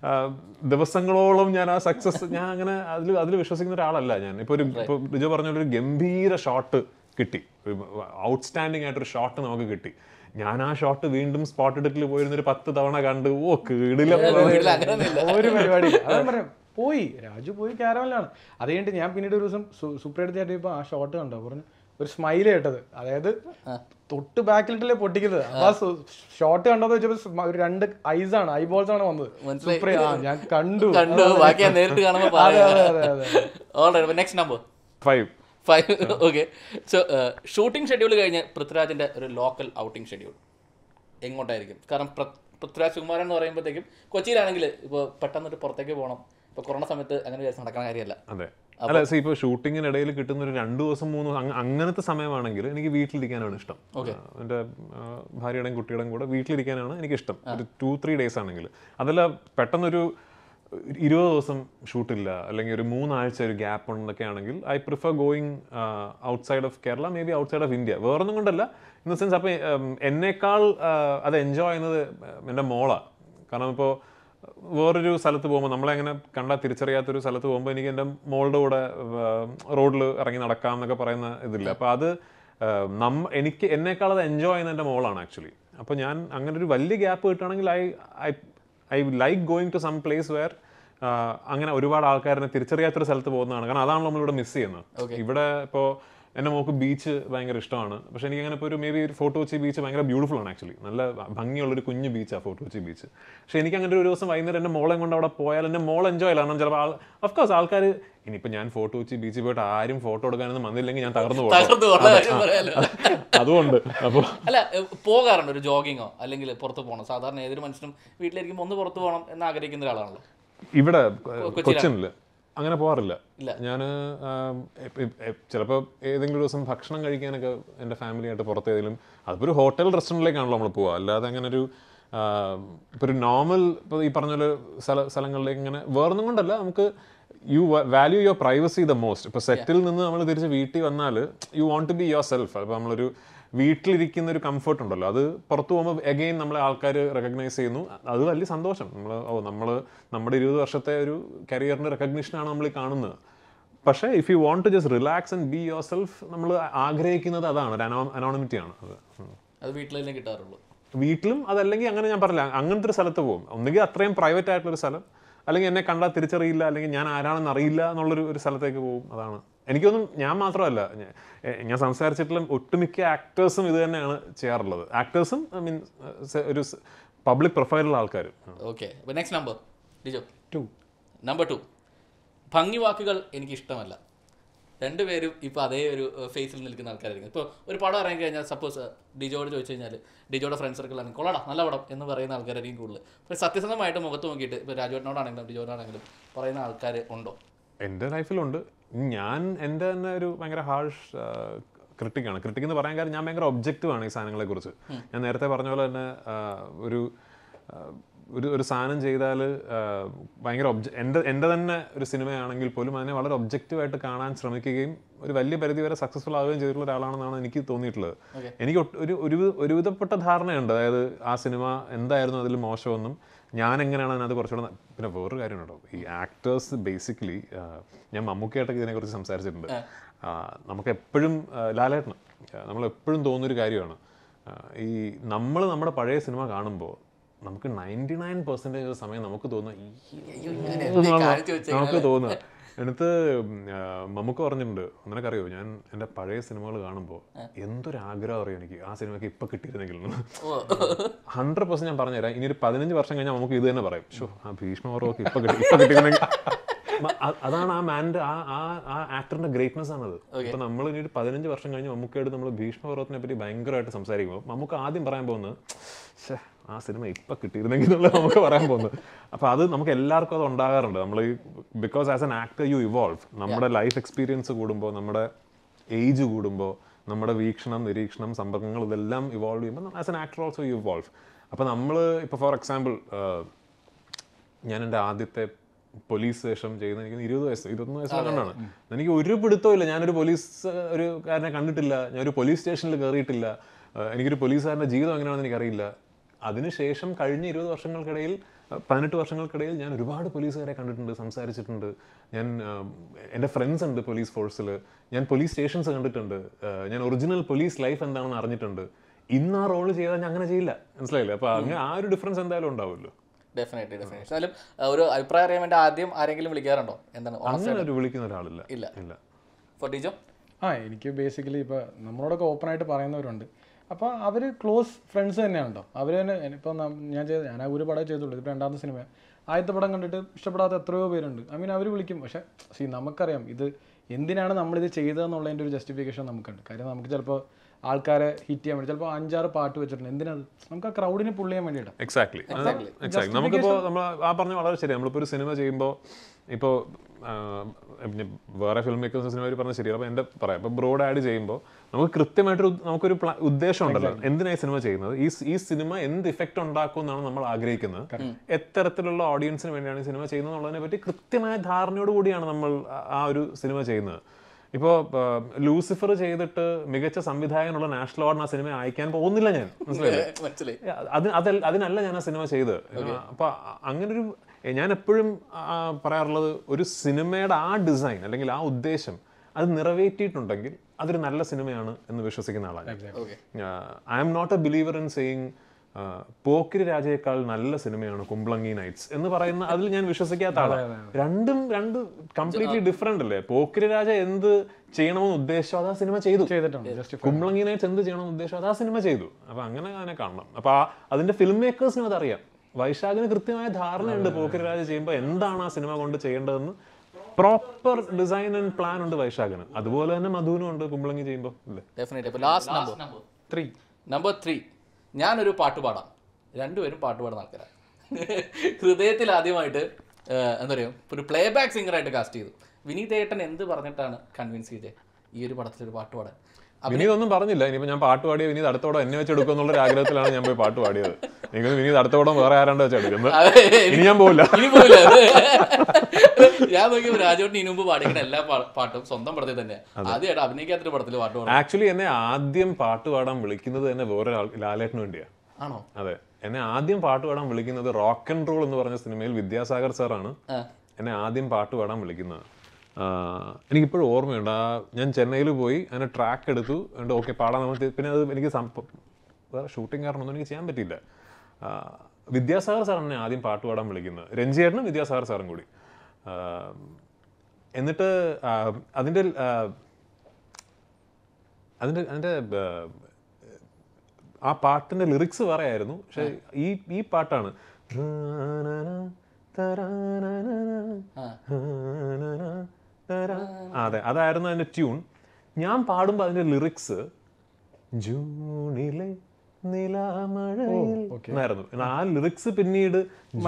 ദിവസങ്ങളോളം ഞാൻ ആ സക്സസ് ഞാൻ അങ്ങനെ അതിൽ അതിൽ വിശ്വസിക്കുന്ന ഒരാളല്ല ഞാൻ ഇപ്പോൾ ഒരു ഇപ്പോൾ ബിജു പറഞ്ഞ പോലെ ഒരു ഗംഭീര ഷോട്ട് കിട്ടി ഔട്ട്സ്റ്റാൻഡിംഗ് ആയിട്ടൊരു ഷോട്ട് നമുക്ക് കിട്ടി ഞാൻ ആ ഷോട്ട് വീണ്ടും സ്പോട്ട് എഡിറ്റിൽ പോയിരുന്ന ഒരു പത്ത് തവണ കണ്ട് ഓ കീടില അങ്ങനെയൊന്നുമില്ല ഒരു പരിപാടി അതാ പറയാം പോയി രാജു പോയി ക്യാരവലിലാണ് അത് കഴിഞ്ഞിട്ട് ഞാൻ പിന്നീട് ഒരു ദിവസം സുപ്രേഡ് ചേട്ടൻ ഇപ്പോൾ ആ ഷോട്ട് കണ്ടോ പറഞ്ഞു ഒരു സ്മൈൽ കേട്ടത് അതായത് തൊട്ട് ബാക്കിലിട്ടല്ലേ പൊട്ടിക്കുന്നത് അപ്പൊ ആ ഷോട്ട് കണ്ടത് വെച്ചപ്പോ ഒരു രണ്ട് ഐസ് ആണ് ഐ ബോൾസ് ആണ് വന്നത് മനസ്സിലായി. സുപ്രിയ, ആ, ഞാൻ കണ്ടു കണ്ടു ബാക്കി ഞാൻ നേരിട്ട് കാണുമ്പോൾ അതെ അതെ അതെ അതെ alright next number five five okay so shooting schedule കഴിഞ്ഞ് പൃഥ്വിരാജിന്റെ ഒരു ലോക്കൽ ഔട്ടിംഗ് ഷെഡ്യൂൾ എങ്ങോട്ടായിരിക്കും കാരണം പൃ- പൃഥ്വിരാജ് കുമാരൻ എന്ന് പറയുമ്പോഴത്തേക്കും കൊച്ചിയിലാണെങ്കിൽ ഇപ്പോൾ പെട്ടെന്നൊരു പുറത്തേക്ക് പോകണം ഇപ്പോൾ കൊറോണ സമയത്ത് അങ്ങനെ വിചാരിച്ച് നടക്കുന്ന കാര്യമല്ല അതെ അല്ല സി ഇപ്പോൾ ഷൂട്ടിങ്ങിനിടയിൽ കിട്ടുന്ന ഒരു രണ്ട് ദിവസം മൂന്ന് ദിവസം അങ്ങ- അങ്ങനത്തെ സമയമാണെങ്കിൽ എനിക്ക് വീട്ടിലിരിക്കാനാണ് ഇഷ്ടം ആ, എൻ്റെ ആ, ഭാര്യയുടെയും കുട്ടിയുടെയും കൂടെ വീട്ടിലിരിക്കാനാണ് എനിക്കിഷ്ടം ഒരു ടു ത്രീ ഡേയ്സ് ആണെങ്കിൽ അതല്ല പെട്ടെന്നൊരു ഇരുപത് ദിവസം ഷൂട്ടില്ല അല്ലെങ്കിൽ ഒരു മൂന്നാഴ്ച ഒരു ഗ്യാപ്പ് ഉണ്ടെന്നൊക്കെ ആണെങ്കിൽ I prefer going outside of Kerala maybe outside of India വേറൊന്നും കൊണ്ടല്ല ഇൻ ദ സെൻസ് അപ്പോൾ എന്നേക്കാൾ ആ, അത് എൻജോയ് ചെയ്യുന്നത് എൻ്റെ മോളാണ് കാരണം ഇപ്പോൾ വേറൊരു സ്ഥലത്ത് പോകുമ്പോൾ നമ്മളെ അങ്ങനെ കണ്ടാൽ തിരിച്ചറിയാത്തൊരു സ്ഥലത്ത് പോകുമ്പോൾ എനിക്ക് എൻ്റെ മോളുടെ കൂടെ റോഡിൽ ഇറങ്ങി നടക്കാം എന്നൊക്കെ പറയുന്ന ഇതില്ല അപ്പോൾ അത് ആ, നമ്മ എനിക്ക് എന്നേക്കാൾ അത് എൻജോയ് ചെയ്യുന്ന എൻ്റെ മോളാണ് ആക്ച്വലി അപ്പോൾ ഞാൻ അങ്ങനെ ഒരു വലിയ ഗ്യാപ്പ് കിട്ടുകയാണെങ്കിൽ I I I like going to some place where അങ്ങനെ ഒരുപാട് ആൾക്കാരെ തിരിച്ചറിയാത്തൊരു സ്ഥലത്ത് പോകുന്നതാണ് കാരണം അതാണ് നമ്മളിവിടെ മിസ് ചെയ്യുന്നത് ഇവിടെ ഇപ്പോൾ എൻ്റെ മോക്ക് ബീച്ച് ഭയങ്കര ഇഷ്ടമാണ് പക്ഷെ എനിക്ക് അങ്ങനെ ഇപ്പോൾ ഒരു maybe Fort Kochi beach ഭയങ്കര ബ്യൂട്ടിഫുൾ ആണ് ആക്ച്വലി നല്ല ഭംഗിയുള്ളൊരു കുഞ്ഞു ബീച്ചാണ് ഫോർട്ട് കൊച്ചി ബീച്ച് പക്ഷെ എനിക്ക് അങ്ങനെ ഒരു ദിവസം വൈകുന്നേരം എൻ്റെ മോളെ കൊണ്ട് അവിടെ പോയാൽ എൻ്റെ മോൾ എൻജോയ് ചെയ്യില്ല കാരണം ചിലപ്പോൾ ആൾ ഓഫ്കോഴ്സ് ആൾക്കാർ ഇനിയിപ്പോൾ ഞാൻ ഫോർട്ട് കൊച്ചി ബീച്ചിൽ പോയിട്ട് ആരും ഫോട്ടോ എടുക്കാനൊന്നും വന്നില്ലെങ്കിൽ ഞാൻ തകർന്നു തകർന്നു പോകും പോകുന്ന കാര്യം പറയാലോ അതുകൊണ്ട് അപ്പോൾ അല്ല ഏ, പോകാറുണ്ട് ഒരു ജോഗിങ്ങോ അല്ലെങ്കിൽ പുറത്ത് പോകണം സാധാരണ ഏതൊരു മനുഷ്യനും വീട്ടിലിരിക്കുമ്പോൾ ഒന്ന് പുറത്ത് പോകണം എന്ന് ആഗ്രഹിക്കുന്ന ഒരാളാണല്ലോ ഇവിടെ കൊച്ചിയിലാണ്. കൊച്ചിനിൽ അങ്ങനെ പോകാറില്ല ഇല്ല. ഞാൻ ചിലപ്പോൾ ഏതെങ്കിലും ദിവസം ഭക്ഷണം കഴിക്കാനൊക്കെ എൻ്റെ ഫാമിലിയായിട്ട് പുറത്ത് ഏതെങ്കിലും അതിപ്പോൾ ഒരു ഹോട്ടൽ റെസ്റ്റോറൻറ്റിലേക്കാണല്ലോ നമ്മൾ പോവുക അല്ലാതെ അങ്ങനെ ഒരു ഇപ്പോൾ ഒരു നോർമൽ ഇപ്പോൾ ഈ പറഞ്ഞ പോലെ സ്ഥല സ്ഥലങ്ങളിലേക്ക് ഇങ്ങനെ വേറൊന്നും കൊണ്ടല്ല നമുക്ക് you value your privacy the most ഇപ്പോൾ സെറ്റിൽ നിന്ന് നമ്മൾ തിരിച്ച് വീട്ടിൽ വന്നാൽ you want to be yourself അപ്പോൾ നമ്മളൊരു വീട്ടിലിരിക്കുന്ന ഒരു കംഫർട്ട് ഉണ്ടല്ലോ അത് പുറത്തു പോകുമ്പോൾ എഗെയിൻ നമ്മളെ ആൾക്കാർ റെക്കഗ്നൈസ് ചെയ്യുന്നു അത് വലിയ സന്തോഷം നമ്മൾ ഓ നമ്മൾ നമ്മുടെ ഇരുപത് വർഷത്തെ ഒരു കരിയറിൻ്റെ റെക്കഗ്നിഷനാണ് നമ്മൾ ഈ കാണുന്നത് പക്ഷേ if you want to just relax and be yourself നമ്മൾ ആഗ്രഹിക്കുന്നത് അതാണ് ഒരു അനോ അനോണിമിറ്റി ആണ് അത് ഉം. അത് വീട്ടിൽ തന്നെ കിട്ടാറുള്ളൂ വീട്ടിലും അതല്ലെങ്കിൽ അങ്ങനെ ഞാൻ പറഞ്ഞില്ല അങ്ങനത്തെ ഒരു സ്ഥലത്ത് പോകും ഒന്നുകിൽ അത്രയും പ്രൈവറ്റ് ആയിട്ടുള്ളൊരു സ്ഥലം അല്ലെങ്കിൽ എന്നെ കണ്ടാൽ തിരിച്ചറിയില്ല അല്ലെങ്കിൽ ഞാൻ ആരാണെന്ന് അറിയില്ല എന്നുള്ളൊരു ഒരു സ്ഥലത്തേക്ക് പോകും അതാണ് എനിക്കൊന്നും ഞാൻ മാത്രമല്ല ഞ- എ- ഞാൻ സംസാരിച്ചിട്ടുള്ള ഒട്ടുമിക്ക ആക്ടേഴ്സും ഇത് തന്നെയാണ് ചെയ്യാറുള്ളത് ആക്ടേഴ്സും ഐ മീൻ ഒരു പബ്ലിക് പ്രൊഫൈലുള്ള ആൾക്കാർ ഓക്കെ അപ്പോൾ next number Dijo two number two ഭംഗി വാക്കുകൾ എനിക്ക് ഇഷ്ടമല്ല രണ്ടുപേരും ഇപ്പോൾ അതേ ഒരു ഫേസിൽ നിൽക്കുന്ന ആൾക്കാരായിരിക്കും ഇപ്പോൾ ഒരു പടം ഇറങ്ങി കഴിഞ്ഞാൽ സപ്പോസ് ഡിജോയോട് ചോദിച്ചു കഴിഞ്ഞാൽ ഡിജോയുടെ ഫ്രണ്ട് സർക്കിളാണെങ്കിൽ കൊള്ളടാ നല്ല പടം എന്ന് പറയുന്ന ആൾക്കാരായിരിക്കും കൂടുതൽ പക്ഷേ സത്യസന്ധമായിട്ട് മുഖത്ത് നോക്കിയിട്ട് ഇപ്പോൾ രാജുവേട്ടനോടാണെങ്കിലും ഡിജോനോടാണെങ്കിലും പറയുന്ന ആൾക്കാർ ഉണ്ടോ എൻ്റെ ലൈഫിലുണ്ട് ഞാൻ എൻ്റെ തന്നെ ഒരു ഭയങ്കര ഹാർഷ് ക്രിട്ടിക്കാണ് ക്രിട്ടിക് എന്ന് പറയാൻ കാര്യം ഞാൻ ഭയങ്കര ഒബ്ജക്റ്റീവ് ആണ് ഈ സാധനങ്ങളെക്കുറിച്ച് ഞാൻ നേരത്തെ പറഞ്ഞ പോലെ തന്നെ ആ, ഒരു ആ, ഒരു ഒരു സാധനം ചെയ്താൽ ഭയങ്കര ഒബ്ജ എൻ്റെ എൻ്റെ തന്നെ ഒരു സിനിമയാണെങ്കിൽ പോലും അതിനെ വളരെ ഒബ്ജക്റ്റീവായിട്ട് കാണാൻ ശ്രമിക്കുകയും ഒരു വലിയ പരിധി വരെ സക്സസ്ഫുൾ ആവുകയും ചെയ്തിട്ടുള്ള ഒരാളാണെന്നാണ് എനിക്ക് തോന്നിയിട്ടുള്ളത് എനിക്ക് ഒട്ട് ഒരു ഒരു ഒരുവിധപ്പെട്ട ധാരണയുണ്ട് അതായത് ആ സിനിമ എന്തായിരുന്നു അതിൽ മോശമെന്നും ഞാൻ എങ്ങനെയാണ് അതിനകത്ത് കുറച്ചുകൂടെ ന- പിന്നെ വേറൊരു കാര്യമുണ്ടോ ഈ ആക്ടേഴ്സ് ബേസിക്കലി ഞാൻ മമ്മൂക്കയായിട്ടൊക്കെ ഇതിനെക്കുറിച്ച് സംസാരിച്ചിട്ടുണ്ട് ആ, നമുക്ക് എപ്പോഴും ലാലേട്ടന് നമ്മൾ എപ്പോഴും തോന്നുന്നൊരു കാര്യമാണ് ആ, ഈ നമ്മൾ നമ്മുടെ പഴയ സിനിമ കാണുമ്പോൾ നമുക്ക് നയൻറ്റി നയൻ പെർസെൻറ്റേജ് സമയം നമുക്ക് തോന്നുക ഈ കാണിച്ചു വെച്ചേക്കണേ. നമുക്ക് തോന്നുക എന്നിട്ട് ആ, മമ്മൂക്ക പറഞ്ഞിട്ടുണ്ട് നിനക്കറിയോ ഞാൻ എൻ്റെ പഴയ സിനിമകൾ കാണുമ്പോൾ എന്തൊരു ആഗ്രഹം അറിയാം എനിക്ക് ആ സിനിമയ്ക്ക് ഇപ്പൊ കിട്ടിയിരുന്നെങ്കിൽ ഹൺഡ്രഡ് പെർസെന്റ് ഞാൻ പറഞ്ഞുതരാം ഇനി ഒരു പതിനഞ്ച് വർഷം കഴിഞ്ഞാൽ നമുക്ക് ഇത് തന്നെ പറയും ഷോ ആ ഭീഷ്മപർവ്വമൊക്കെ ഇപ്പൊ കിട്ടി ഇപ്പൊ കിട്ടിയിരുന്നെങ്കിൽ മ- അ- അതാണ് ആ മാൻ്റെ ആ ആ ആ ആക്ടറിന്റെ ഗ്രേറ്റ്നെസ് ആണത് ഇപ്പൊ നമ്മൾ ഇനി ഒരു പതിനഞ്ച് വർഷം കഴിഞ്ഞ് മമ്മൂക്കയോട് നമ്മൾ ഭീഷ്മപർവ്വത്തിനെ പറ്റി ഭയങ്കരമായിട്ട് സംസാരിക്കുമ്പോൾ മമ്മൂക്ക ആദ്യം പറയാൻ പോകുന്നത് "ശ്ശേ, ആ സിനിമ ഇപ്പൊ കിട്ടിയിരുന്നെങ്കിൽ എന്നുള്ള നമുക്ക് പറയാൻ പോകുന്നത് അപ്പൊ അത് നമുക്ക് എല്ലാവർക്കും അത് ഉണ്ടാകാറുണ്ട് നമ്മൾ ഈ because as an actor you evolve നമ്മുടെ ലൈഫ് എക്സ്പീരിയൻസ് കൂടുമ്പോൾ നമ്മുടെ ഏജ് കൂടുമ്പോൾ നമ്മുടെ വീക്ഷണം നിരീക്ഷണം സമ്പർക്കങ്ങൾ ഇതെല്ലാം ഇവോൾവ് ചെയ്യുമ്പോൾ as an actor also you evolve അപ്പോൾ നമ്മൾ ഇപ്പോൾ ഫോർ എക്സാമ്പിൾ ഞാൻ എൻ്റെ ആദ്യത്തെ പോലീസ് വേഷം ചെയ്യുന്ന എനിക്ക് ഇരുപത് വയസ്സ് ഇരുപത്തൊന്ന് വയസ്സ് കണ്ടാണ് എനിക്ക് ഒരു പിടുത്തവും ഇല്ല ഞാനൊരു പോലീസ് ഏഹ്, ഒരു കാരനെ കണ്ടിട്ടില്ല ഞാനൊരു പോലീസ് സ്റ്റേഷനിൽ കയറിയിട്ടില്ല ഏഹ്, എനിക്കൊരു പോലീസുകാരൻ്റെ ജീവിതം എങ്ങനെയാണെന്ന് എനിക്കറിയില്ല അതിനുശേഷം കഴിഞ്ഞ ഇരുപത് വർഷങ്ങൾക്കിടയിൽ ഏഹ്, പതിനെട്ട് വർഷങ്ങൾക്കിടയിൽ ഞാൻ ഒരുപാട് പോലീസുകാരെ കണ്ടിട്ടുണ്ട് സംസാരിച്ചിട്ടുണ്ട് ഞാൻ ഏഹ്, എൻ്റെ ഫ്രണ്ട്സ് ഉണ്ട് പോലീസ് ഫോഴ്സിൽ ഞാൻ പോലീസ് സ്റ്റേഷൻസ് കണ്ടിട്ടുണ്ട് ഏഹ്, ഞാൻ ഒറിജിനൽ പോലീസ് ലൈഫ് എന്താണെന്ന് അറിഞ്ഞിട്ടുണ്ട് ഇന്ന് ആ റോള് ചെയ്താൽ ഞാൻ അങ്ങനെ ചെയ്യില്ല മനസ്സിലായില്ലേ അപ്പോൾ അങ്ങനെ ആ ഒരു ഡിഫറൻസ് എന്തായാലും ഉണ്ടാവുമല്ലോ ഡെഫിനറ്റ്ലി ഡെഫിനറ്റ്ലി എന്നാലും ആ, ഒരു അഭിപ്രായം അറിയാൻ വേണ്ടി ആദ്യം ആരെങ്കിലും വിളിക്കാറുണ്ടോ എന്താണ് അങ്ങനെ ഒരു വിളിക്കുന്ന ഒരാളില്ല ഇല്ല. ഇല്ല ഫോർ ഡിജോ ആ എനിക്ക് ബേസിക്കലി ഇപ്പോൾ നമ്മളോടൊക്കെ ഓപ്പൺ ആയിട്ട് പറയുന്നവരുണ്ട് അപ്പോൾ അവർ ക്ലോസ് ഫ്രണ്ട്സ് തന്നെയാണ് കേട്ടോ അവർ തന്നെ ഇപ്പോൾ ഞാൻ ചെയ്ത ഞാൻ ആ ഒരു പടം ചെയ്തുള്ളൂ ഇതിപ്പോൾ രണ്ടാമത്തെ സിനിമ ആദ്യത്തെ പടം കണ്ടിട്ട് ഇഷ്ടപ്പെടാത്ത എത്രയോ പേരുണ്ട് ഐ മീൻ അവർ വിളിക്കും പക്ഷേ സി നമുക്കറിയാം ഇത് എന്തിനാണ് നമ്മളിത് ചെയ്തതെന്നുള്ളതിൻ്റെ ഒരു ജസ്റ്റിഫിക്കേഷൻ നമുക്കുണ്ട് കാര്യം നമുക്ക് ചിലപ്പോൾ ആൾക്കാരെ ഹിറ്റ് ചെയ്യാൻ വേണ്ടി ചിലപ്പോൾ അഞ്ചാറ് പാട്ട് വെച്ചിട്ടുണ്ട് എന്തിനത് നമുക്ക് ആ ക്രൗഡിനെ പുള്ള് ചെയ്യാൻ വേണ്ടിയിട്ടാണ് എക്സാക്ട്ലി എക്സാക്ട് നമുക്കിപ്പോൾ നമ്മൾ ആ പറഞ്ഞ വളരെ ശരി നമ്മളിപ്പോൾ ഒരു സിനിമ ചെയ്യുമ്പോൾ ഇപ്പോൾ പിന്നെ വേറെ ഫിലിം മേക്കേഴ്സ് സിനിമ പറഞ്ഞ ശരിയാണ് അപ്പോൾ എൻ്റെ പറയാം ഇപ്പോൾ ബ്രോഡ് ആഡ് ചെയ്യുമ്പോൾ നമുക്ക് കൃത്യമായിട്ടൊരു നമുക്കൊരു പ്ലാ- ഉദ്ദേശം ഉണ്ടല്ലോ എന്തിനായി സിനിമ ചെയ്യുന്നത് ഈ ഈ സിനിമ എന്ത് ഇഫക്റ്റ് ഉണ്ടാക്കും എന്നാണ് നമ്മൾ ആഗ്രഹിക്കുന്നത് എത്തരത്തിലുള്ള ഓഡിയൻസിന് വേണ്ടിയാണ് ഈ സിനിമ ചെയ്യുന്നത് എന്നുള്ളതിനെ പറ്റി കൃത്യമായ ധാരണയോട് കൂടിയാണ് നമ്മൾ ആ- ആ ഒരു സിനിമ ചെയ്യുന്നത് ഇപ്പോൾ ലൂസിഫർ ചെയ്തിട്ട് മികച്ച സംവിധായകനുള്ള നാഷണൽ അവാർഡിന് ആ സിനിമ അയക്കാൻ പോകുന്നില്ല ഞാൻ മനസ്സിലായില്ലേ മനസ്സിലായി അത് അത് അതിനല്ല ഞാൻ ആ സിനിമ ചെയ്ത് അപ്പൊ അങ്ങനെ ഒരു ഞാൻ എപ്പോഴും ആ, പറയാറുള്ളത് ഒരു സിനിമയുടെ ആ ഡിസൈൻ അല്ലെങ്കിൽ ആ ഉദ്ദേശം അത് നിറവേറ്റിയിട്ടുണ്ടെങ്കിൽ അതൊരു നല്ല സിനിമയാണ് എന്ന് വിശ്വസിക്കുന്ന ആളാണ് okay I am not a believer in saying Pokkiri രാജയേക്കാൾ നല്ല സിനിമയാണ് കുംബ്ലങ്ങി നൈറ്റ്സ് എന്ന് പറയുന്ന അതിൽ ഞാൻ വിശ്വസിക്കാത്ത ആളാണ് രണ്ടും രണ്ട് കംപ്ലീറ്റ്ലി ഡിഫറെന്റ് അല്ലേ പോക്കിരി രാജ എന്ത് ചെയ്യണമെന്ന് ഉദ്ദേശിച്ചോ അത് ആ സിനിമ ചെയ്തു ചെയ്തിട്ടുണ്ട് ജസ്റ്റ് കുമ്പളങ്ങി നൈറ്റ്സ് എന്ത് ചെയ്യണമെന്ന് ഉദ്ദേശം അത് ആ സിനിമ ചെയ്തു അപ്പൊ അങ്ങനെ അതിനെ കാണണം അപ്പൊ ആ- അതിന്റെ ഫിലിം മേക്കേഴ്സിനും അതറിയാം വൈശാഖിന് കൃത്യമായ ധാരണയുണ്ട് പോക്കിരി രാജ ചെയ്യുമ്പോൾ എന്താണ് ആ സിനിമ കൊണ്ട് ചെയ്യേണ്ടതെന്ന് പ്രോപ്പർ ഡിസൈൻ ആൻഡ് പ്ലാൻ ഉണ്ട് വൈശാഖിന് അതുപോലെ തന്നെ മധുവിനും ഉണ്ട് കുമ്പളങ്ങി ചെയ്യുമ്പോൾ അല്ലേ ഡെഫിനറ്റ് അപ്പോൾ last number three number three ഞാനൊരു പാട്ട് പാടാം രണ്ടുപേരും പാട്ട് പാടുന്ന ആൾക്കാരാണ് ഹൃദയത്തിൽ ആദ്യമായിട്ട് ഏഹ്, എന്താ പറയുക ഒരു പ്ലേ ബാക്ക് സിംഗറായിട്ട് കാസ്റ്റ് ചെയ്തു വിനീത് ഏട്ടൻ എന്ത് പറഞ്ഞിട്ടാണ് കൺവിൻസ് ചെയ്തത് ഈ ഒരു പടത്തിൽ ഒരു പാട്ട് പാടാൻ വിനീത് ഒന്നും പറഞ്ഞില്ല ഇനിയിപ്പോ ഞാൻ പാട്ട് പാടിയ വിനീത് അടുത്തോടെ എന്നെ വെച്ച് എടുക്കും എന്നുള്ള ഒരു ആഗ്രഹത്തിലാണ് ഞാൻ പോയി പാട്ട് പാടിയത് എനിക്ക് വിനീത് അടുത്തോടെ വേറെ ആരാണ്ട് വെച്ച് എടുക്കുന്നത് ഇനി ഞാൻ പോവില്ല ഇനി പോയില്ല ഞാൻ നോക്കിയപ്പോൾ രാജോട്ടിന് ഇനി മുമ്പ് പാടിക്കുന്ന എല്ലാ പാ- പാട്ടും സ്വന്തം പടത്തിൽ തന്നെ ആദ്യമായിട്ട് അഭിനയിക്കാത്തൊരു പടത്തിൽ പാട്ട് പാടും ആക്ച്വലി എന്നെ ആദ്യം പാട്ട് പാടാൻ വിളിക്കുന്നത് തന്നെ വേറെ ലാലേട്ടന് വേണ്ടിയാണ് ആണോ അതെ എന്നെ ആദ്യം പാട്ട് പാടാൻ വിളിക്കുന്നത് റോക്ക് ആൻഡ് റോൾ എന്ന് പറഞ്ഞ സിനിമയിൽ വിദ്യാസാഗർ സാറാണ് ആ. എന്നെ ആദ്യം പാട്ട് പാടാൻ വിളിക്കുന്നത് ആ, എനിക്കിപ്പോഴും ഓർമ്മയുണ്ട് ആ ഞാൻ ചെന്നൈയിൽ പോയി അതിന് ട്രാക്ക് എടുത്തു എന്നിട്ട് ഓക്കെ പാടാൻ നമുക്ക് പിന്നെ അത് എനിക്ക് സംഭ- വേറെ ഷൂട്ടിംഗ് കാരണമൊന്നും എനിക്ക് ചെയ്യാൻ പറ്റിയില്ല ആ, വിദ്യാസാഗർ സാർ എന്നെ ആദ്യം പാട്ട് പാടാൻ വിളിക്കുന്നത് രഞ്ജിയേട്ടനും വിദ്യാസാഗർ സാറും കൂടി ആ, എന്നിട്ട് ആ, അതിൻ്റെ ആ, അതിൻ്റെ അതിൻ്റെ ആ, ആ പാട്ടിന്റെ ലിറിക്സ് വേറെ ആയിരുന്നു പക്ഷെ ഈ ഈ പാട്ടാണ് ആ, അതെ അതായിരുന്നു അതിന്റെ ട്യൂൺ ഞാൻ പാടുമ്പോൾ അതിന്റെ ലിറിക്സ് ജൂണിലെ നിലാമഴയിൽ എന്നായിരുന്നു ആ ലിറിക്സ് പിന്നീട്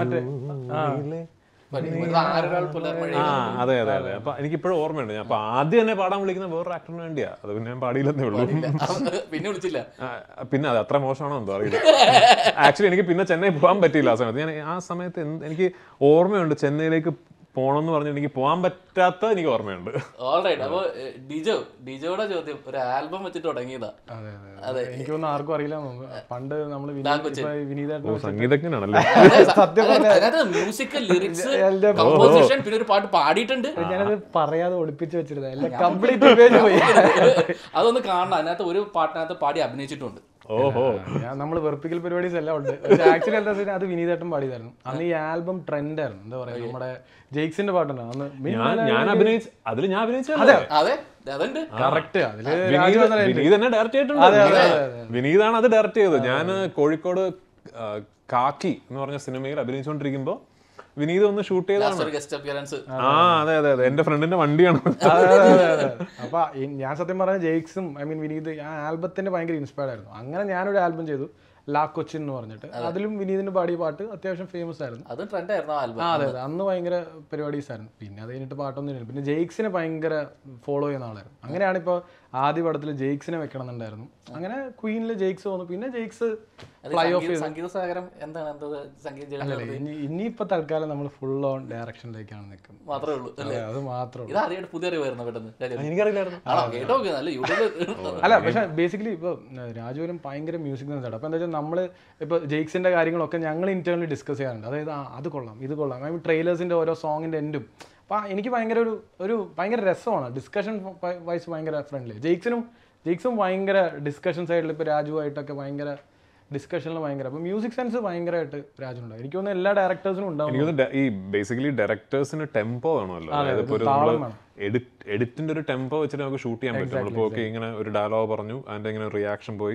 ജൂണിലെ ആരൊരാൾ പുലർമഴ ആ അതെ അതെ അതെ അപ്പൊ എനിക്കിപ്പോഴും ഓർമ്മയുണ്ട് ഞാൻ അപ്പൊ ആദ്യം എന്നെ പാടാൻ വിളിക്കുന്ന വേറൊരു ആക്ടറിന് വേണ്ടിയാ അത് പിന്നെ ഞാൻ പാടിയില്ലെന്നേ ഉള്ളൂ പിന്നെ വിളിച്ചില്ല ആ, പിന്നെ അത് അത്ര മോശമാണോ എന്തോ അറിയില്ല ആക്ച്വലി എനിക്ക് പിന്നെ ചെന്നൈ പോകാൻ പറ്റിയില്ല ആ സമയത്ത് ഞാൻ ആ സമയത്ത് എന്ത് എനിക്ക് ഓർമ്മയുണ്ട് ചെന്നൈയിലേക്ക് പോകണം എന്ന് പറഞ്ഞിട്ട് എനിക്ക് പോകാൻ പറ്റാത്ത എനിക്ക് ഓർമ്മയുണ്ട് ഓൾറൈറ്റ് അപ്പൊ ഏഹ്, ഡിജോ ഡിജോയുടെ ചോദ്യം ഒരു ആൽബം വെച്ചിട്ട് തുടങ്ങിയതാ അതെ അതെ അതെ എനിക്കൊന്നും ആർക്കും അറിയില്ല എന്ന് തോന്നുന്നു. പണ്ട് നമ്മൾ ലാൽകൊച്ചിൻ. വിനീതായിട്ട് സംഗീതജ്ഞനാണല്ലേ സത്യം അതിനകത്ത് മ്യൂസിക്കൽ ലിറിക്സ് എന്റെ കമ്പോസിഷൻ പിന്നെ ഒരു പാട്ട് പാടിയിട്ടുണ്ട് ഞാനത് പറയാതെ ഒളിപ്പിച്ച് വെച്ചിരുന്നത് എല്ലാം കംപ്ലീറ്റ് പേജ് പോയി അതൊന്ന് കാണണം അതിനകത്ത് ഒരു പാട്ടിനകത്ത് പാടി അഭിനയിച്ചിട്ടുണ്ട് ഓഹോ ഞാൻ നമ്മൾ വെറുപ്പിക്കൽ പരിപാടീസ് എല്ലാം ഉണ്ട് പക്ഷേ ആക്ച്വലി എന്താ വെച്ചാൽ അത് വിനീതേട്ടൻ പാടിയതായിരുന്നു അന്ന് ഈ ആൽബം ട്രെൻഡ് ആയിരുന്നു എന്താ പറയാ നമ്മുടെ ജെയ്ക്സിന്റെ പാട്ടുണ്ട് അന്ന് ഞാൻ ഞാൻ അഭിനയിച്ച അതിൽ ഞാൻ അഭിനയിച്ചല്ലേ അതെ അതുണ്ട് കറക്റ്റ് അതില് വിനീത് വിനീത് തന്നെ ഡയറക്റ്റ് ചെയ്തിട്ടുണ്ട് വിനീതാണ് അത് ഡയറക്റ്റ് ചെയ്തത് ഞാൻ കോഴിക്കോട് ആ, കാക്കി എന്ന് പറഞ്ഞ സിനിമയിൽ അഭിനയിച്ചുകൊണ്ടിരിക്കുമ്പോൾ വിനീത് ഒന്ന് ഷൂട്ട് ചെയ്തതാണ് ഒരു ഗസ്റ്റ് അപ്പിയറൻസ് ആ അതെ അതെ അതെ എന്റെ ഫ്രണ്ടിന്റെ വണ്ടിയാണ് അതെ, അതെ, അതെ, അതെ. അപ്പൊ ഈ- ഞാൻ സത്യം പറഞ്ഞ ജെയ്ക്സും ഐ മീൻ വിനീത് ആ ആൽബത്തിന്റെ ഭയങ്കര ഇൻസ്പയർഡ് ആയിരുന്നു അങ്ങനെ ഞാനൊരു ആൽബം ചെയ്തു ലാ കൊച്ചിൻ എന്ന് പറഞ്ഞിട്ട് അതിലും വിനീതിന് പാടിയ പാട്ട് അത്യാവശ്യം ഫേമസ് ആയിരുന്നു അതും ട്രെൻഡ് ആയിരുന്നു ആ ആൽബം ആ അതെ അതെ അന്ന് ഭയങ്കര പരിപാടീസ് ആയിരുന്നു പിന്നെ അത് കഴിഞ്ഞിട്ട് പാട്ടൊന്നും ഇല്ല പിന്നെ ജെയ്ക്സിനെ ഭയങ്കര ഫോളോ ചെയ്യുന്ന ആളായിരുന്നു അങ്ങനെയാണ് ഇപ്പോൾ ആദ്യ പടത്തിൽ ജെയ്ക്സിനെ വെക്കണം എന്നുണ്ടായിരുന്നു അങ്ങനെ ക്വീനിൽ ജെയ്ക്സ് വന്നു പിന്നെ ജെയ്ക്സ് ഫ്ലൈ ഓഫ് ചെയ്തു സംഗീത സാഗരം എന്താണ് എന്തോ സംഗീത ജഗത്ത് അല്ലല്ല ഇനി ഇനിയിപ്പോ തൽക്കാലം നമ്മൾ ഫുൾ ഓൺ ഡയറക്ഷനിലേക്കാണ് നിൽക്കുന്നത് മാത്രമേ ഉള്ളൂ അല്ലേ അത് മാത്രമേ ഉള്ളൂ ഇത് അറിയാണ്ട് പുതിയ അറിവായിരുന്നു പെട്ടെന്ന് രാജു. എനിക്കറിയില്ലായിരുന്നു ആണോ കേട്ടോ നല്ല യൂട്യൂബിൽ അല്ല പക്ഷെ ബേസിക്കലി ഇപ്പോൾ രാജുവിനും ഭയങ്കര മ്യൂസിക് സെൻസാണ് അപ്പോൾ എന്താ വെച്ചാൽ നമ്മൾ ഇപ്പോൾ ജെയ്ക്സിൻ്റെ കാര്യങ്ങളൊക്കെ ഞങ്ങൾ ഇന്റേണലി ഡിസ്കസ് ചെയ്യാറുണ്ട് അതായത് ആ അത് കൊള്ളാം ഇത് കൊള്ളാം ഐ മീൻ ട്രെയിലേഴ്സിൻ്റെ ഓരോ സോങ്ങിൻ്റെ എൻഡും അപ്പോൾ എനിക്ക് ഭയങ്കര ഒരു ഒരു ഭയങ്കര രസമാണ് ഡിസ്കഷൻ വൈസ് ഭയങ്കര ഫ്രണ്ട്ലി ജെയ്ക്സിനും ജെയ്ക്സും ഭയങ്കര ഡിസ്കഷൻ സൈഡിൽ ഇപ്പോൾ രാജുവായിട്ടൊക്കെ ഭയങ്കര ഡിസ്കഷനിൽ ഭയങ്കര അപ്പോൾ മ്യൂസിക് സെൻസ് ഭയങ്കരമായിട്ട് രാജുണ്ടാവും എനിക്ക് തോന്നുന്നു എല്ലാ ഡയറക്ടേഴ്സിനും ഉണ്ടാവും എനിക്ക് തോന്നുന്നു ഡെ- ഈ ബേസിക്കലി ഡയറക്ടേഴ്സിന് ടെമ്പോ വേണമല്ലോ അതായത് ഇപ്പോൾ ഒരു താളം നമ്മൾ എഡിറ്റ് എഡിറ്റിന്റെ ഒരു ടെമ്പോ വെച്ചിട്ട് നമുക്ക് ഷൂട്ട് ചെയ്യാൻ പറ്റും നമ്മളിപ്പോൾ ഓക്കെ ഇങ്ങനെ ഒരു ഡയലോഗ് പറഞ്ഞു അതിന്റെ ഇങ്ങനെ റിയാക്ഷൻ പോയി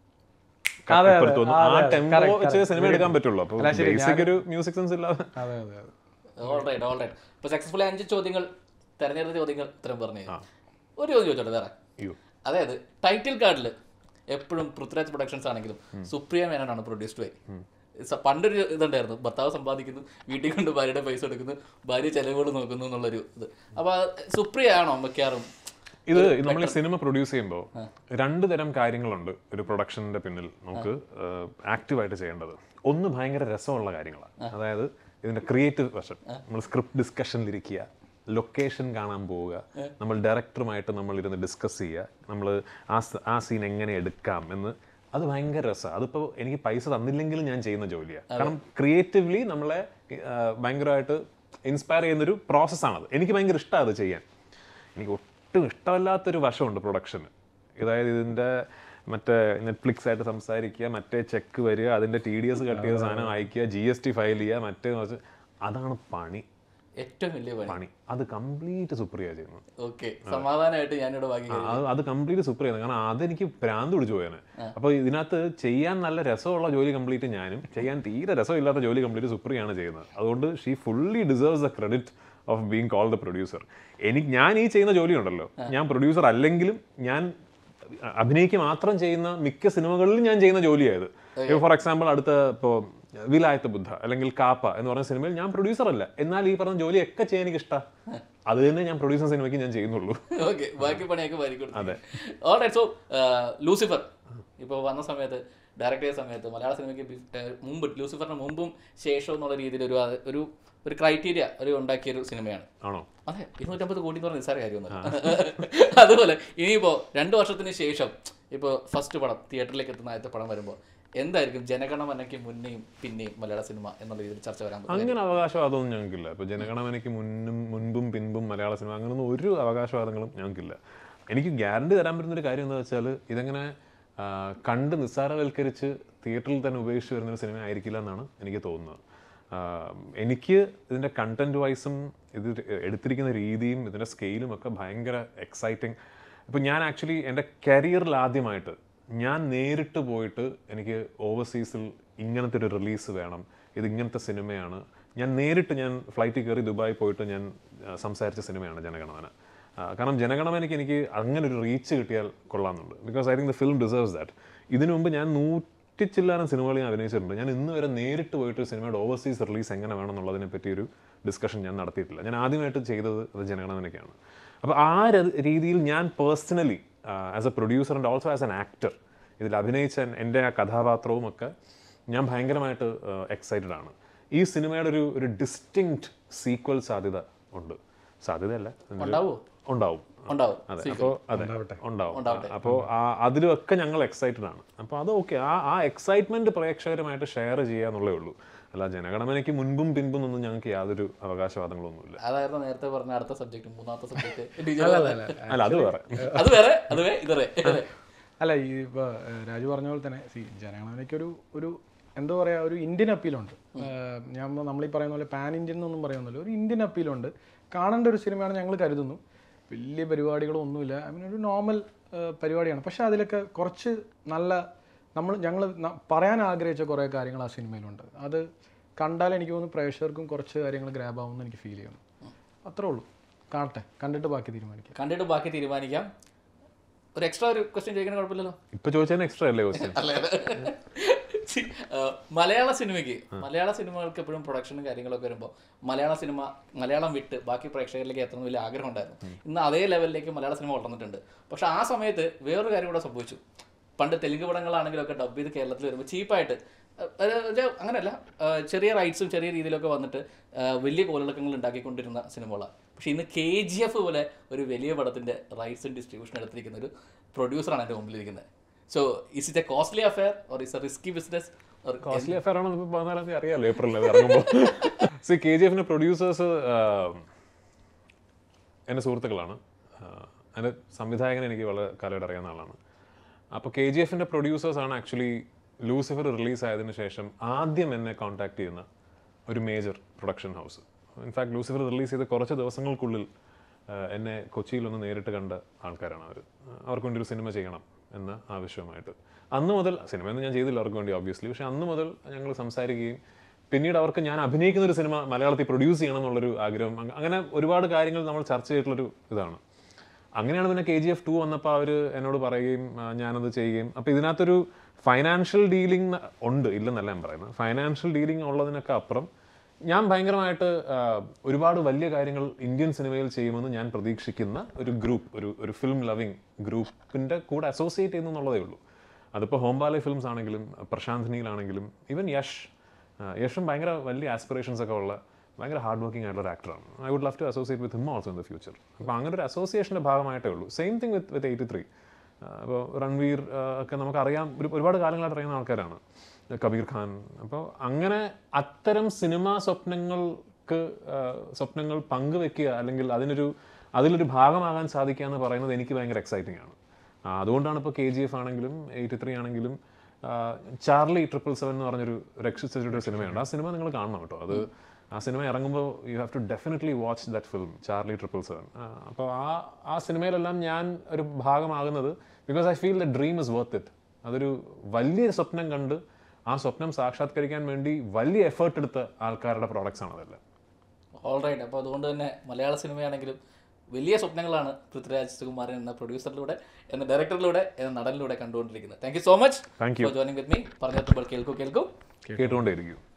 അതെ, ഇപ്പുറത്ത് വന്നു. അതെ, ആ അതെ, ടെമ്പോ correct, വെച്ച് സിനിമ എടുക്കാൻ പറ്റുള്ളൂ അപ്പോൾ ബേസിക് ഒരു മ്യൂസിക് സെൻസ് ഇല്ലാതെ അതെ അതെ അതെ ഓൾ റൈറ്റ് ഓൾ റൈറ്റ് ഇപ്പോൾ സക്സസ്ഫുള്ളി അഞ്ച് ചോദ്യങ്ങൾ തെരഞ്ഞെടുത്ത ചോദ്യങ്ങൾ ഇത്രയും പറഞ്ഞു ഒരു ചോദ്യം ചോദിച്ചോട്ടെ വേറെ അയ്യോ അതായത് ടൈറ്റിൽ കാർഡിൽ എപ്പോഴും പൃഥ്വിരാജ് പ്രൊഡക്ഷൻസ് ആണെങ്കിലും സുപ്രിയ മേനോനാണ് പ്രൊഡ്യൂസ്ഡ് ബൈ സ- പണ്ടൊരു ഇതുണ്ടായിരുന്നു ഭർത്താവ് സമ്പാദിക്കുന്നു വീട്ടിൽ കൊണ്ട് ഭാര്യയുടെ പൈസ എടുക്കുന്നു ഭാര്യ ചെലവുകൾ നോക്കുന്നു എന്നുള്ളൊരു ഇത് അപ്പൊ ആ സുപ്രിയ ആണോ മിക്കവാറും ഇത് നമ്മൾ ഈ സിനിമ പ്രൊഡ്യൂസ് ചെയ്യുമ്പോൾ രണ്ട് തരം കാര്യങ്ങളുണ്ട് ഒരു പ്രൊഡക്ഷന്റെ പിന്നിൽ നമുക്ക് ആക്റ്റീവായിട്ട് ചെയ്യേണ്ടത് ഒന്ന് ഭയങ്കര രസമുള്ള കാര്യങ്ങളാണ് അതായത് ഇതിന്റെ ക്രിയേറ്റീവ് വശം നമ്മൾ സ്ക്രിപ്റ്റ് ഡിസ്കഷനിലിരിക്കുക ലൊക്കേഷൻ കാണാൻ പോവുക നമ്മൾ ഡയറക്ടറുമായിട്ട് നമ്മൾ ഇരുന്ന് ഡിസ്കസ് ചെയ്യുക നമ്മൾ ആ സ- ആ സീൻ എങ്ങനെ എടുക്കാം എന്ന് അത് ഭയങ്കര രസമാണ് അതിപ്പോൾ എനിക്ക് പൈസ തന്നില്ലെങ്കിലും ഞാൻ ചെയ്യുന്ന ജോലിയാണ് കാരണം ക്രിയേറ്റീവ്ലി നമ്മളെ ആ, ഭയങ്കരമായിട്ട് ഇൻസ്പയർ ചെയ്യുന്നൊരു പ്രോസസ്സാണത് എനിക്ക് ഭയങ്കര ഇഷ്ടമാണ് അത് ചെയ്യാൻ എനിക്ക് ഒട്ടും ഇഷ്ടമല്ലാത്തൊരു വശമുണ്ട് പ്രൊഡക്ഷന് അതായത് ഇതിൻ്റെ മറ്റേ നെറ്റ്ഫ്ലിക്സ് ആയിട്ട് സംസാരിക്കുക മറ്റേ ചെക്ക് വരിക അതിൻ്റെ ടി ഡി എസ് കട്ട് ചെയ്ത സാധനം അയക്കുക ജി എസ് ടി ഫയൽ ചെയ്യുക മറ്റേ മറിച്ച് അതാണ് പണി ഏറ്റവും വലിയ പണി പണി അത് കംപ്ലീറ്റ് സുപ്രിയ ചെയ്യുന്നത് ഓക്കെ സമാധാനമായിട്ട് ഞാനിവിടെ ബാക്കി ആ, അത് അത് കംപ്ലീറ്റ് സുപ്രിയ ചെയ്യുന്നത് കാരണം അതെനിക്ക് ഭ്രാന്ത് പിടിച്ചു പോയാണ് അപ്പോൾ ഇതിനകത്ത് ചെയ്യാൻ നല്ല രസമുള്ള ജോലി കംപ്ലീറ്റ് ഞാനും ചെയ്യാൻ തീരെ രസമില്ലാത്ത ജോലി കംപ്ലീറ്റ് സുപ്രിയാണ് ചെയ്യുന്നത് അതുകൊണ്ട് she fully deserves the credit of being call the producer എനിക്ക് ഞാൻ ഈ ചെയ്യുന്ന ജോലി ഉണ്ടല്ലോ ഞാൻ പ്രൊഡ്യൂസർ അല്ലെങ്കിലും ഞാൻ അഭിനയിക്ക് മാത്രം ചെയ്യുന്ന മിക്ക സിനിമകളിലും ഞാൻ ചെയ്യുന്ന ജോലിയായത് ഇപ്പോൾ ഫോർ എക്സാമ്പിൾ അടുത്ത ഇപ്പോൾ വിലായത്ത് ബുദ്ധ അല്ലെങ്കിൽ കാപ്പ എന്ന് പറഞ്ഞ സിനിമയിൽ ഞാൻ പ്രൊഡ്യൂസർ അല്ല എന്നാൽ ഈ പറഞ്ഞ ജോലിയൊക്കെ ചെയ്യാൻ എനിക്ക് ഇഷ്ടമാണ് അത് തന്നെ ഞാൻ പ്രൊഡ്യൂസർ സിനിമയ്ക്ക് ഞാൻ ചെയ്യുന്നുള്ളൂ ഓക്കെ ബാക്കി പണിയൊക്കെ വാരി കൊടുത്തു ഓൾറൈറ്റ് സോ ലൂസിഫർ ഇപ്പോൾ വന്ന സമയത്ത് ഡയറക്റ്റ് ചെയ്ത സമയത്ത് മലയാള സിനിമയ്ക്ക് ബി- ഏഹ് മുമ്പ് ലൂസിഫറിന് മുമ്പും ശേഷവും എന്നുള്ള രീതിയിൽ ഒരു അത് ഒരു ഒരു ക്രൈറ്റീരിയ ഒരു ഉണ്ടാക്കിയ ഒരു സിനിമയാണ് ആണോ അതെ ഇരുന്നൂറ്റമ്പത് കോടി എന്ന് പറഞ്ഞ നിസ്സാര കാര്യമൊന്നും അതുപോലെ ഇനിയിപ്പോ രണ്ടു വർഷത്തിന് ശേഷം ഇപ്പോൾ ഫസ്റ്റ് പടം തിയേറ്ററിലേക്ക് എത്തുന്ന ആദ്യത്തെ പടം വരുമ്പോൾ എന്തായിരിക്കും ജനഗണമനയ്ക്ക് മുന്നേയും പിന്നെയും മലയാള സിനിമ എന്നുള്ള രീതിയിൽ ചർച്ച വരാൻ പോകുന്നത് അങ്ങനെ അവകാശവാദമൊന്നും ഞങ്ങൾക്കില്ല ഇപ്പോൾ ജനഗണമനയ്ക്ക് മുന്നും മുൻപും പിൻപും മലയാള സിനിമ അങ്ങനൊന്നും ഒരു അവകാശവാദങ്ങളും ഞങ്ങൾക്കില്ല എനിക്ക് ഗ്യാരണ്ടി തരാൻ പറ്റുന്ന ഒരു കാര്യം എന്താ വെച്ചാൽ ഇതെങ്ങനെ ആ, കണ്ട് നിസ്സാരവൽക്കരിച്ച് തിയേറ്ററിൽ തന്നെ ഉപേക്ഷിച്ച് വരുന്നൊരു സിനിമ ആയിരിക്കില്ല എന്നാണ് എനിക്ക് തോന്നുന്നത് ആ, എനിക്ക് ഇതിൻ്റെ കണ്ടന്റ് വൈസും ഇത് എടുത്തിരിക്കുന്ന രീതിയും ഇതിൻ്റെ സ്കെയിലും ഒക്കെ ഭയങ്കര എക്സൈറ്റിംഗ് ഇപ്പം ഞാൻ ആക്ച്വലി എൻ്റെ കരിയറിൽ ആദ്യമായിട്ട് ഞാൻ നേരിട്ട് പോയിട്ട് എനിക്ക് ഓവർസീസിൽ ഇങ്ങനത്തെ ഒരു റിലീസ് വേണം ഇത് ഇങ്ങനത്തെ സിനിമയാണ് ഞാൻ നേരിട്ട് ഞാൻ ഫ്ലൈറ്റിൽ കയറി ദുബായി പോയിട്ട് ഞാൻ ആ, സംസാരിച്ച സിനിമയാണ് ജനഗണമന ആ, കാരണം ജനഗണമനയ്ക്ക് എനിക്ക് അങ്ങനെ ഒരു റീച്ച് കിട്ടിയാൽ കൊള്ളാമെന്നുണ്ട് because I think the film deserves that ഇതിനു മുമ്പ് ഞാൻ നൂറ്റിച്ചില്ലാനം സിനിമകൾ ഞാൻ അഭിനയിച്ചിട്ടുണ്ട് ഞാൻ ഇന്ന് വരെ നേരിട്ട് പോയിട്ട് ഒരു സിനിമയുടെ ഓവർസീസ് റിലീസ് എങ്ങനെ വേണം എന്നുള്ളതിനെ പറ്റി ഒരു ഡിസ്കഷൻ ഞാൻ നടത്തിയിട്ടില്ല ഞാൻ ആദ്യമായിട്ട് ചെയ്തത് അത് ജനഗണമനയ്ക്കാണ് അപ്പോൾ ആ ര- രീതിയിൽ ഞാൻ personally as a producer and also as an actor ഇതിൽ അഭിനയിച്ച എൻ്റെ ആ കഥാപാത്രവും ഒക്കെ ഞാൻ ഭയങ്കരമായിട്ട് എക്സൈറ്റഡ് ആണ് ഈ സിനിമയുടെ ഒരു ഒരു ഡിസ്റ്റിങ്ക്റ്റ് സീക്വൽ സാധ്യത ഉണ്ട് സാധ്യതയല്ല അതിനൊരു- ഉണ്ടാവോ ഉണ്ടാവും ഉണ്ടാവും അതെ അപ്പോൾ അതെ ഉണ്ടാവും അപ്പോൾ അതിലൊക്കെ ഞങ്ങൾ എക്സൈറ്റഡ് ആണ് അപ്പോൾ അത് ഓക്കെ ആ ആ എക്സൈറ്റ്മെന്റ് പ്രേക്ഷകരുമായിട്ട് ഷെയർ ചെയ്യാന്നുള്ളേ ഉള്ളൂ അല്ല ജനഗണമനയ്ക്ക് മുൻപും പിൻപും ഒന്നും ഞങ്ങൾക്ക് യാതൊരു അവകാശവാദങ്ങളൊന്നുമില്ല അതായിരുന്നു നേരത്തെ പറഞ്ഞ അടുത്ത സബ്ജക്ട് മൂന്നാമത്തെ സബ്ജക്ട് അല്ല അത് വേറെ അത് വേറെ അത് വേ ഇത് വേ അല്ല ഈ ഇപ്പോൾ രാജു പറഞ്ഞ പോലെ തന്നെ സി ജനഗണമനയ്ക്കൊരു ഒരു എന്താ പറയുക ഒരു ഇന്ത്യൻ അപ്പീലുണ്ട് ഏഹ് ഞാൻ നമ്മൾ ഈ പറയുന്ന പോലെ പാൻ ഇന്ത്യൻ എന്നൊന്നും പറയുന്നില്ല ഒരു ഇന്ത്യൻ അപ്പീലുണ്ട് കാണേണ്ട ഒരു സിനിമയാണ് ഞങ്ങൾ കരുതുന്നു വലിയ പരിപാടികളോ ഒന്നുമില്ല ഐ മീൻ ഒരു നോർമൽ പരിപാടിയാണ് പക്ഷേ അതിലൊക്കെ കുറച്ച് നല്ല നമ്മൾ ഞങ്ങൾ പറയാൻ ആഗ്രഹിച്ച കുറേ കാര്യങ്ങൾ ആ സിനിമയിലുണ്ട് അത് കണ്ടാൽ എനിക്ക് തോന്നുന്നു പ്രേക്ഷകർക്കും കുറച്ച് കാര്യങ്ങൾ ഗ്രാബ് ആവുമെന്ന് എനിക്ക് ഫീൽ ചെയ്യുന്നു അത്രേ ഉള്ളൂ കാണട്ടെ കണ്ടിട്ട് ബാക്കി തീരുമാനിക്കാം കണ്ടിട്ട് ബാക്കി തീരുമാനിക്കാം ഒരു എക്സ്ട്രാ ഒരു ക്വസ്റ്റ്യൻ ചോദിക്കണ കുഴപ്പമില്ലല്ലോ ഇപ്പൊ ചോദിച്ചതിന് എക്സ്ട്രാ അല്ലേ ക്വസ്റ്റ്യൻ അല്ലേ See, ആ, മലയാള സിനിമയ്ക്ക് മലയാള സിനിമകൾക്ക് എപ്പോഴും പ്രൊഡക്ഷനും കാര്യങ്ങളൊക്കെ വരുമ്പോൾ മലയാള സിനിമ മലയാളം വിട്ട് ബാക്കി പ്രേക്ഷകരിലേക്ക് എത്തണം വലിയ ആഗ്രഹം ഉണ്ടായിരുന്നു ഇന്ന് അതേ ലെവലിലേക്ക് മലയാള സിനിമ വളർന്നിട്ടുണ്ട് പക്ഷെ ആ സമയത്ത് വേറൊരു കാര്യം കൂടെ സംഭവിച്ചു പണ്ട് തെലുങ്ക് പടങ്ങളാണെങ്കിലൊക്കെ ഡബ് ചെയ്ത് കേരളത്തിൽ വരുമ്പോൾ ചീപ്പായിട്ട് അങ്ങനെയല്ല ആ, ചെറിയ റൈറ്റ്സും ചെറിയ രീതിയിലൊക്കെ വന്നിട്ട് ആ, വലിയ കോലിളക്കങ്ങൾ ഉണ്ടാക്കിക്കൊണ്ടിരുന്ന സിനിമകളാണ് പക്ഷെ ഇന്ന് കെ ജി എഫ് പോലെ ഒരു വലിയ പടത്തിന്റെ റൈറ്റ്സും ഡിസ്ട്രിബ്യൂഷൻ എടുത്തിരിക്കുന്ന ഒരു പ്രൊഡ്യൂസറാണ് എൻ്റെ മുമ്പിലിരിക്കുന്നത് so is it a costly affair or is a risky business costly affair ആണെന്ന് ഇപ്പൊ പതിനാലാം തീയതി അറിയാലോ ഏപ്രിലിൽ അത് ഇറങ്ങുമ്പോൾ സി കെ ജി എഫിന്റെ പ്രൊഡ്യൂസേഴ്സ് എൻ്റെ സുഹൃത്തുക്കളാണ് ആഹ് അതിൻ്റെ സംവിധായകൻ എനിക്ക് വളരെ കാലമായിട്ട് അറിയാവുന്ന ആളാണ് അപ്പോൾ കെ ജി എഫിൻ്റെ പ്രൊഡ്യൂസേഴ്സാണ് ആക്ച്വലി ലൂസിഫർ റിലീസ് ആയതിനു ശേഷം ആദ്യം എന്നെ കോൺടാക്ട് ചെയ്യുന്ന ഒരു major production house in fact Lucifer release ചെയ്ത കുറച്ച് ദിവസങ്ങൾക്കുള്ളിൽ ആ, എന്നെ കൊച്ചിയിലൊന്ന് നേരിട്ട് കണ്ട ആൾക്കാരാണ് അവർ അവർക്ക് വേണ്ടി ഒരു സിനിമ ചെയ്യണം എന്ന ആവശ്യമായിട്ട് അന്ന് മുതൽ സിനിമയൊന്നും ഞാൻ ചെയ്തില്ല അവർക്ക് വേണ്ടി ഓബ്വിയസ്ലി പക്ഷെ അന്ന് മുതൽ ഞങ്ങൾ സംസാരിക്കുകയും പിന്നീട് അവർക്ക് ഞാൻ അഭിനയിക്കുന്ന ഒരു സിനിമ മലയാളത്തിൽ പ്രൊഡ്യൂസ് ചെയ്യണം എന്നുള്ളൊരു ആഗ്രഹം അങ്ങ- അങ്ങനെ ഒരുപാട് കാര്യങ്ങൾ നമ്മൾ ചർച്ച ചെയ്തിട്ടുള്ളൊരു ഇതാണ് അങ്ങനെയാണ് പിന്നെ കെ ജി എഫ് ടു വന്നപ്പോൾ അവർ എന്നോട് പറയുകയും ആ, ഞാനത് ചെയ്യുകയും അപ്പോൾ ഇതിനകത്തൊരു ഫൈനാൻഷ്യൽ ഡീലിംഗ് ഉണ്ട് ഇല്ലെന്നല്ല ഞാൻ പറയുന്നത് ഫൈനാൻഷ്യൽ ഡീലിംഗ് ഉള്ളതിനൊക്കെ അപ്പുറം ഞാൻ ഭയങ്കരമായിട്ട് ആ, ഒരുപാട് വലിയ കാര്യങ്ങൾ ഇന്ത്യൻ സിനിമയിൽ ചെയ്യുമെന്ന് ഞാൻ പ്രതീക്ഷിക്കുന്ന ഒരു ഗ്രൂപ്പ് ഒരു ഒരു ഫിലിം ലവിങ് ഗ്രൂപ്പിൻ്റെ കൂടെ അസോസിയേറ്റ് ചെയ്യുന്നു എന്നുള്ളതേ ഉള്ളൂ അതിപ്പോൾ ഹോംബാലെ ഫിലിംസ് ആണെങ്കിലും പ്രശാന്ത് നീലാണെങ്കിലും ഈവൻ യഷ് ആ, യഷും ഭയങ്കര വലിയ ആസ്പിറേഷൻസ് ഒക്കെ ഉള്ള ഭയങ്കര ഹാർഡ് വർക്കിംഗ് ആയിട്ടുള്ള ഒരു ആക്ടറാണ് I would love to associate with him also in the future അപ്പോൾ അങ്ങനെ ഒരു അസോസിയേഷൻ്റെ ഭാഗമായിട്ടേ ഉള്ളൂ same thing with with eighty three അപ്പോൾ രൺവീർ ആ, ഒക്കെ നമുക്കറിയാം ഒരു ഒരുപാട് കാലങ്ങളായിട്ട് അറിയുന്ന ആൾക്കാരാണ് കബീർ ഖാൻ അപ്പോൾ അങ്ങനെ അത്തരം സിനിമാ സ്വപ്നങ്ങൾക്ക് ആ, സ്വപ്നങ്ങൾ പങ്കുവെക്കുക അല്ലെങ്കിൽ അതിനൊരു അതിലൊരു ഭാഗമാകാൻ സാധിക്കുക എന്ന് പറയുന്നത് എനിക്ക് ഭയങ്കര എക്സൈറ്റിംഗ് ആണ് ആ, അതുകൊണ്ടാണ് ഇപ്പോൾ കെ ജി എഫ് ആണെങ്കിലും എയ്റ്റി ത്രീ ആണെങ്കിലും ആ, ചാർലി ട്രിപ്പിൾ സെവൻ എന്ന് പറഞ്ഞൊരു രക്ഷിച്ചൊരു സിനിമയുണ്ട് ആ സിനിമ നിങ്ങൾ കാണണം കേട്ടോ അത് ആ സിനിമ ഇറങ്ങുമ്പോൾ you have to definitely watch that film Charlie triple seven അപ്പോൾ ആ ആ സിനിമയിലെല്ലാം ഞാൻ ഒരു ഭാഗമാകുന്നത് because I feel the dream is worth it അതൊരു വലിയ സ്വപ്നം കണ്ട് ആ സ്വപ്നം സാക്ഷാത്കരിക്കാൻ വേണ്ടി വലിയ എഫേർട്ട് എടുത്ത ആൾക്കാരുടെ പ്രോഡക്റ്റ്സ് ആണ് അതെല്ലാം ഓൾ റൈറ്റ് അപ്പോൾ അതുകൊണ്ട് തന്നെ മലയാള സിനിമയാണെങ്കിലും വലിയ സ്വപ്നങ്ങളാണ് പൃഥ്വിരാജ് സുകുമാരൻ എന്ന പ്രൊഡ്യൂസറിലൂടെ എന്ന ഡയറക്ടറിലൂടെ എന്ന നടനിലൂടെ കണ്ടുകൊണ്ടിരിക്കുന്നത് thank you so much Thank you. For joining with me പറഞ്ഞെത്തുമ്പോൾ കേൾക്കൂ കേൾക്കൂ കേട്ടുകൊണ്ടേയിരിക്കും